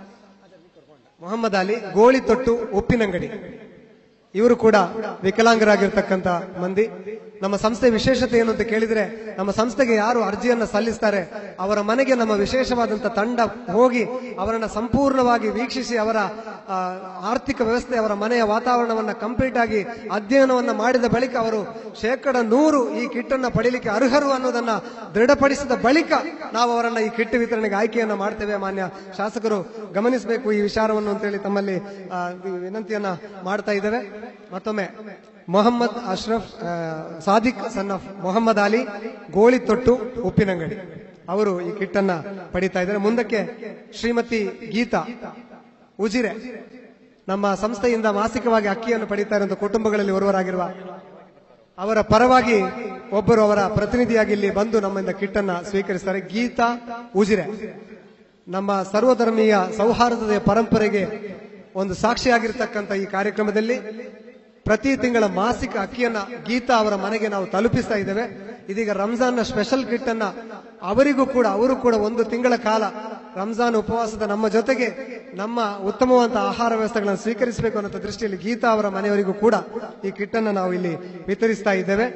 Mohammed Ali Golithottu Uppinangady ಇವರು ಕೂಡ ವಿಕಲಾಂಗರಾಗಿರ್ತಕ್ಕಂಥ ಮಂದಿ ನಮ್ಮ ಸಂಸ್ಥೆ ವಿಶೇಷತೆ ಏನು ಅಂತ ಕೇಳಿದ್ರೆ ನಮ್ಮ ಸಂಸ್ಥೆಗೆ ಯಾರು ಅರ್ಜಿಯನ್ನ ಸಲ್ಲಿಸ್ತಾರೆ ಅವರ ಮನೆಗೆ ನಮ್ಮ ವಿಶೇಷವಾದಂತ ತಂಡ ಹೋಗಿ ಅವರನ್ನ ಸಂಪೂರ್ಣವಾಗಿ ವೀಕ್ಷಿಸಿ ಅವರ ಆ, ಆರ್ಥಿಕ ವ್ಯವಸ್ಥೆ ಅವರ ಮನೆಯ ವಾತಾವರಣವನ್ನ ಕಂಪ್ಲೀಟ್ ಆಗಿ ಅಧ್ಯಯನವನ್ನ ಮಾಡಿದ ಬಳಿಕ ಅವರು ಶೇಕಡ ನೂರು ಈ ಕಿಟ್ ಅನ್ನ ಪಡೀಲಿಕ್ಕೆ ಅರ್ಹರು ಅನ್ನೋದನ್ನ ದೃಢಪಡಿಸಿದ ಬಳಿಕ ನಾವು ಅವರನ್ನ ಈ ಕಿಟ್ ವಿತರಣೆಗೆ ಆಯ್ಕೆಯನ್ನ ಮಾಡ್ತೇವೆ ಮಾನ್ಯ ಶಾಸಕರು ಗಮನಿಸಬೇಕು ಈ ವಿಚಾರವನ್ನು ಅಂತೇಳಿ ತಮ್ಮಲ್ಲಿ ಆ, ವಿನಂತಿಯನ್ನ ಮಾಡ್ತಾ ಇದ್ದೇವೆ ಮತ್ತೊಮ್ಮೆ ಮೊಹಮ್ಮದ್ ಅಶ್ರಫ್ ಆ, Sadiq son of Mohammed Ali Golithottu Uppinangady ಅವರು ಈ ಕಿಟ್ ಅನ್ನ ಪಡಿತಾ ಇದ್ದಾರೆ ಮುಂದಕ್ಕೆ ಶ್ರೀಮತಿ ಗೀತಾ ಉಜಿರೆ ನಮ್ಮ ಸಂಸ್ಥೆಯಿಂದ ಮಾಸಿಕವಾಗಿ ಅಕ್ಕಿಯನ್ನು ಪಡಿತಾ ಇರುವಂತಹ ಕುಟುಂಬಗಳಲ್ಲಿ ಒರ್ವರಾಗಿರುವ ಅವರ ಪರವಾಗಿ ಒಬ್ಬರು ಅವರ ಪ್ರತಿನಿಧಿಯಾಗಿ ಇಲ್ಲಿ ಬಂದು ನಮ್ಮಿಂದ ಕಿಟ್ ಅನ್ನ ಸ್ವೀಕರಿಸ್ತಾರೆ ಗೀತಾ ಉಜಿರೆ ನಮ್ಮ ಸರ್ವಧರ್ಮೀಯ ಸೌಹಾರ್ದತೆಯ ಪರಂಪರೆಗೆ ಒಂದು ಸಾಕ್ಷಿಯಾಗಿರ್ತಕ್ಕಂಥ ಈ ಕಾರ್ಯಕ್ರಮದಲ್ಲಿ ಪ್ರತಿ ತಿಂಗಳ ಮಾಸಿಕ ಅಕ್ಕಿಯನ್ನ ಗೀತಾ ಅವರ ಮನೆಗೆ ನಾವು ತಲುಪಿಸ್ತಾ ಇದ್ದೇವೆ ಇದೀಗ ರಂಜಾನ್ನ ಸ್ಪೆಷಲ್ ಕಿಟ್ ಅನ್ನ ಅವರಿಗೂ ಕೂಡ ಅವರು ಕೂಡ ಒಂದು ತಿಂಗಳ ಕಾಲ ರಂಜಾನ್ ಉಪವಾಸದ ನಮ್ಮ ಜೊತೆಗೆ ನಮ್ಮ ಉತ್ತಮವಾದ ಆಹಾರ ವ್ಯವಸ್ಥೆಗಳನ್ನು ಸ್ವೀಕರಿಸಬೇಕು ಅನ್ನೋ ದೃಷ್ಟಿಯಲ್ಲಿ ಗೀತಾ ಅವರ ಮನೆಯವರಿಗೂ ಕೂಡ ಈ ಕಿಟ್ ಅನ್ನ ನಾವು ಇಲ್ಲಿ ವಿತರಿಸ್ತಾ ಇದ್ದೇವೆ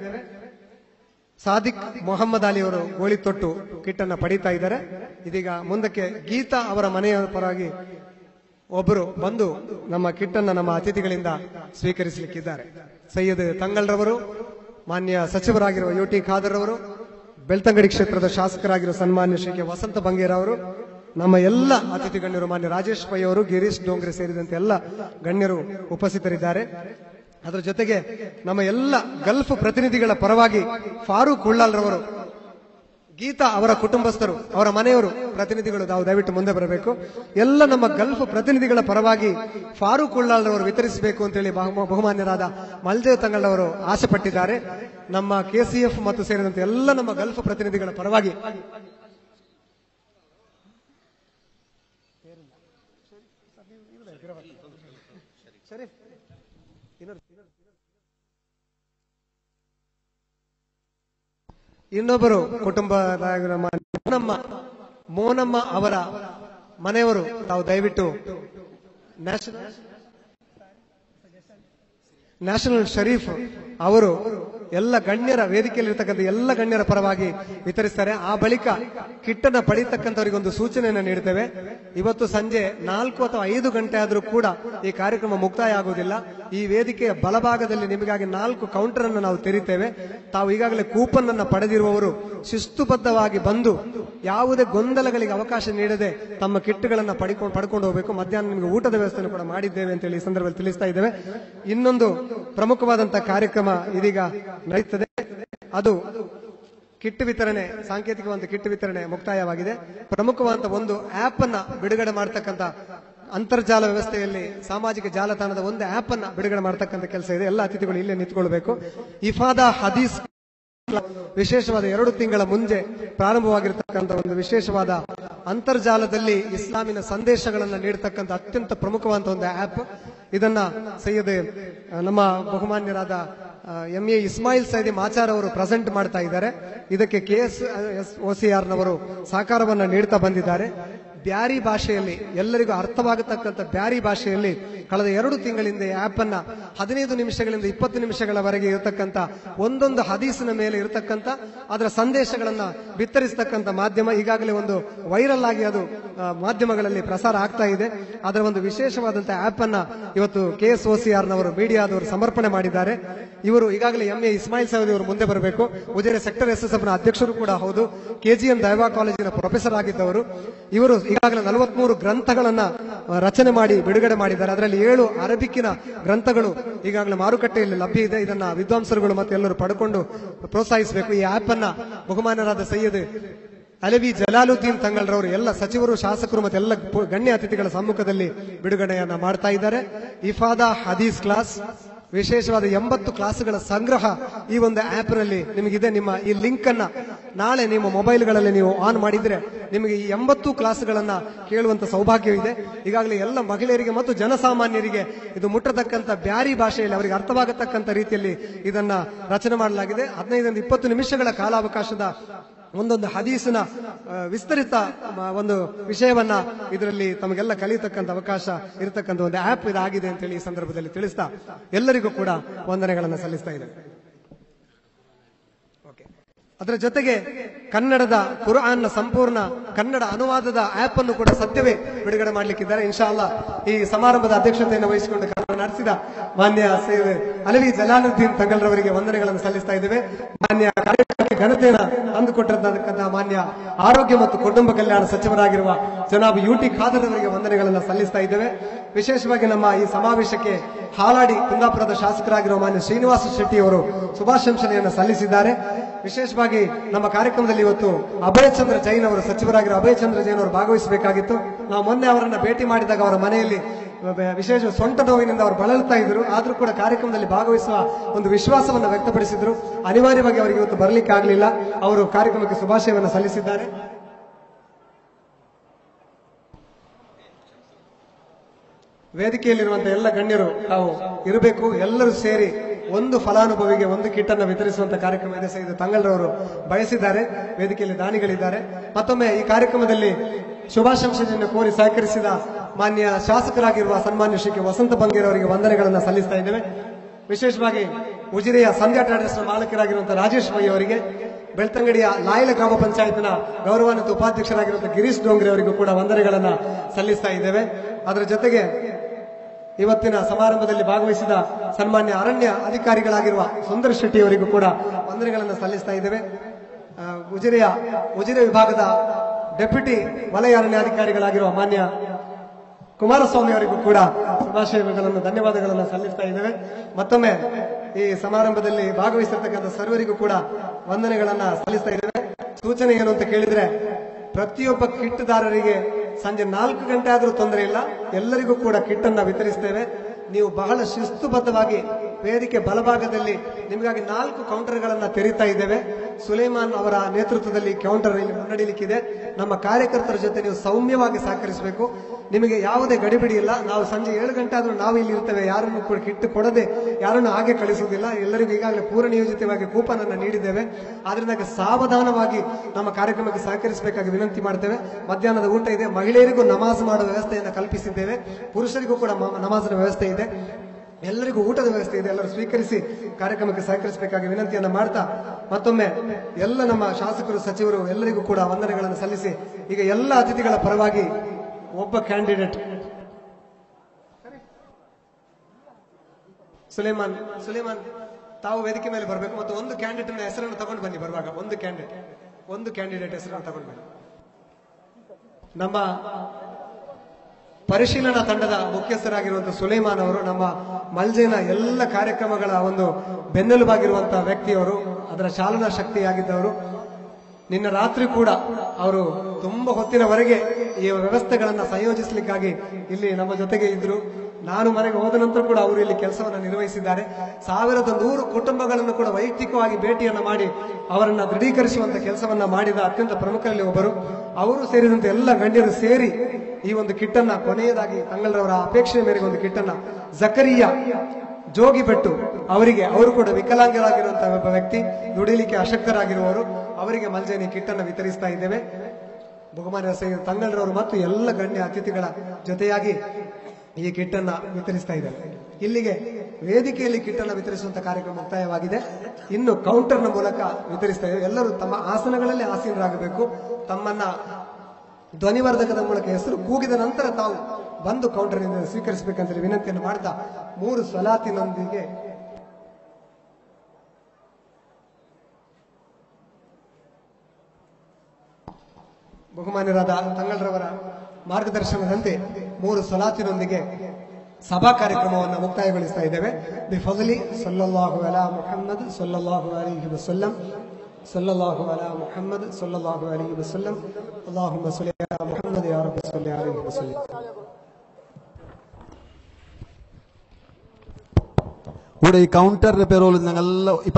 ಸಾದಿಕ್ ಮೊಹಮ್ಮದ್ ಅಲಿ ಅವರು ಗೋಳಿ ತೊಟ್ಟು ಕಿಟ್ ಅನ್ನ ಪಡೀತಾ ಇದ್ದಾರೆ ಇದೀಗ ಮುಂದಕ್ಕೆ ಗೀತಾ ಅವರ ಮನೆಯ ಪರವಾಗಿ ಒಬ್ಬರು ಬಂದು ನಮ್ಮ ಕಿಟ್ ಅನ್ನ ನಮ್ಮ ಅತಿಥಿಗಳಿಂದ ಸ್ವೀಕರಿಸಲಿಕ್ಕಿದ್ದಾರೆ ಸೈಯದ್ ತಂಗಲ್ರವರು ಮಾನ್ಯ ಸಚಿವರಾಗಿರುವ ಯು ಟಿ ಖಾದರ್ ಅವರು ಬೆಳ್ತಂಗಡಿ ಕ್ಷೇತ್ರದ ಶಾಸಕರಾಗಿರುವ ಸನ್ಮಾನ್ಯ ಶ್ರೀ ಕೆ ವಸಂತ ಬಂಗೇರ ಅವರು ನಮ್ಮ ಎಲ್ಲ ಅತಿಥಿ ಗಣ್ಯರು ಮಾನ್ಯ ರಾಜೇಶ್ ಪೈ ಅವರು ಗಿರೀಶ್ ಡೋಂಗ್ರೆ ಸೇರಿದಂತೆ ಎಲ್ಲ ಗಣ್ಯರು ಉಪಸ್ಥಿತರಿದ್ದಾರೆ ಅದರ ಜೊತೆಗೆ ನಮ್ಮ ಎಲ್ಲ ಗಲ್ಫ್ ಪ್ರತಿನಿಧಿಗಳ ಪರವಾಗಿ ಫಾರೂಕ್ ಉಳ್ಳಾಲ್ ರವರು ಗೀತಾ ಅವರ ಕುಟುಂಬಸ್ಥರು ಅವರ ಮನೆಯವರು ಪ್ರತಿನಿಧಿಗಳು ತಾವು ದಯವಿಟ್ಟು ಮುಂದೆ ಬರಬೇಕು ಎಲ್ಲ ನಮ್ಮ ಗಲ್ಫ್ ಪ್ರತಿನಿಧಿಗಳ ಪರವಾಗಿ ಫಾರೂಕ್ ಉಳ್ಳಾಲ್ ರವರು ವಿತರಿಸಬೇಕು ಅಂತೇಳಿ ಬಹು- ಬಹುಮಾನ್ಯರಾದ ಮಲ್ದೇವ್ ತಂಗಳ್ ಅವರು ಆಸೆ ಪಟ್ಟಿದ್ದಾರೆ ನಮ್ಮ ಕೆಸಿಎಫ್ ಮತ್ತು ಸೇರಿದಂತೆ ಎಲ್ಲ ನಮ್ಮ ಗಲ್ಫ್ ಪ್ರತಿನಿಧಿಗಳ ಪರವಾಗಿ ಇನ್ನೊಬ್ಬರು ಕುಟುಂಬದ ಮೋನಮ್ಮ ಮೋನಮ್ಮ ಅವರ ಮನೆಯವರು ತಾವು ದಯವಿಟ್ಟು ನ್ಯಾಷನಲ್ ನ್ಯಾಷನಲ್ ಶರೀಫ್ ಅವರು ಎಲ್ಲ ಗಣ್ಯರ ವೇದಿಕೆಯಲ್ಲಿ ಇರ್ತಕ್ಕಂಥ ಎಲ್ಲ ಗಣ್ಯರ ಪರವಾಗಿ ವಿತರಿಸ್ತಾರೆ ಆ ಬಳಿಕ ಕಿಟ್ಟನ್ನ ಪಡೀತಕ್ಕಂಥವರಿಗೆ ಒಂದು ಸೂಚನೆಯನ್ನು ನೀಡ್ತೇವೆ ಇವತ್ತು ಸಂಜೆ ನಾಲ್ಕು ಅಥವಾ ಐದು ಗಂಟೆ ಆದರೂ ಕೂಡ ಈ ಕಾರ್ಯಕ್ರಮ ಮುಕ್ತಾಯ ಆಗುವುದಿಲ್ಲ ಈ ವೇದಿಕೆಯ ಬಲಭಾಗದಲ್ಲಿ ನಿಮಗಾಗಿ ನಾಲ್ಕು ಕೌಂಟರ್ ಅನ್ನು ನಾವು ತೆರಿತೇವೆ ತಾವು ಈಗಾಗಲೇ ಕೂಪನ್ ಅನ್ನು ಪಡೆದಿರುವವರು ಶಿಸ್ತುಬದ್ಧವಾಗಿ ಬಂದು ಯಾವುದೇ ಗೊಂದಲಗಳಿಗೆ ಅವಕಾಶ ನೀಡದೆ ತಮ್ಮ ಕಿಟ್ಗಳನ್ನ ಪಡಿಕೊಂಡು ಪಡ್ಕೊಂಡು ಹೋಗಬೇಕು ಮಧ್ಯಾಹ್ನ ನಿಮಗೆ ಊಟದ ವ್ಯವಸ್ಥೆಯನ್ನು ಕೂಡ ಮಾಡಿದ್ದೇವೆ ಅಂತ ಹೇಳಿ ಈ ಸಂದರ್ಭದಲ್ಲಿ ತಿಳಿಸ್ತಾ ಇದ್ದೇವೆ ಇನ್ನೊಂದು ಪ್ರಮುಖವಾದಂತಹ ಕಾರ್ಯಕ್ರಮ ಇದೀಗ ನಡೆಯುತ್ತದೆ ಅದು ಕಿಟ್ ವಿತರಣೆ ಸಾಂಕೇತಿಕವಾದ ಕಿಟ್ ವಿತರಣೆ ಮುಕ್ತಾಯವಾಗಿದೆ ಪ್ರಮುಖವಾದ ಒಂದು ಆಪ್ ಅನ್ನ ಬಿಡುಗಡೆ ಮಾಡತಕ್ಕಂತ ಅಂತರ್ಜಾಲ ವ್ಯವಸ್ಥೆಯಲ್ಲಿ ಸಾಮಾಜಿಕ ಜಾಲತಾಣದ ಒಂದು ಆಪ್ ಅನ್ನ ಬಿಡುಗಡೆ ಮಾಡತಕ್ಕಂತ ಕೆಲಸ ಇದೆ ಎಲ್ಲ ಅತಿಥಿಗಳು ಇಲ್ಲೇ ನಿಂತ್ಕೊಳ್ಬೇಕು ಇಫಾದಾ ಹದೀಸ್ ವಿಶೇಷವಾದ ಎರಡು ತಿಂಗಳ ಮುಂಚೆ ಪ್ರಾರಂಭವಾಗಿರತಕ್ಕಂಥ ಒಂದು ವಿಶೇಷವಾದ ಅಂತರ್ಜಾಲದಲ್ಲಿ ಇಸ್ಲಾಮಿನ ಸಂದೇಶಗಳನ್ನು ನೀಡತಕ್ಕಂಥ ಅತ್ಯಂತ ಪ್ರಮುಖವಾದ ಒಂದು ಆಪ್ ಇದನ್ನ ಸೈಯದ್ ಆ, ನಮ್ಮ ಬಹುಮಾನ್ಯರಾದ ಎಂ ಎ ಇಸ್ಮಾಯಿಲ್ ಸೈದಿ ಮಾಚಾರ್ ಅವರು ಪ್ರೆಸೆಂಟ್ ಮಾಡ್ತಾ ಇದ್ದಾರೆ ಇದಕ್ಕೆ K S S O C R ನವರು ಸಹಕಾರವನ್ನ ನೀಡ್ತಾ ಬಂದಿದ್ದಾರೆ ಬ್ಯಾರಿ ಭಾಷೆಯಲ್ಲಿ ಎಲ್ಲರಿಗೂ ಅರ್ಥವಾಗತಕ್ಕಂಥ ಬ್ಯಾರಿ ಭಾಷೆಯಲ್ಲಿ ಕಳೆದ ಎರಡು ತಿಂಗಳಿಂದ ಈ ಆಪ್ ಅನ್ನ ಹದಿನೈದು ನಿಮಿಷಗಳಿಂದ ಇಪ್ಪತ್ತು ನಿಮಿಷಗಳವರೆಗೆ ಇರತಕ್ಕಂಥ ಒಂದೊಂದು ಹದೀಸಿನ ಮೇಲೆ ಇರತಕ್ಕಂಥ ಅದರ ಸಂದೇಶಗಳನ್ನ ಬಿತ್ತರಿಸತಕ್ಕಂಥ ಮಾಧ್ಯಮ ಈಗಾಗಲೇ ಒಂದು ವೈರಲ್ ಆಗಿ ಅದು ಆ, ಮಾಧ್ಯಮಗಳಲ್ಲಿ ಪ್ರಸಾರ ಆಗ್ತಾ ಇದೆ ಅದರ ಒಂದು ವಿಶೇಷವಾದಂತಹ ಆಪ್ ಅನ್ನ ಇವತ್ತು K S O C R ನವರು ಮೀಡಿಯಾದವರು ಸಮರ್ಪಣೆ ಮಾಡಿದ್ದಾರೆ ಇವರು ಈಗಾಗಲೇ ಎಂ ಎ ಇಸ್ಮಾಯಿಲ್ ಸವದಿ ಅವರು ಮುಂದೆ ಬರಬೇಕು Ujire sector S S F ನ ಅಧ್ಯಕ್ಷರು ಕೂಡ ಹೌದು ಕೆಜಿಎನ್ ದೈವಾ ಕಾಲೇಜಿನ ಪ್ರೊಫೆಸರ್ ಆಗಿದ್ದವರು ಇವರು ಈಗಾಗಲೇ ನಲವತ್ಮೂರು ಗ್ರಂಥಗಳನ್ನ ಆ, ರಚನೆ ಮಾಡಿ ಬಿಡುಗಡೆ ಮಾಡಿದ್ದಾರೆ ಅದರಲ್ಲಿ ಏಳು ಅರಬಿಕ್ಕಿನ ಗ್ರಂಥಗಳು ಈಗಾಗಲೇ ಮಾರುಕಟ್ಟೆಯಲ್ಲಿ ಲಭ್ಯ ಇದೆ ಇದನ್ನ ವಿದ್ವಾಂಸರುಗಳು ಮತ್ತು ಎಲ್ಲರೂ ಪಡ್ಕೊಂಡು ಪ್ರೋತ್ಸಾಹಿಸಬೇಕು ಈ ಆಪ್ ಅನ್ನ ಬಹುಮಾನರಾದ ಸೈಯದ್ ಅಲವಿ ಜಲಾಲುದ್ದೀನ್ ತಂಗಳ್ರವರು ಎಲ್ಲ ಸಚಿವರು ಶಾಸಕರು ಮತ್ತು ಎಲ್ಲ ಪು- ಗಣ್ಯ ಅತಿಥಿಗಳ ಸಮ್ಮುಖದಲ್ಲಿ ಬಿಡುಗಡೆಯನ್ನ ಮಾಡ್ತಾ ಇದ್ದಾರೆ ಇಫಾದಾ ಹದೀಸ್ ಕ್ಲಾಸ್ ವಿಶೇಷವಾದ ಎಂಬತ್ತು ಕ್ಲಾಸ್ಗಳ ಸಂಗ್ರಹ ಈ ಒಂದು ಆಪ್ ನಲ್ಲಿ ನಿಮಗಿದೆ ನಿಮ್ಮ ಈ ಲಿಂಕ್ ಅನ್ನ ನಾಳೆ ನಿಮ್ಮ ಮೊಬೈಲ್ಗಳಲ್ಲಿ ನೀವು ಆನ್ ಮಾಡಿದ್ರೆ ನಿಮಗೆ ಈ ಎಂಬತ್ತು ಕ್ಲಾಸ್ಗಳನ್ನ ಕೇಳುವಂತ ಸೌಭಾಗ್ಯವಿದೆ ಈಗಾಗಲೇ ಎಲ್ಲ ಮಹಿಳೆಯರಿಗೆ ಮತ್ತು ಜನಸಾಮಾನ್ಯರಿಗೆ ಇದು ಮುಟ್ಟತಕ್ಕಂಥ ಬ್ಯಾರಿ ಭಾಷೆಯಲ್ಲಿ ಅವರಿಗೆ ಅರ್ಥವಾಗತಕ್ಕಂಥ ರೀತಿಯಲ್ಲಿ ಇದನ್ನ ರಚನೆ ಮಾಡಲಾಗಿದೆ ಹದಿನೈದರಿಂದ ಇಪ್ಪತ್ತು ನಿಮಿಷಗಳ ಕಾಲಾವಕಾಶದ ಒಂದೊಂದು ಹದೀಸಿನ ಆ, ವಿಸ್ತರಿತ ಮ, ಒಂದು ವಿಷಯವನ್ನ ಇದರಲ್ಲಿ ತಮಗೆಲ್ಲ ಕಲಿಯತಕ್ಕಂಥ ಅವಕಾಶ ಇರತಕ್ಕಂಥ ಒಂದು ಆಪ್ ಇದಾಗಿದೆ ಅಂತ ಹೇಳಿ ಈ ಸಂದರ್ಭದಲ್ಲಿ ತಿಳಿಸ್ತಾ ಎಲ್ಲರಿಗೂ ಕೂಡ ವಂದನೆಗಳನ್ನು ಸಲ್ಲಿಸ್ತಾ ಇದ್ದೇನೆ ಓಕೆ. ಅದರ ಜೊತೆಗೆ ಕನ್ನಡದ ಕುರ್ಆನ್ನ ಸಂಪೂರ್ಣ ಕನ್ನಡ ಅನುವಾದದ ಆಪ್ ಅನ್ನು ಕೂಡ ಸದ್ಯವೇ ಬಿಡುಗಡೆ ಮಾಡಲಿಕ್ಕಿದ್ದಾರೆ ಇನ್ಶಾ ಅಲ್ಲಾ ಈ ಸಮಾರಂಭದ ಅಧ್ಯಕ್ಷತೆಯನ್ನು ವಹಿಸಿಕೊಂಡು ಕಾರ್ಯ ನಡೆಸಿದ ಮಾನ್ಯ ಸೈಯದ್ ಅಲವಿ ಜಲಾಲುದ್ದೀನ್ ತಂಗಲ್ರವರಿಗೆ ವಂದನೆಗಳನ್ನು ಸಲ್ಲಿಸ್ತಾ ಇದ್ದೇವೆ ಮಾನ್ಯ ಕಾರ್ಯಕ್ರಮಕ್ಕೆ ಘನತೆಯನ್ನು ತಂದುಕೊಟ್ಟಿರತಕ್ಕಂತಹ ಮಾನ್ಯ ಆರೋಗ್ಯ ಮತ್ತು ಕುಟುಂಬ ಕಲ್ಯಾಣ ಸಚಿವರಾಗಿರುವ ಜನಾಬ್ ಯು ಟಿ ಖಾದರ್ ಅವರಿಗೆ ವಂದನೆಗಳನ್ನು ಸಲ್ಲಿಸ್ತಾ ಇದ್ದೇವೆ ವಿಶೇಷವಾಗಿ ನಮ್ಮ ಈ ಸಮಾವೇಶಕ್ಕೆ ಹಾಲಾಡಿ ಕುಂದಾಪುರದ ಶಾಸಕರಾಗಿರುವ ಮಾನ್ಯ ಶ್ರೀನಿವಾಸ ಶೆಟ್ಟಿ ಅವರು ಶುಭಾಶಂಸನೆಯನ್ನು ಸಲ್ಲಿಸಿದ್ದಾರೆ ವಿಶೇಷವಾಗಿ ನಮ್ಮ ಕಾರ್ಯಕ್ರಮದಲ್ಲಿ ಇವತ್ತು ಅಭಯಚಂದ್ರ ಜೈನ್ ಅವರು ಸಚಿವರಾಗಿರೋ ಅಭಯಚಂದ್ರ ಜೈನ್ ಅವರು ಭಾಗವಹಿಸಬೇಕಾಗಿತ್ತು ನಾವು ಮೊನ್ನೆ ಅವರನ್ನ ಭೇಟಿ ಮಾಡಿದಾಗ ಅವರ ಮನೆಯಲ್ಲಿ ವಿಶೇಷ ಸೊಂಟ ನೋವಿನಿಂದ ಅವರು ಬಳಲ್ತಾ ಇದ್ರು ಆದ್ರೂ ಕೂಡ ಕಾರ್ಯಕ್ರಮದಲ್ಲಿ ಭಾಗವಹಿಸುವ ಒಂದು ವಿಶ್ವಾಸವನ್ನು ವ್ಯಕ್ತಪಡಿಸಿದ್ರು ಅನಿವಾರ್ಯವಾಗಿ ಅವರಿಗೆ ಇವತ್ತು ಬರಲಿಕ್ಕೆ ಆಗಲಿಲ್ಲ ಅವರು ಕಾರ್ಯಕ್ರಮಕ್ಕೆ ಶುಭಾಶಯವನ್ನು ಸಲ್ಲಿಸಿದ್ದಾರೆ ವೇದಿಕೆಯಲ್ಲಿರುವಂತಹ ಎಲ್ಲ ಗಣ್ಯರು ತಾವು ಇರಬೇಕು ಎಲ್ಲರೂ ಸೇರಿ ಒಂದು ಫಲಾನುಭವಿಗೆ ಒಂದು ಕಿಟ್ ಅನ್ನು ವಿತರಿಸುವಂತ ಕಾರ್ಯಕ್ರಮ ಇದೆ ಸರ್ ಇದು ತಂಗಲ್ರವರು ಬಯಸಿದ್ದಾರೆ ವೇದಿಕೆಯಲ್ಲಿ ದಾನಿಗಳಿದ್ದಾರೆ ಮತ್ತೊಮ್ಮೆ ಈ ಕಾರ್ಯಕ್ರಮದಲ್ಲಿ ಶುಭಾಶಂಸೆಯನ್ನು ಕೋರಿ ಸಹಕರಿಸಿದ ಮಾನ್ಯ ಶಾಸಕರಾಗಿರುವ ಸನ್ಮಾನ್ಯ ಶ್ರೀ ಕೆ. ವಸಂತ ಬಂಗೇರ್ ಅವರಿಗೆ ವಂದನೆಗಳನ್ನು ಸಲ್ಲಿಸ್ತಾ ಇದ್ದೇವೆ ವಿಶೇಷವಾಗಿ ಉಜಿರೆಯ ಸಂಧ್ಯಾ ಟ್ರೇಡರ್ಸ್ ಮಾಲಕರಾಗಿರುವಂತಹ ರಾಜೇಶ್ ಮೈ ಅವರಿಗೆ ಬೆಳ್ತಂಗಡಿಯ ಲಾಯಲ ಗ್ರಾಮ ಪಂಚಾಯತ್ನ ಗೌರವಾನ್ವಿತ ಉಪಾಧ್ಯಕ್ಷರಾಗಿರುವಂತಹ ಗಿರೀಶ್ ಡೋಂಗ್ರೆ ಅವರಿಗೂ ಕೂಡ ವಂದನೆಗಳನ್ನ ಸಲ್ಲಿಸ್ತಾ ಇದ್ದೇವೆ ಅದರ ಜೊತೆಗೆ ಇವತ್ತಿನ ಸಮಾರಂಭದಲ್ಲಿ ಭಾಗವಹಿಸಿದ ಸನ್ಮಾನ್ಯ ಅರಣ್ಯ ಅಧಿಕಾರಿಗಳಾಗಿರುವ ಸುಂದರ ಶೆಟ್ಟಿ ಅವರಿಗೂ ಕೂಡ ವಂದನೆಗಳನ್ನು ಸಲ್ಲಿಸ್ತಾ ಇದ್ದೇವೆ ಆ, ಉಜಿರೆಯ ಉಜಿರೆ ವಿಭಾಗದ ಡೆಪ್ಯೂಟಿ ವಲಯ ಅರಣ್ಯಾಧಿಕಾರಿಗಳಾಗಿರುವ ಮಾನ್ಯ ಕುಮಾರಸ್ವಾಮಿ ಅವರಿಗೂ ಕೂಡ ಶುಭಾಶಯಗಳನ್ನು ಧನ್ಯವಾದಗಳನ್ನು ಸಲ್ಲಿಸ್ತಾ ಇದ್ದೇವೆ ಮತ್ತೊಮ್ಮೆ ಈ ಸಮಾರಂಭದಲ್ಲಿ ಭಾಗವಹಿಸಿರ್ತಕ್ಕಂಥ ಸರ್ವರಿಗೂ ಕೂಡ ವಂದನೆಗಳನ್ನ ಸಲ್ಲಿಸ್ತಾ ಇದ್ದೇವೆ ಸೂಚನೆ ಏನು ಅಂತ ಕೇಳಿದ್ರೆ ಪ್ರತಿಯೊಬ್ಬ ಕಿಟ್ದಾರರಿಗೆ ಸಂಜೆ ನಾಲ್ಕು ಗಂಟೆ ಆದರೂ ತೊಂದರೆ ಇಲ್ಲ ಎಲ್ಲರಿಗೂ ಕೂಡ ಕಿಟ್ ಅನ್ನ ವಿತರಿಸ್ತೇವೆ ನೀವು ಬಹಳ ಶಿಸ್ತುಬದ್ಧವಾಗಿ ವೇದಿಕೆ ಬಲಭಾಗದಲ್ಲಿ ನಿಮಗಾಗಿ ನಾಲ್ಕು ಕೌಂಟರ್ಗಳನ್ನ ತೆರೀತಾ ಇದ್ದೇವೆ ಸುಲೇಮಾನ್ ಅವರ ನೇತೃತ್ವದಲ್ಲಿ ಕೌಂಟರ್ ಇಲ್ಲಿ ಮುನ್ನಡೆಯಲಿಕ್ಕಿದೆ ನಮ್ಮ ಕಾರ್ಯಕರ್ತರ ಜೊತೆ ನೀವು ಸೌಮ್ಯವಾಗಿ ಸಹಕರಿಸಬೇಕು ನಿಮಗೆ ಯಾವುದೇ ಗಡಿಬಿಡಿ ಇಲ್ಲ ನಾವು ಸಂಜೆ ಏಳು ಗಂಟೆ ಆದ್ರೂ ನಾವು ಇಲ್ಲಿ ಇರ್ತೇವೆ ಯಾರನ್ನು ಕೂಡ ಕಿಟ್ಟು ಕೊಡದೆ ಯಾರನ್ನು ಹಾಗೆ ಕಳಿಸುವುದಿಲ್ಲ ಎಲ್ಲರಿಗೂ ಈಗಾಗಲೇ ಪೂರ್ಣ ನಿಯೋಜಿತವಾಗಿ ಕೂಪನ್ ಅನ್ನು ನೀಡಿದ್ದೇವೆ ಆದ್ರಿಂದ ಸಾವಧಾನವಾಗಿ ನಮ್ಮ ಕಾರ್ಯಕ್ರಮಕ್ಕೆ ಸಹಕರಿಸಬೇಕಾಗಿ ವಿನಂತಿ ಮಾಡ್ತೇವೆ ಮಧ್ಯಾಹ್ನದ ಊಟ ಇದೆ ಮಹಿಳೆಯರಿಗೂ ನಮಾಜ್ ಮಾಡುವ ವ್ಯವಸ್ಥೆಯನ್ನು ಕಲ್ಪಿಸಿದ್ದೇವೆ ಪುರುಷರಿಗೂ ಕೂಡ ಮ- ನಮಾಜಿನ ವ್ಯವಸ್ಥೆ ಇದೆ ಎಲ್ಲರಿಗೂ ಊಟದ ವ್ಯವಸ್ಥೆ ಇದೆ ಎಲ್ಲರೂ ಸ್ವೀಕರಿಸಿ ಕಾರ್ಯಕ್ರಮಕ್ಕೆ ಸಹಕರಿಸಬೇಕಾಗಿ ವಿನಂತಿಯನ್ನ ಮಾಡ್ತಾ ಮತ್ತೊಮ್ಮೆ ಎಲ್ಲ ನಮ್ಮ ಶಾಸಕರು ಸಚಿವರು ಎಲ್ಲರಿಗೂ ಕೂಡ ವಂದನೆಗಳನ್ನು ಸಲ್ಲಿಸಿ ಈಗ ಎಲ್ಲ ಅತಿಥಿಗಳ ಪರವಾಗಿ ಒಬ್ಬ ಕ್ಯಾಂಡಿಡೇಟ್ ಸುಲೇಮಾನ್ ಸುಲೇಮಾನ್ ತಾವು ವೇದಿಕೆ ಮೇಲೆ ಬರಬೇಕು ಮತ್ತು ಒಂದು ಕ್ಯಾಂಡಿಡೇಟ್ ಹೆಸರನ್ನು ತಗೊಂಡು ಬನ್ನಿ ಬರುವಾಗ ಒಂದು ಕ್ಯಾಂಡಿಡೇಟ್ ಒಂದು ಕ್ಯಾಂಡಿಡೇಟ್ ಹೆಸರನ್ನು ತಗೊಂಡು ಬನ್ನಿ ನಮ್ಮ ಪರಿಶೀಲನಾ ತಂಡದ ಮುಖ್ಯಸ್ಥರಾಗಿರುವಂತಹ ಸುಲೇಮಾನ್ ಅವರು ನಮ್ಮ ಮಲ್ಜೆನ ಎಲ್ಲ ಕಾರ್ಯಕ್ರಮಗಳ ಒಂದು ಬೆನ್ನೆಲುಬಾಗಿರುವಂತಹ ವ್ಯಕ್ತಿಯವರು ಅದರ ಚಾಲನಾ ಶಕ್ತಿಯಾಗಿದ್ದವರು ನಿನ್ನ ರಾತ್ರಿ ಕೂಡ ಅವರು ತುಂಬಾ ಹೊತ್ತಿನವರೆಗೆ ಈ ವ್ಯವಸ್ಥೆಗಳನ್ನ ಸಂಯೋಜಿಸಲಿಕ್ಕಾಗಿ ಇಲ್ಲಿ ನಮ್ಮ ಜೊತೆಗೆ ಇದ್ರು ನಾನು ಮನೆಗೆ ಹೋದ ನಂತರ ಕೂಡ ಅವರು ಇಲ್ಲಿ ಕೆಲಸವನ್ನು ನಿರ್ವಹಿಸಿದ್ದಾರೆ ಸಾವಿರದ ನೂರು ಕುಟುಂಬಗಳನ್ನು ಕೂಡ ವೈಯಕ್ತಿಕವಾಗಿ ಭೇಟಿಯನ್ನ ಮಾಡಿ ಅವರನ್ನ ದೃಢೀಕರಿಸುವಂತ ಕೆಲಸವನ್ನ ಮಾಡಿದ ಅತ್ಯಂತ ಪ್ರಮುಖರಲ್ಲಿ ಒಬ್ಬರು ಅವರು ಸೇರಿದಂತೆ ಎಲ್ಲ ಗಣ್ಯರು ಸೇರಿ ಈ ಒಂದು ಕಿಟ್ಟನ್ನ ಕೊನೆಯದಾಗಿ ತಂಗಲ್ರವರ ಅಪೇಕ್ಷೆಯ ಮೇರೆಗೆ ಒಂದು ಕಿಟ್ಟನ್ನ ಜಕರಿಯ ಜೋಗಿಬೆಟ್ಟು ಅವರಿಗೆ ಅವರು ಕೂಡ ವಿಕಲಾಂಗರಾಗಿರುವಂತಹ ಒಬ್ಬ ವ್ಯಕ್ತಿ ದುಡಿಲಿಕ್ಕೆ ಅಶಕ್ತರಾಗಿರುವವರು ಅವರಿಗೆ ಮಲ್ಜೇನಿ ಕಿಟ್ಟನ್ನು ವಿತರಿಸ್ತಾ ಇದ್ದೇವೆ ಬಹುಮಾನ್ಯ ಸೈನಿಕ ತಂಗಲ್ರವರು ಮತ್ತು ಎಲ್ಲ ಗಣ್ಯ ಅತಿಥಿಗಳ ಜೊತೆಯಾಗಿ ಈ ಕಿಟ್ಟನ್ನ ವಿತರಿಸ್ತಾ ಇದ್ದಾರೆ ಇಲ್ಲಿಗೆ ವೇದಿಕೆಯಲ್ಲಿ ಕಿಟ್ಟನ್ನು ವಿತರಿಸುವಂತ ಕಾರ್ಯಕ್ರಮ ಮುಕ್ತಾಯವಾಗಿದೆ ಇನ್ನು ಕೌಂಟರ್ನ ಮೂಲಕ ವಿತರಿಸ್ತಾ ಇದ್ದಾರೆ ಎಲ್ಲರೂ ತಮ್ಮ ಆಸನಗಳಲ್ಲಿ ಆಸೀನರಾಗಬೇಕು ತಮ್ಮನ್ನ ಧ್ವನಿವರ್ಧಕದ ಮೂಲಕ ಹೆಸರು ಕೂಗಿದ ನಂತರ ತಾವು ಬಂದು ಕೌಂಟರ್ನಿಂದ ಸ್ವೀಕರಿಸಬೇಕಂತ ವಿನಂತಿಯನ್ನು ಮಾಡ್ತಾ ಮೂರು ಸಲಾತಿನೊಂದಿಗೆ ಬಹುಮಾನ್ಯರಾದ ತಂಗಳ್ರವರ ಮಾರ್ಗದರ್ಶನದಂತೆ ಮೂರು ಸಲಾತಿನೊಂದಿಗೆ ಸಭಾ ಕಾರ್ಯಕ್ರಮವನ್ನು ಮುಕ್ತಾಯಗೊಳಿಸ್ತಾ ಇದ್ದೇವೆ ಬಿಫಲಿ ಸಲ್ಲಲ್ಲಾಹು ಅಲಾ ಮುಹಮ್ಮದ್ ಸಲ್ಲಲ್ಲಾಹು ಅಲೈಹಿ ವಸಲ್ಲಂ ಸಲ್ಲಲ್ಲಾಹು ಅಲಾ ಮುಹಮ್ಮದ್ ಸಲ್ಲಲ್ಲಾಹು ಅಲೈಹಿ ವಸಲ್ಲಂ ಅಲ್ಲಾಹುಮ್ಮ ಸಲ್ಲಿ ಅಲಾ ಮುಹಮ್ಮದ್ ಯಾ ರಬ್ಬಿ ಸಲ್ಲಿ ಅಲೈಹಿ ವಸಲ್ಲಂ ഇവിടെ ഈ കൗണ്ടറിന്റെ പേരോട് ഞങ്ങൾ